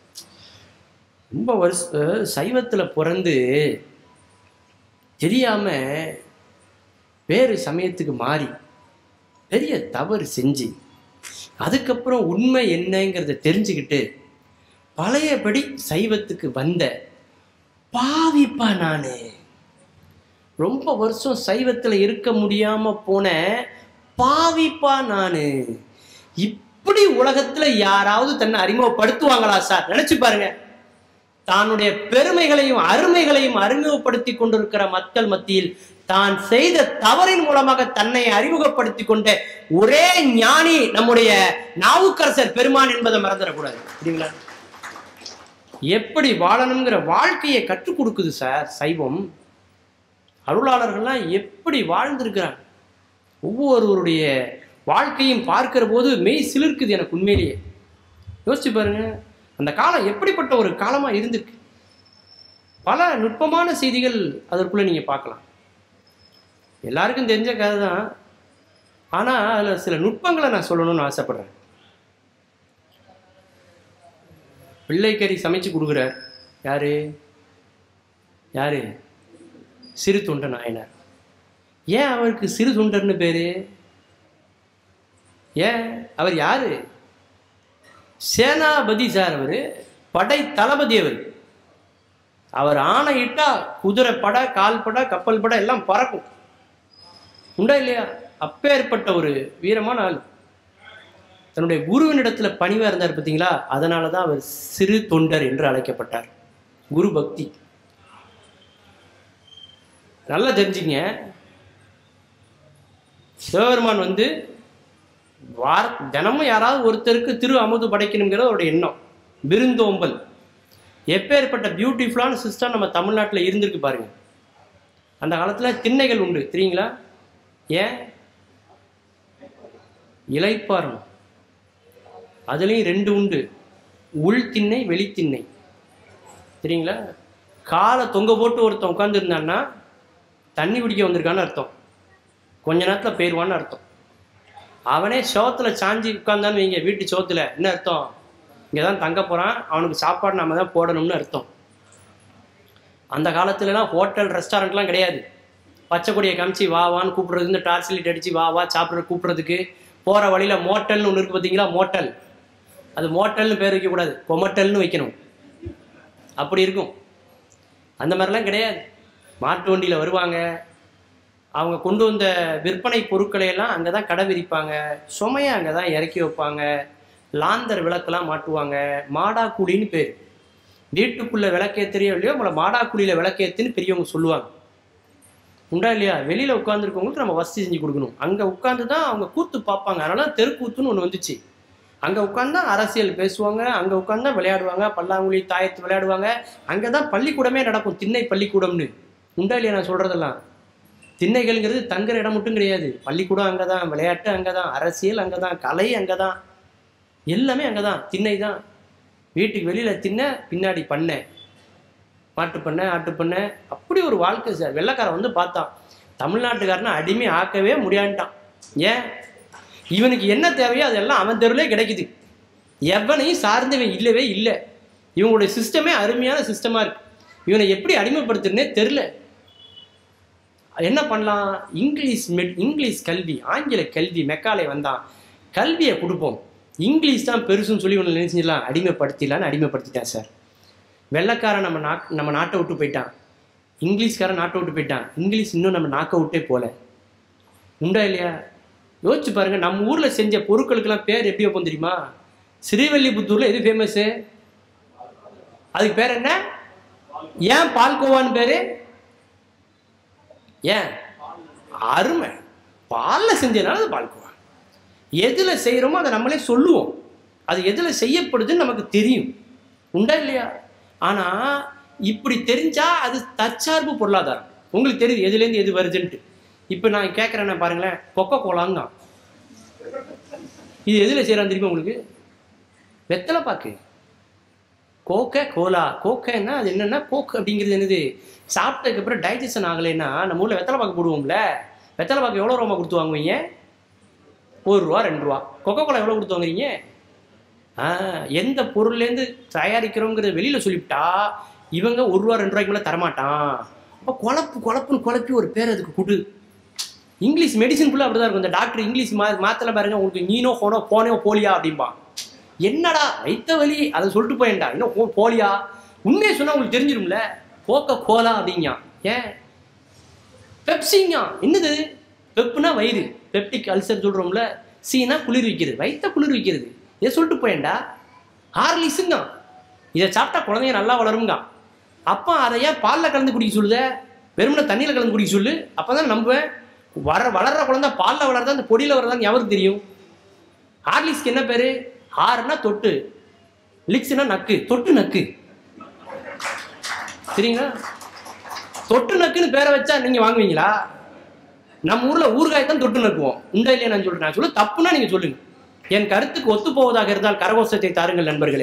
ரொம்ப வருஷ சைவத்தில் பிறந்து தெரியாம வேறு சமயத்துக்கு மாறி பெரிய தவறு செஞ்சு அதுக்கப்புறம் உண்மை என்னங்கிறத தெரிஞ்சுக்கிட்டு பழையபடி சைவத்துக்கு வந்த பாவிப்பா நானு ரொம்ப வருஷம் சைவத்தில் இருக்க முடியாம போன பாவிப்பா நானு இப்படி உலகத்துல யாராவது தன்னை அறிமுகப்படுத்துவாங்களா சார் நினைச்சு பாருங்க தன்னுடைய பெருமைகளையும் அருமைகளையும் அறிமுகப்படுத்தி கொண்டிருக்கிற மக்கள் மத்தியில் தான் செய்த தவறின் மூலமாக தன்னை அறிமுகப்படுத்தி கொண்ட ஒரே ஞானி நம்முடைய நாவுக்கரசர் பெருமான் என்பதை மறந்துடக்கூடாது சரிங்களா எப்படி வாழணுங்கிற வாழ்க்கையை கற்றுக் கொடுக்குது சார் சைவம் அருளாளர்கள்லாம் எப்படி வாழ்ந்திருக்கிறாங்க ஒவ்வொருவருடைய வாழ்க்கையும் பார்க்கிற போது மெய் சிலிர்க்குது எனக்கு உண்மையிலேயே யோசிச்சு பாருங்க அந்த காலம் எப்படிப்பட்ட ஒரு காலமாக இருந்திருக்கு பல நுட்பமான செய்திகள் அதற்குள்ளே நீங்கள் பார்க்கலாம் எல்லாருக்கும் தெரிஞ்ச கதை தான் ஆனால் அதில் சில நுட்பங்களை நான் சொல்லணும்னு ஆசைப்படுறேன் பிள்ளைக்கறி சமைச்சு கொடுக்குறார் யாரு யாரு சிறு தொண்ட நாயனார் ஏன் அவருக்கு சிறு தொண்டர்னு பேரு ஏன் அவர் யாரு சேனாபதி சார் அவர் படை தளபதி அவர் அவர் ஆணையிட்டா குதிரை பட கால் பட கப்பல் பட எல்லாம் பறக்கும் உண்டா இல்லையா அப்பேற்பட்ட ஒரு வீரமான ஆள் தன்னுடைய குருவினிடத்துல பணிவா இருந்தார் பார்த்தீங்களா அதனால தான் அவர் சிறு தொண்டர் என்று அழைக்கப்பட்டார் குரு பக்தி நல்லா தெரிஞ்சுங்க சிவபெருமான் வந்து வார தினமும் யாராவது ஒருத்தருக்கு திரு அமுது படைக்கணுங்கிறது அவருடைய எண்ணம் விருந்தோம்பல் எப்பேற்பட்ட பியூட்டிஃபுல்லான சிஸ்டம் நம்ம தமிழ்நாட்டில் இருந்திருக்கு பாருங்க அந்த காலத்தில் திண்ணைகள் உண்டு தெரியுங்களா ஏன் இலைப்பாறணும் அதுலேயும் ரெண்டு உண்டு உள் திண்ணை வெளித்திண்ணை சரிங்களா காலை தொங்க போட்டு ஒருத்தன் உட்காந்துருந்தான்னா தண்ணி குடிக்க வந்திருக்கான்னு அர்த்தம் கொஞ்ச நேரத்தில் போயிடுவான்னு அர்த்தம் அவனே சோத்தில் சாஞ்சி உட்காந்தான்னு வைங்க வீட்டு சோத்தில் என்ன அர்த்தம் இங்கே தான் தங்க போகிறான் அவனுக்கு சாப்பாடு நம்ம தான் போடணும்னு அர்த்தம் அந்த காலத்துலலாம் ஹோட்டல் ரெஸ்டாரண்ட்லாம் கிடையாது பச்சை கொடியை காமிச்சு வா வான்னு கூப்பிடுறது இந்த டார்ச் லைட் அடித்து வா வா சாப்பிட்ற கூப்பிட்றதுக்கு போகிற வழியில் மோட்டல்னு ஒன்று இருக்குது பார்த்தீங்களா மோட்டல் அது மோட்டல்னு பேர் வைக்கக்கூடாது கொமட்டல்னு வைக்கணும் அப்படி இருக்கும் அந்த மாதிரிலாம் கிடையாது மாட்டு வண்டியில் வருவாங்க அவங்க கொண்டு வந்த விற்பனை பொருட்களை எல்லாம் அங்கே தான் கடை விரிப்பாங்க சுமையை அங்கே தான் இறக்கி வைப்பாங்க லாந்தர் விளக்கெல்லாம் மாட்டுவாங்க மாடாக்குழின்னு பேர் வீட்டுக்குள்ளே விளக்கேத்துறியோ இல்லையோ நம்மளை மாடாக்குழியில் விளக்கேத்துன்னு பெரியவங்க சொல்லுவாங்க உண்டா இல்லையா வெளியில் உட்காந்துருக்கவங்களுக்கு நம்ம வசதி செஞ்சு கொடுக்கணும் அங்கே உட்காந்து தான் அவங்க கூத்து பார்ப்பாங்க அதனால தெருக்கூத்துன்னு ஒன்று வந்துச்சு அங்கே உட்காந்தா அரசியல் பேசுவாங்க அங்கே உட்காந்தா விளையாடுவாங்க பல்லாங்குழி தாயத்து விளையாடுவாங்க அங்கே தான் பள்ளிக்கூடமே நடக்கும் திண்ணை பள்ளிக்கூடம்னு உண்டா இல்லையா நான் சொல்கிறதெல்லாம் திண்ணைகள்ங்கிறது தங்குற இடம் மட்டும் கிடையாது பள்ளிக்கூடம் அங்கே தான் விளையாட்டு அங்கே தான் அரசியல் அங்கே தான் கலை அங்கே தான் எல்லாமே அங்கே தான் திண்ணை தான் வீட்டுக்கு வெளியில் திண்ணை பின்னாடி பண்ணை மாட்டு பண்ணை ஆட்டு பண்ணை அப்படி ஒரு வாழ்க்கை சார் வெள்ளைக்காரன் வந்து பார்த்தான் தமிழ்நாட்டுக்காரனை அடிமை ஆக்கவே முடியான்ட்டான் ஏன் இவனுக்கு என்ன தேவையோ அதெல்லாம் அவன் தெருவிலே கிடைக்குது எவனையும் சார்ந்தவன் இல்லவே இல்லை இவங்களுடைய சிஸ்டமே அருமையான சிஸ்டமாக இருக்கு இவனை எப்படி அடிமைப்படுத்துறனே தெரில என்ன பண்ணலாம் இங்கிலீஷ் மெட் இங்கிலீஷ் கல்வி ஆங்கில கல்வி மெக்காலே வந்தான் கல்வியை கொடுப்போம் இங்கிலீஷ் தான் பெருசுன்னு சொல்லி ஒன்று நினைச்சிடலாம் அடிமைப்படுத்திடலான்னு அடிமைப்படுத்திட்டான் சார் வெள்ளைக்காரன் நம்ம நாட் நம்ம நாட்டை விட்டு போயிட்டான் இங்கிலீஷ்காரன் நாட்டை விட்டு போயிட்டான் இங்கிலீஷ் இன்னும் நம்ம நாக்கை விட்டே போல உண்டா இல்லையா யோசிச்சு பாருங்க நம்ம ஊரில் செஞ்ச பொருட்களுக்கெல்லாம் பேர் எப்படி வைப்போம் தெரியுமா ஸ்ரீவல்லிபுத்தூரில் எது ஃபேமஸ்ஸு அதுக்கு பேர் என்ன ஏன் பால்கோவான்னு பேர் ஏன் அருமை பாலில் செஞ்சதுனால அது பால்கோவா எதில் செய்கிறோமோ அதை நம்மளே சொல்லுவோம் அது எதில் செய்யப்படுதுன்னு நமக்கு தெரியும் உண்டா இல்லையா ஆனால் இப்படி தெரிஞ்சா அது தற்சார்பு பொருளாதாரம் உங்களுக்கு தெரியுது எதுலேருந்து எது வருதுன்ட்டு இப்போ நான் கேட்குறேன்னா பாருங்களேன் கொக்கோ கோலாங்க தான் இது எதில் செய்கிறான்னு தெரியுமா உங்களுக்கு வெத்தலை பாக்கு கோக்க கோலா கோக்கன்னா அது என்னன்னா கோக் அப்படிங்கிறது என்னது சாப்பிட்டதுக்கு அப்புறம் டைஜஷன் ஆகலைன்னா நம்ம ஊரில் வெத்தலை பாக்கு போடுவோம்ல வெத்தலை பாக்கு எவ்வளோ ரூபா கொடுத்து வாங்குவீங்க ஒரு ரூபா ரெண்டு ரூபா கொக்கோ கோலா எவ்வளோ கொடுத்து வாங்குறீங்க ஆ எந்த பொருள்லேருந்து தயாரிக்கிறோங்கிறத வெளியில் சொல்லிவிட்டா இவங்க ஒரு ரூபா ரெண்டு ரூபாய்க்கு மேலே தரமாட்டான் அப்போ குழப்பு குழப்புன்னு குழப்பி ஒரு பேர் அதுக்கு கொடு இங்கிலீஷ் மெடிசன் ஃபுல்லாக அப்படி தான் இருக்கும் இந்த டாக்டர் இங்கிலீஷ் மா மாத்திரை பாருங்க உங்களுக்கு நீனோ போனோ போனோ போலியா அப்படிம்பா என்னடா வைத்த வலி அதை சொல்லிட்டு போயேன்டா இன்னும் போ போலியா உண்மையை சொன்னால் உங்களுக்கு தெரிஞ்சிரும்ல கோக்க கோலா அப்படிங்க ஏன் பெப்சிங்க என்னது பெப்புனா வயிறு பெப்டிக் அல்சர் சொல்கிறோம்ல சீனா குளிர் வைக்கிறது வயிற்ற குளிர் வைக்கிறது இதை சொல்லிட்டு போயேன்டா ஹார்லிக்ஸுங்க இதை சாப்பிட்டா குழந்தைங்க நல்லா வளருங்க அப்பா அதை ஏன் பாலில் கலந்து குடிக்க சொல்லுத வெறுமனே தண்ணியில் கலந்து குடிக்க சொல்லு அப்போ தான் நம்புவேன் வர வளர்ற குழந்தை பாலில் வளர்றதா அந்த பொடியில் வளர்றதான்னு எவருக்கு தெரியும் ஹார்லிக்ஸ்க்கு என்ன பேர் ஹார்னா தொட்டு லிக்ஸ்னா நக்கு தொட்டு நக்கு சரிங்களா தொட்டு நக்குன்னு பேரை வச்சா நீங்க வாங்குவீங்களா நம்ம ஊர்ல ஊறுகாய் தான் தொட்டு நக்குவோம் உண்டா இல்லையா நான் சொல்றேன் நான் சொல்ல தப்புனா நீங்க சொல்லுங்க என் கருத்துக்கு ஒத்து போவதாக இருந்தால் கரகோஷத்தை தாருங்கள் நண்பர்களே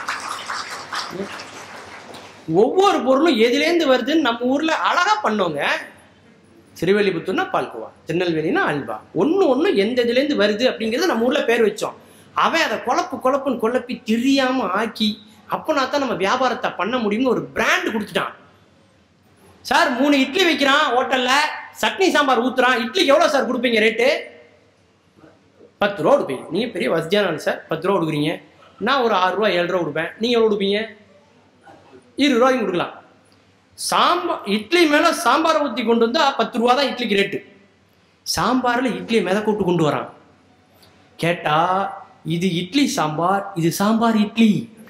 ஒவ்வொரு பொருளும் எதிலேருந்து வருதுன்னு நம்ம ஊர்ல அழகா பண்ணோங்க திருவள்ளிபுத்தூர்னா பால்கோவா திருநெல்வேலினா அல்வா ஒன்று ஒன்று எந்த இதுலேருந்து வருது அப்படிங்கிறத நம்ம ஊரில் பேர் வச்சோம் அவன் அதை குழப்பு குழப்புன்னு குழப்பி தெரியாம ஆக்கி அப்போனா தான் நம்ம வியாபாரத்தை பண்ண முடியும்னு ஒரு பிராண்ட் கொடுத்துட்டான் சார் மூணு இட்லி வைக்கிறான் ஹோட்டலில் சட்னி சாம்பார் ஊத்துறான் இட்லிக்கு எவ்வளோ சார் கொடுப்பீங்க ரேட்டு பத்து ரூபா கொடுப்பீங்க நீங்கள் பெரிய வசதியான ஆளு சார் பத்து ரூபா கொடுக்குறீங்க நான் ஒரு ஆறு ரூபா ஏழு ரூபா கொடுப்பேன் நீங்கள் எவ்வளோ கொடுப்பீங்க இருபது ரூபாய்க்கு கொடுக்கலாம் சாம்பார் இட்லி மேலே சாம்பாரை ஊற்றி கொண்டு வந்தால் பத்து ரூபா தான் இட்லிக்கு ரேட்டு சாம்பாரில் இட்லியை மிதக்க விட்டு கொண்டு வரான் கேட்டா இது இட்லி சாம்பார் இது சாம்பார் இட்லி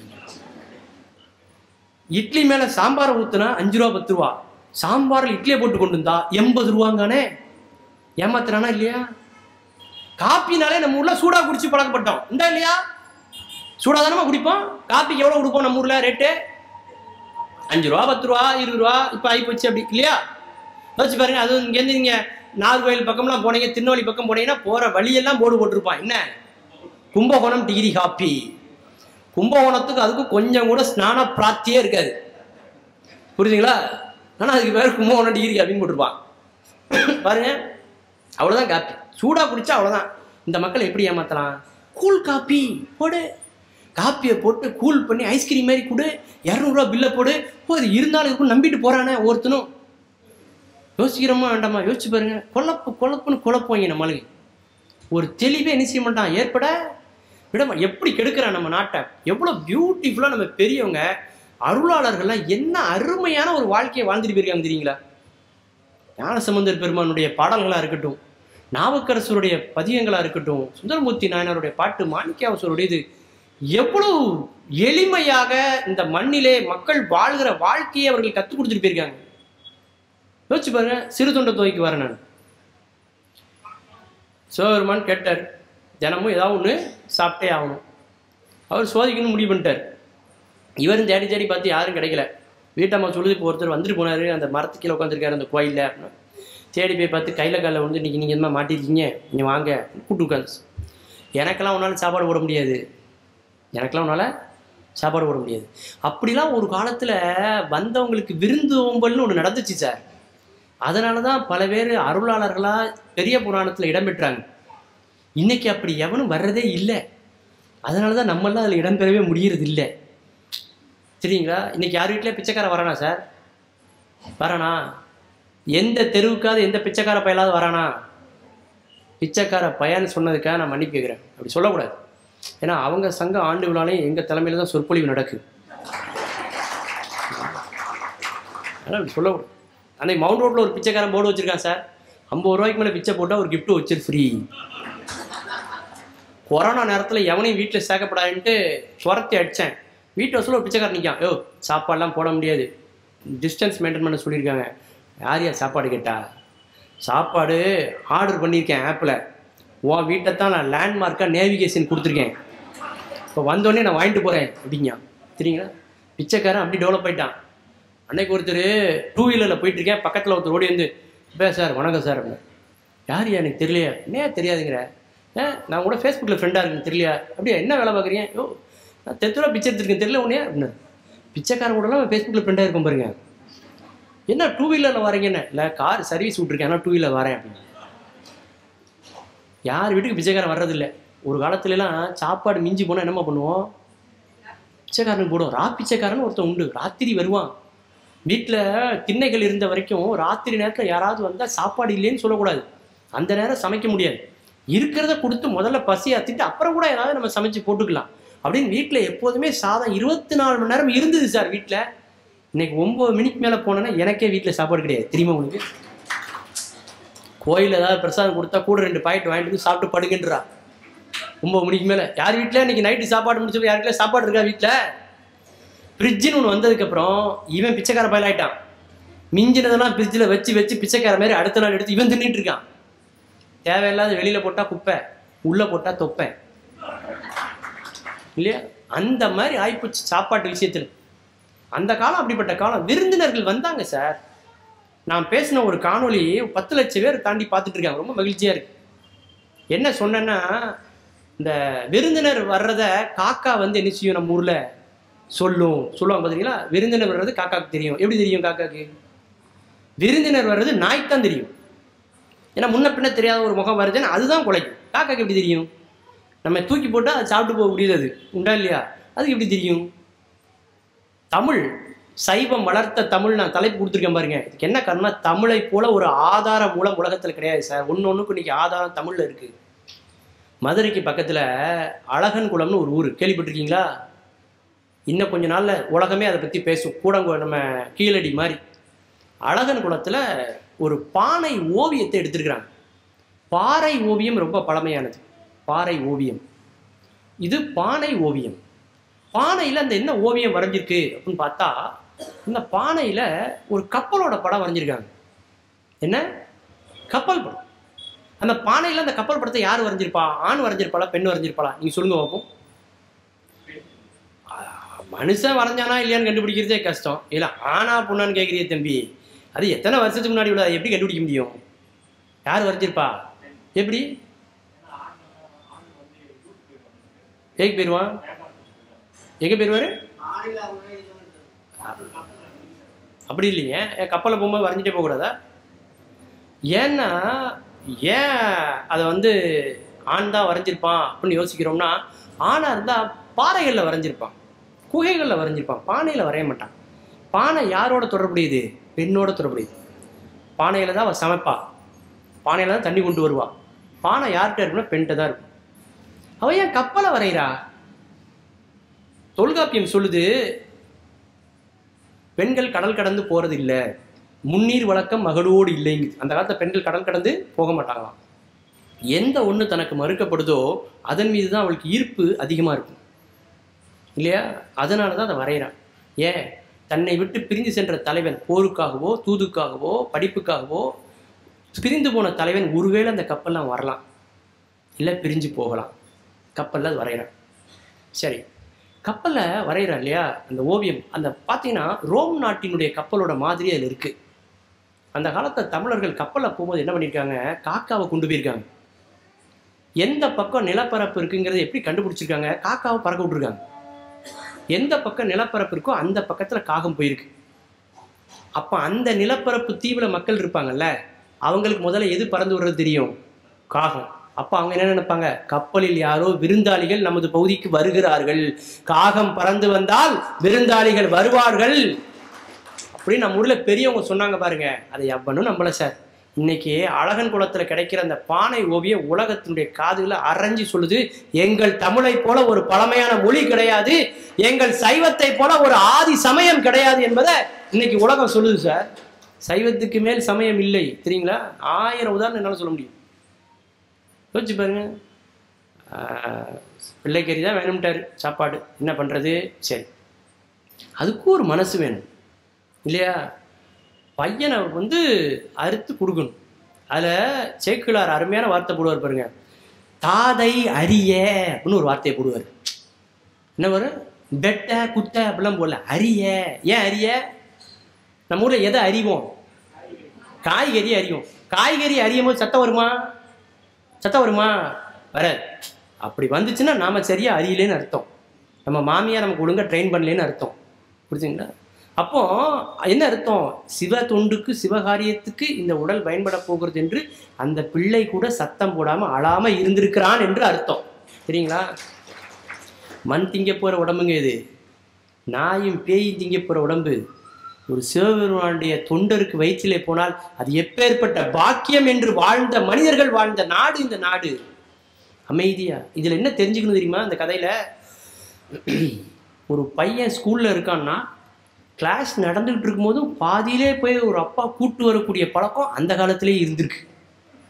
இட்லி மேலே சாம்பாரை ஊற்றுனா அஞ்சு ரூபா பத்து ரூபா சாம்பாரில் இட்லியை போட்டு கொண்டு வந்தா எண்பது ரூபாங்கானே ஏமாத்துறானா இல்லையா காப்பினாலே நம்ம ஊர்ல சூடா குடிச்சு பழக்கப்பட்டோம் உண்டா இல்லையா சூடா தானமா குடிப்போம் காப்பிக்கு எவ்வளவு கொடுப்போம் நம்ம ஊர்ல ரேட்டு அஞ்சு ரூபா பத்து ரூபா இருபது ரூபா இப்போ ஆகி போச்சு அப்படி இல்லையா யோசிச்சு பாருங்க அதுவும் இங்கேருந்து நீங்க நாகர்கோயில் பக்கம்லாம் போனீங்க திருநெல்வேலி பக்கம் போனீங்கன்னா போற வழியெல்லாம் போர்டு போட்டிருப்பான் என்ன கும்பகோணம் டிகிரி காப்பி கும்பகோணத்துக்கு அதுக்கும் கொஞ்சம் கூட ஸ்நான பிராப்தியே இருக்காது புரியுதுங்களா ஆனால் அதுக்கு பேர் கும்பகோணம் டிகிரி காப்பின்னு போட்டிருப்பான் பாருங்க அவ்வளோதான் காப்பி சூடாக குடிச்சா அவ்வளோதான் இந்த மக்களை எப்படி ஏமாத்தலாம் கூல் காப்பி போடு காப்பியை போட்டு கூல் பண்ணி ஐஸ்கிரீம் மாதிரி கொடு இரநூறுவா பில்லை போடு ஓ இது இருந்தாலும் இருக்கும் நம்பிட்டு போறானே ஒருத்தனும் யோசிக்கிறோமா வேண்டாமா யோசிச்சு பாருங்க குழப்பு குழப்புன்னு குழப்பம் நம்மளுக்கு ஒரு தெளிவே என்ன செய்ய மாட்டான் ஏற்பட விடமா எப்படி கெடுக்கிறான் நம்ம நாட்டை எவ்வளோ பியூட்டிஃபுல்லாக நம்ம பெரியவங்க அருளாளர்கள்லாம் என்ன அருமையான ஒரு வாழ்க்கையை வாழ்ந்துட்டு போயிருக்காங்க தெரியுங்களா ஞானசம்பந்தர் பெருமானுடைய பாடல்களாக இருக்கட்டும் நாவுக்கரசருடைய பதியங்களாக இருக்கட்டும் சுந்தரமூர்த்தி நாயனருடைய பாட்டு மாணிக்காவசருடைய இது எவ்வளவு எளிமையாக இந்த மண்ணிலே மக்கள் வாழ்கிற வாழ்க்கையை அவர்கள் கற்றுக் கொடுத்துட்டு போயிருக்காங்க யோசிச்சு பாருங்க சிறு தொண்டை துவைக்கு வரேன் நான் சிவபெருமான் கேட்டார் தினமும் ஏதாவது ஒன்று சாப்பிட்டே ஆகணும் அவர் சோதிக்கணும்னு முடிவு பண்ணிட்டார் இவரும் தேடி தேடி பார்த்து யாரும் கிடைக்கல வீட்டம்மா சொல்லுது இப்போ ஒருத்தர் வந்துட்டு போனார் அந்த மரத்துக்கு கீழே உட்காந்துருக்காரு அந்த கோயிலில் அப்படின்னு தேடி போய் பார்த்து கையில் காலில் வந்து இன்றைக்கி நீங்கள் என்ன மாட்டிருக்கீங்க நீங்கள் வாங்க கூட்டு உட்காந்து எனக்கெல்லாம் உன்னால் சாப்பாடு போட முடியாது எனக்கெல்லாம் உன்னால் சாப்பாடு போட முடியாது அப்படிலாம் ஒரு காலத்தில் வந்தவங்களுக்கு விருந்து ஓம்பல்னு ஒன்று நடந்துச்சு சார் அதனால தான் பல பேர் அருளாளர்களாக பெரிய புராணத்தில் இடம்பெற்றாங்க இன்னைக்கு அப்படி எவனும் வர்றதே இல்லை அதனால தான் நம்மளாம் அதில் இடம்பெறவே முடியறது இல்லை சரிங்களா இன்னைக்கு யார் வீட்டிலே பிச்சைக்கார வரானா சார் வரானா எந்த தெருவுக்காவது எந்த பிச்சைக்கார பயலாவது வரானா பிச்சைக்கார பையன்னு சொன்னதுக்காக நான் மன்னிப்பு கேட்குறேன் அப்படி சொல்லக்கூடாது ஏன்னா அவங்க சங்க ஆண்டு விழாலையும் எங்கள் தலைமையில் தான் சொற்பொழிவு நடக்குது அதனால் அப்படி சொல்லக்கூடாது அன்னைக்கு மவுண்ட் ரோட்டில் ஒரு பிச்சைக்காரன் போர்டு வச்சிருக்கான் சார் ஐம்பது ரூபாய்க்கு மேலே பிச்சை போட்டால் ஒரு gift வச்சிரு ஃப்ரீ கொரோனா நேரத்தில் எவனையும் வீட்டில் சேர்க்கப்படாதுன்ட்டு துரத்தி அடித்தேன் வீட்டு வசூல் ஒரு பிச்சைக்காரன் நிற்கான் யோ சாப்பாடெல்லாம் போட முடியாது டிஸ்டன்ஸ் மெயின்டைன் பண்ண சொல்லியிருக்காங்க யார் யார் சாப்பாடு கேட்டா சாப்பாடு ஆர்டர் பண்ணியிருக்கேன் ஆப்பில் உன் வீட்டை தான் நான் லேண்ட்மார்க்காக நேவிகேஷன் கொடுத்துருக்கேன் இப்போ வந்தோடனே நான் வாங்கிட்டு போகிறேன் அப்படிங்க சரிங்களா பிச்சைக்காரன் அப்படி டெவலப் ஆயிட்டான் அன்னைக்கு ஒருத்தர் டூ வீலரில் போயிட்டுருக்கேன் பக்கத்தில் ஒருத்தர் ஓடி வந்து இப்போ சார் வணக்கம் சார் அப்படின்னு யார் எனக்கு தெரியலையா என்ன தெரியாதுங்கிற ஏ நான் கூட ஃபேஸ்புக்கில் ஃப்ரெண்டாக இருக்குன்னு தெரியலையா அப்படியா என்ன வேலை பார்க்குறீங்க யோ நான் தெத்துல பிச்சை எடுத்துருக்கேன் தெரியல உடனே அப்படின்னு பிச்சைக்காரன் கூடலாம் ஃபேஸ்புக்கில் ஃப்ரெண்டாக இருக்கும் பாருங்க என்ன டூ வீலரில் வரீங்கன்னு இல்லை கார் சர்வீஸ் விட்ருக்கேன் ஆனால் டூ வீலர் வரேன் அப்படின்னு யார் வீட்டுக்கு பிச்சைக்காரன் வர்றதில்லை ஒரு காலத்துலலாம் சாப்பாடு மிஞ்சி போனால் என்னம்மா பண்ணுவோம் பிச்சைக்காரனுக்கு போடுவோம் ரா பிச்சைக்காரன் ஒருத்தன் உண்டு ராத்திரி வருவான் வீட்டில் திண்ணைகள் இருந்த வரைக்கும் ராத்திரி நேரத்தில் யாராவது வந்தால் சாப்பாடு இல்லைன்னு சொல்லக்கூடாது அந்த நேரம் சமைக்க முடியாது இருக்கிறத கொடுத்து முதல்ல பசி அத்திட்டு அப்புறம் கூட ஏதாவது நம்ம சமைச்சு போட்டுக்கலாம் அப்படின்னு வீட்டில் எப்போதுமே சாதம் இருபத்தி நாலு மணி நேரம் இருந்தது சார் வீட்டில் இன்னைக்கு ஒம்பது மணிக்கு மேலே போனேன்னா எனக்கே வீட்டில் சாப்பாடு கிடையாது தெரியுமா உங்களுக்கு கோயில் ஏதாவது பிரசாதம் கொடுத்தா கூட ரெண்டு பாக்கெட் வாங்கிட்டு வந்து சாப்பிட்டு படுங்கன்றா ஒம்பது மணிக்கு மேலே யார் வீட்டில் இன்னைக்கு நைட்டு சாப்பாடு முடிச்சு யார் வீட்டில் சாப்பாடு இருக்கா வீட்டில் ஃப்ரிட்ஜுன்னு ஒன்று வந்ததுக்கப்புறம் இவன் பிச்சைக்கார பயல் ஆயிட்டான் மிஞ்சினதெல்லாம் ஃப்ரிட்ஜில் வச்சு வச்சு பிச்சைக்கார மாதிரி அடுத்த நாள் எடுத்து இவன் தின்னுட்டு இருக்கான் தேவையில்லாத வெளியில் போட்டால் குப்பை உள்ளே போட்டால் தொப்பை இல்லையா அந்த மாதிரி ஆயிப்போச்சு சாப்பாட்டு விஷயத்தில் அந்த காலம் அப்படிப்பட்ட காலம் விருந்தினர்கள் வந்தாங்க சார் நான் பேசின ஒரு காணொளி பத்து லட்சம் பேர் தாண்டி பார்த்துட்டு இருக்காங்க ரொம்ப மகிழ்ச்சியாக இருக்கு என்ன சொன்னேன்னா இந்த விருந்தினர் வர்றத காக்கா வந்து என்ன செய்யும் நம்ம ஊரில் சொல்லும் சொல்லுவாங்க பார்த்தீங்களா விருந்தினர் வர்றது காக்காக்கு தெரியும் எப்படி தெரியும் காக்காக்கு விருந்தினர் வர்றது நாய்க்கு தான் தெரியும் ஏன்னா முன்ன பின்ன தெரியாத ஒரு முகம் வருதுன்னு அதுதான் குலைக்கும் காக்காக்கு எப்படி தெரியும் நம்ம தூக்கி போட்டால் அது சாப்பிட்டு போக முடியாது அது உண்டா இல்லையா அதுக்கு எப்படி தெரியும் தமிழ் சைவம் வளர்த்த தமிழ் நான் தலைப்பு கொடுத்துருக்கேன் பாருங்க இதுக்கு என்ன காரணம்னா தமிழை போல ஒரு ஆதார மூலம் உலகத்தில் கிடையாது சார் ஒன்று ஒன்றுக்கு இன்னைக்கு ஆதாரம் தமிழில் இருக்கு மதுரைக்கு பக்கத்தில் அழகன் குளம்னு ஒரு ஊர் கேள்விப்பட்டிருக்கீங்களா இன்னும் கொஞ்ச நாள்ல உலகமே அதை பற்றி பேசும் கூடங்கோ நம்ம கீழடி மாதிரி அழகன் குளத்தில் ஒரு பானை ஓவியத்தை எடுத்திருக்கிறாங்க பாறை ஓவியம் ரொம்ப பழமையானது பாறை ஓவியம் இது பானை ஓவியம் பானையில் அந்த என்ன ஓவியம் வரைஞ்சிருக்கு அப்படின்னு பார்த்தா இந்த பானையில் ஒரு கப்பலோட படம் வரைஞ்சிருக்காங்க என்ன கப்பல் படம் அந்த பானையில் அந்த கப்பல் படத்தை யார் வரைஞ்சிருப்பா ஆண் வரைஞ்சிருப்பாளா பெண் வரைஞ்சிருப்பாளா நீங்கள் சொல்லுங்க பார்ப்போம் மனுஷன் வரைஞ்சானா இல்லையான்னு கண்டுபிடிக்கிறதே கஷ்டம் இல்லை ஆனா பொண்ணான்னு கேட்குறியே தம்பி அது எத்தனை வருஷத்துக்கு முன்னாடி உள்ள எப்படி கண்டுபிடிக்க முடியும் யார் வரைஞ்சிருப்பா எப்படி எங்கே போயிடுவான் எங்கே போயிடுவாரு அப்படி இல்லைங்க என் கப்பலில் போகும்போது வரைஞ்சிட்டே போகக்கூடாதா ஏன்னா ஏன் அதை வந்து ஆண் தான் வரைஞ்சிருப்பான் அப்படின்னு யோசிக்கிறோம்னா ஆணாக இருந்தால் பாறைகளில் வரைஞ்சிருப்பான் குகைகளில் வரைஞ்சிருப்பான் பானையில் வரைய மாட்டான் பானை யாரோட தொடர்புடையது பெண்ணோட தொடர்புடையது பானையில் தான் அவள் சமைப்பா பானையில் தான் தண்ணி கொண்டு வருவா பானை யார்கிட்ட இருக்குன்னா பெண்கிட்ட தான் இருக்கும் அவ ஏன் கப்பலை வரைகிறா தொல்காப்பியம் சொல்லுது பெண்கள் கடல் கடந்து போறது இல்ல முன்னீர் வழக்கம் மகளோடு இல்லைங்க அந்த காலத்துல பெண்கள் கடல் கடந்து போக மாட்டாங்களாம் எந்த ஒண்ணு தனக்கு மறுக்கப்படுதோ அதன் மீது தான் அவளுக்கு ஈர்ப்பு அதிகமா இருக்கும் இல்லையா அதனால தான் அதை வரைகிறான் ஏன் தன்னை விட்டு பிரிந்து சென்ற தலைவன் போருக்காகவோ தூதுக்காகவோ படிப்புக்காகவோ பிரிந்து போன தலைவன் ஒருவேளை அந்த கப்பல்லாம் வரலாம் இல்லை பிரிஞ்சு போகலாம் கப்பலில் அது வரைகிறான் சரி கப்பலில் வரைகிறான் இல்லையா அந்த ஓவியம் அந்த பார்த்தீங்கன்னா ரோம் நாட்டினுடைய கப்பலோட மாதிரி அதில் இருக்குது அந்த காலத்தை தமிழர்கள் கப்பலில் போகும்போது என்ன பண்ணியிருக்காங்க காக்காவை கொண்டு போயிருக்காங்க எந்த பக்கம் நிலப்பரப்பு இருக்குங்கிறத எப்படி கண்டுபிடிச்சிருக்காங்க காக்காவை பறக்க விட்டுருக்காங்க எந்த பக்கம் நிலப்பரப்பு இருக்கோ அந்த பக்கத்தில் காகம் போயிருக்கு அப்போ அந்த நிலப்பரப்பு தீவில் மக்கள் இருப்பாங்கல்ல அவங்களுக்கு முதல்ல எது பறந்து விடுறது தெரியும் காகம் அப்போ அவங்க என்ன நினைப்பாங்க கப்பலில் யாரோ விருந்தாளிகள் நமது பகுதிக்கு வருகிறார்கள் காகம் பறந்து வந்தால் விருந்தாளிகள் வருவார்கள் அப்படின்னு நம்ம ஊரில் பெரியவங்க சொன்னாங்க பாருங்க அதை எவ்வளோ நம்பல சார் இன்னைக்கு அழகன் குளத்தில் கிடைக்கிற அந்த பானை ஓவியம் உலகத்தினுடைய காதுகளை அரைஞ்சு சொல்லுது எங்கள் தமிழை போல ஒரு பழமையான மொழி கிடையாது எங்கள் சைவத்தை போல ஒரு ஆதி சமயம் கிடையாது என்பதை இன்னைக்கு உலகம் சொல்லுது சார் சைவத்துக்கு மேல் சமயம் இல்லை தெரியுங்களா ஆயிரம் உதாரணம் என்னால் சொல்ல முடியும் யோசிச்சு பாருங்க ஆஹ், பிள்ளைக்கறி தான் வேணும்ட்டாரு சாப்பாடு என்ன பண்ணுறது சரி அதுக்கும் ஒரு மனசு வேணும் இல்லையா பையனை வந்து அறுத்து கொடுக்கணும் அதில் சேக்கிழார் அருமையான வார்த்தை போடுவார் பாருங்க தாதை அரிய அப்படின்னு ஒரு வார்த்தையை போடுவார் என்ன வரும் பெட்ட குத்த அப்படிலாம் போடல அரிய ஏன் அரிய நம்ம ஊரில் எதை அறிவோம் காய்கறி அறிவோம் காய்கறி அறியும் போது சத்தம் வருமா சத்தம் வருமா வராது அப்படி வந்துச்சுன்னா நாம சரியா அறியலேன்னு அர்த்தம் நம்ம மாமியா நமக்கு ஒழுங்கா ட்ரெயின் பண்ணலேன்னு அர்த்தம் புரிஞ்சுங்களா அப்போ என்ன அர்த்தம் சிவ தொண்டுக்கு சிவகாரியத்துக்கு இந்த உடல் பயன்பட போகிறது என்று அந்த பிள்ளை கூட சத்தம் போடாம அழாம இருந்திருக்கிறான் என்று அர்த்தம் சரிங்களா மண் திங்க போற உடம்புங்க இது நாயும் பேயும் திங்க போற உடம்பு ஒரு சிவபெருமானுடைய தொண்டருக்கு வயிற்றிலே போனால் அது எப்பேற்பட்ட பாக்கியம் என்று வாழ்ந்த மனிதர்கள் வாழ்ந்த நாடு இந்த நாடு அமைதியா இதுல என்ன தெரிஞ்சுக்கணும் தெரியுமா இந்த கதையில ஒரு பையன் ஸ்கூல்ல இருக்கான்னா கிளாஸ் நடந்துகிட்டு இருக்கும்போதும் பாதியிலே போய் ஒரு அப்பா கூட்டு வரக்கூடிய பழக்கம் அந்த காலத்திலே இருந்திருக்கு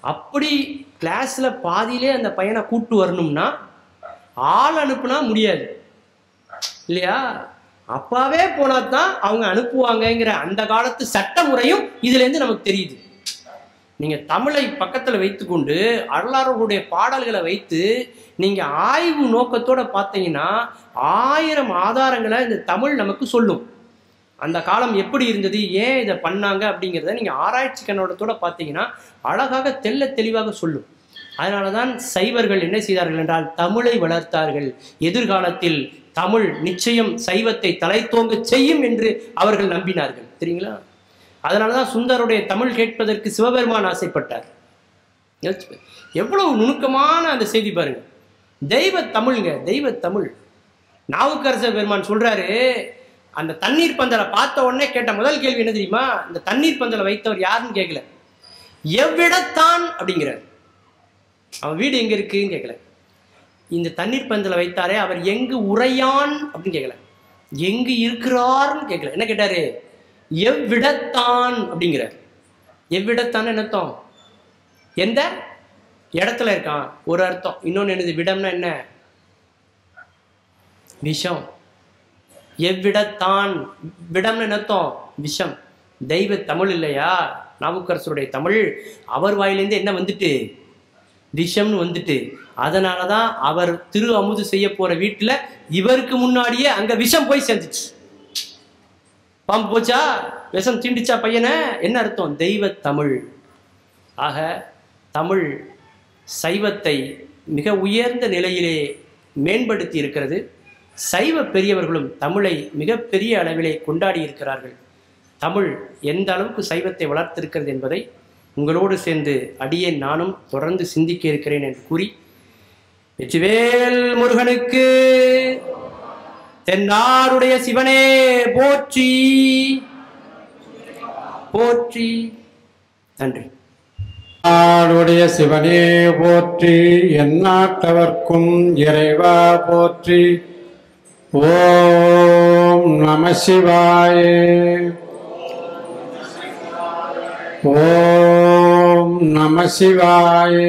அப்படி கிளாஸ்ல பாதியிலே அந்த பையனை கூட்டு வரணும்னா ஆள் அனுப்புனா முடியாது இல்லையா அப்பாவே போனா தான் அவங்க அனுப்புவாங்கங்கிற அந்த காலத்து சட்ட முறையும் இதுல இருந்து நமக்கு தெரியுது நீங்க தமிழை பக்கத்துல வைத்துக்கொண்டு அருளாளர்களுடைய பாடல்களை வைத்து நீங்க ஆய்வு நோக்கத்தோட பார்த்தீங்கன்னா ஆயிரம் ஆதாரங்களை இந்த தமிழ் நமக்கு சொல்லும் அந்த காலம் எப்படி இருந்தது ஏன் இதை பண்ணாங்க அப்படிங்கிறத நீங்க ஆராய்ச்சி கண்ணோட்டத்தோட பார்த்தீங்கன்னா அழகாக தெள்ள தெளிவாக சொல்லும் அதனால தான் சைவர்கள் என்ன செய்தார்கள் என்றால் தமிழை வளர்த்தார்கள் எதிர்காலத்தில் தமிழ் நிச்சயம் சைவத்தை தலைத்தோங்க செய்யும் என்று அவர்கள் நம்பினார்கள் தெரியுங்களா அதனால தான் சுந்தருடைய தமிழ் கேட்பதற்கு சிவபெருமான் ஆசைப்பட்டார் யோசிச்சு பாரு. எவ்வளவு நுணுக்கமான அந்த செய்தி பாருங்க தெய்வ தமிழ்ங்க தெய்வ தமிழ் நாவுக்கரசர் பெருமான் சொல்றாரு அந்த தண்ணீர் பந்தலை பார்த்த உடனே கேட்ட முதல் கேள்வி என்ன தெரியுமா இந்த தண்ணீர் பந்தலை வைத்தவர் யாருன்னு கேட்கல எவ்விடத்தான் அப்படிங்கிறார் அவன் வீடு எங்க இருக்குன்னு கேட்கல இந்த தண்ணீர் பந்தலை வைத்தாரே அவர் எங்கு உரையான் அப்படின்னு கேட்கல எங்கு இருக்கிறார்னு கேட்கல என்ன கேட்டாரு எவ்விடத்தான் அப்படிங்கிறார் எவ்விடத்தான் என்ன அர்த்தம் எந்த இடத்துல இருக்கான் ஒரு அர்த்தம் இன்னொன்று என்னது விடம்னா என்ன விஷம் எவ்விடத்தான் விடம்னு என்ன அர்த்தம் விஷம் தெய்வ தமிழ் இல்லையா நாவுக்கரசருடைய தமிழ் அவர் வாயிலேருந்து என்ன வந்துட்டு விஷம்னு வந்துட்டு அதனால தான் அவர் திரு அமுது செய்ய போற வீட்டில் இவருக்கு முன்னாடியே அங்க விஷம் போய் சேர்ந்துச்சு பாம்பு போச்சா விஷம் தீண்டிச்சா பையனை என்ன அர்த்தம் தெய்வ தமிழ் ஆக தமிழ் சைவத்தை மிக உயர்ந்த நிலையிலே மேம்படுத்தி இருக்கிறது சைவ பெரியவர்களும் தமிழை மிகப்பெரிய அளவிலே கொண்டாடி இருக்கிறார்கள் தமிழ் எந்த அளவுக்கு சைவத்தை வளர்த்திருக்கிறது என்பதை உங்களோடு சேர்ந்து அடியேன் நானும் தொடர்ந்து சிந்திக்க இருக்கிறேன் என்று கூறி வெற்றிவேல் முருகனுக்கு தென்னாருடைய சிவனே போற்றி போற்றி நன்றி நாடுடைய சிவனே போற்றி எந்நாட்டவர்க்கும் இறைவா போற்றி ஓம் நம சிவாயே ஓம் நம சிவாயே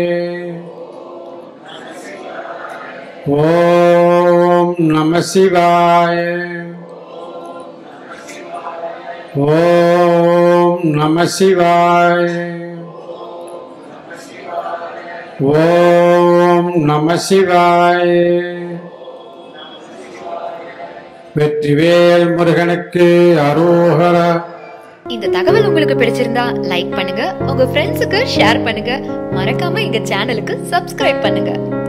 ஓம் நம சிவாயே ஓம் நம சிவாயே ஓம் நம சிவாயே வெற்றிவேல் முருகனுக்கு அரோகரா இந்த தகவல் உங்களுக்கு பிடிச்சிருந்தா லைக் பண்ணுங்க உங்க ஃப்ரெண்ட்ஸுக்கு ஷேர் பண்ணுங்க மறக்காம எங்க சேனலுக்கு சப்ஸ்கிரைப் பண்ணுங்க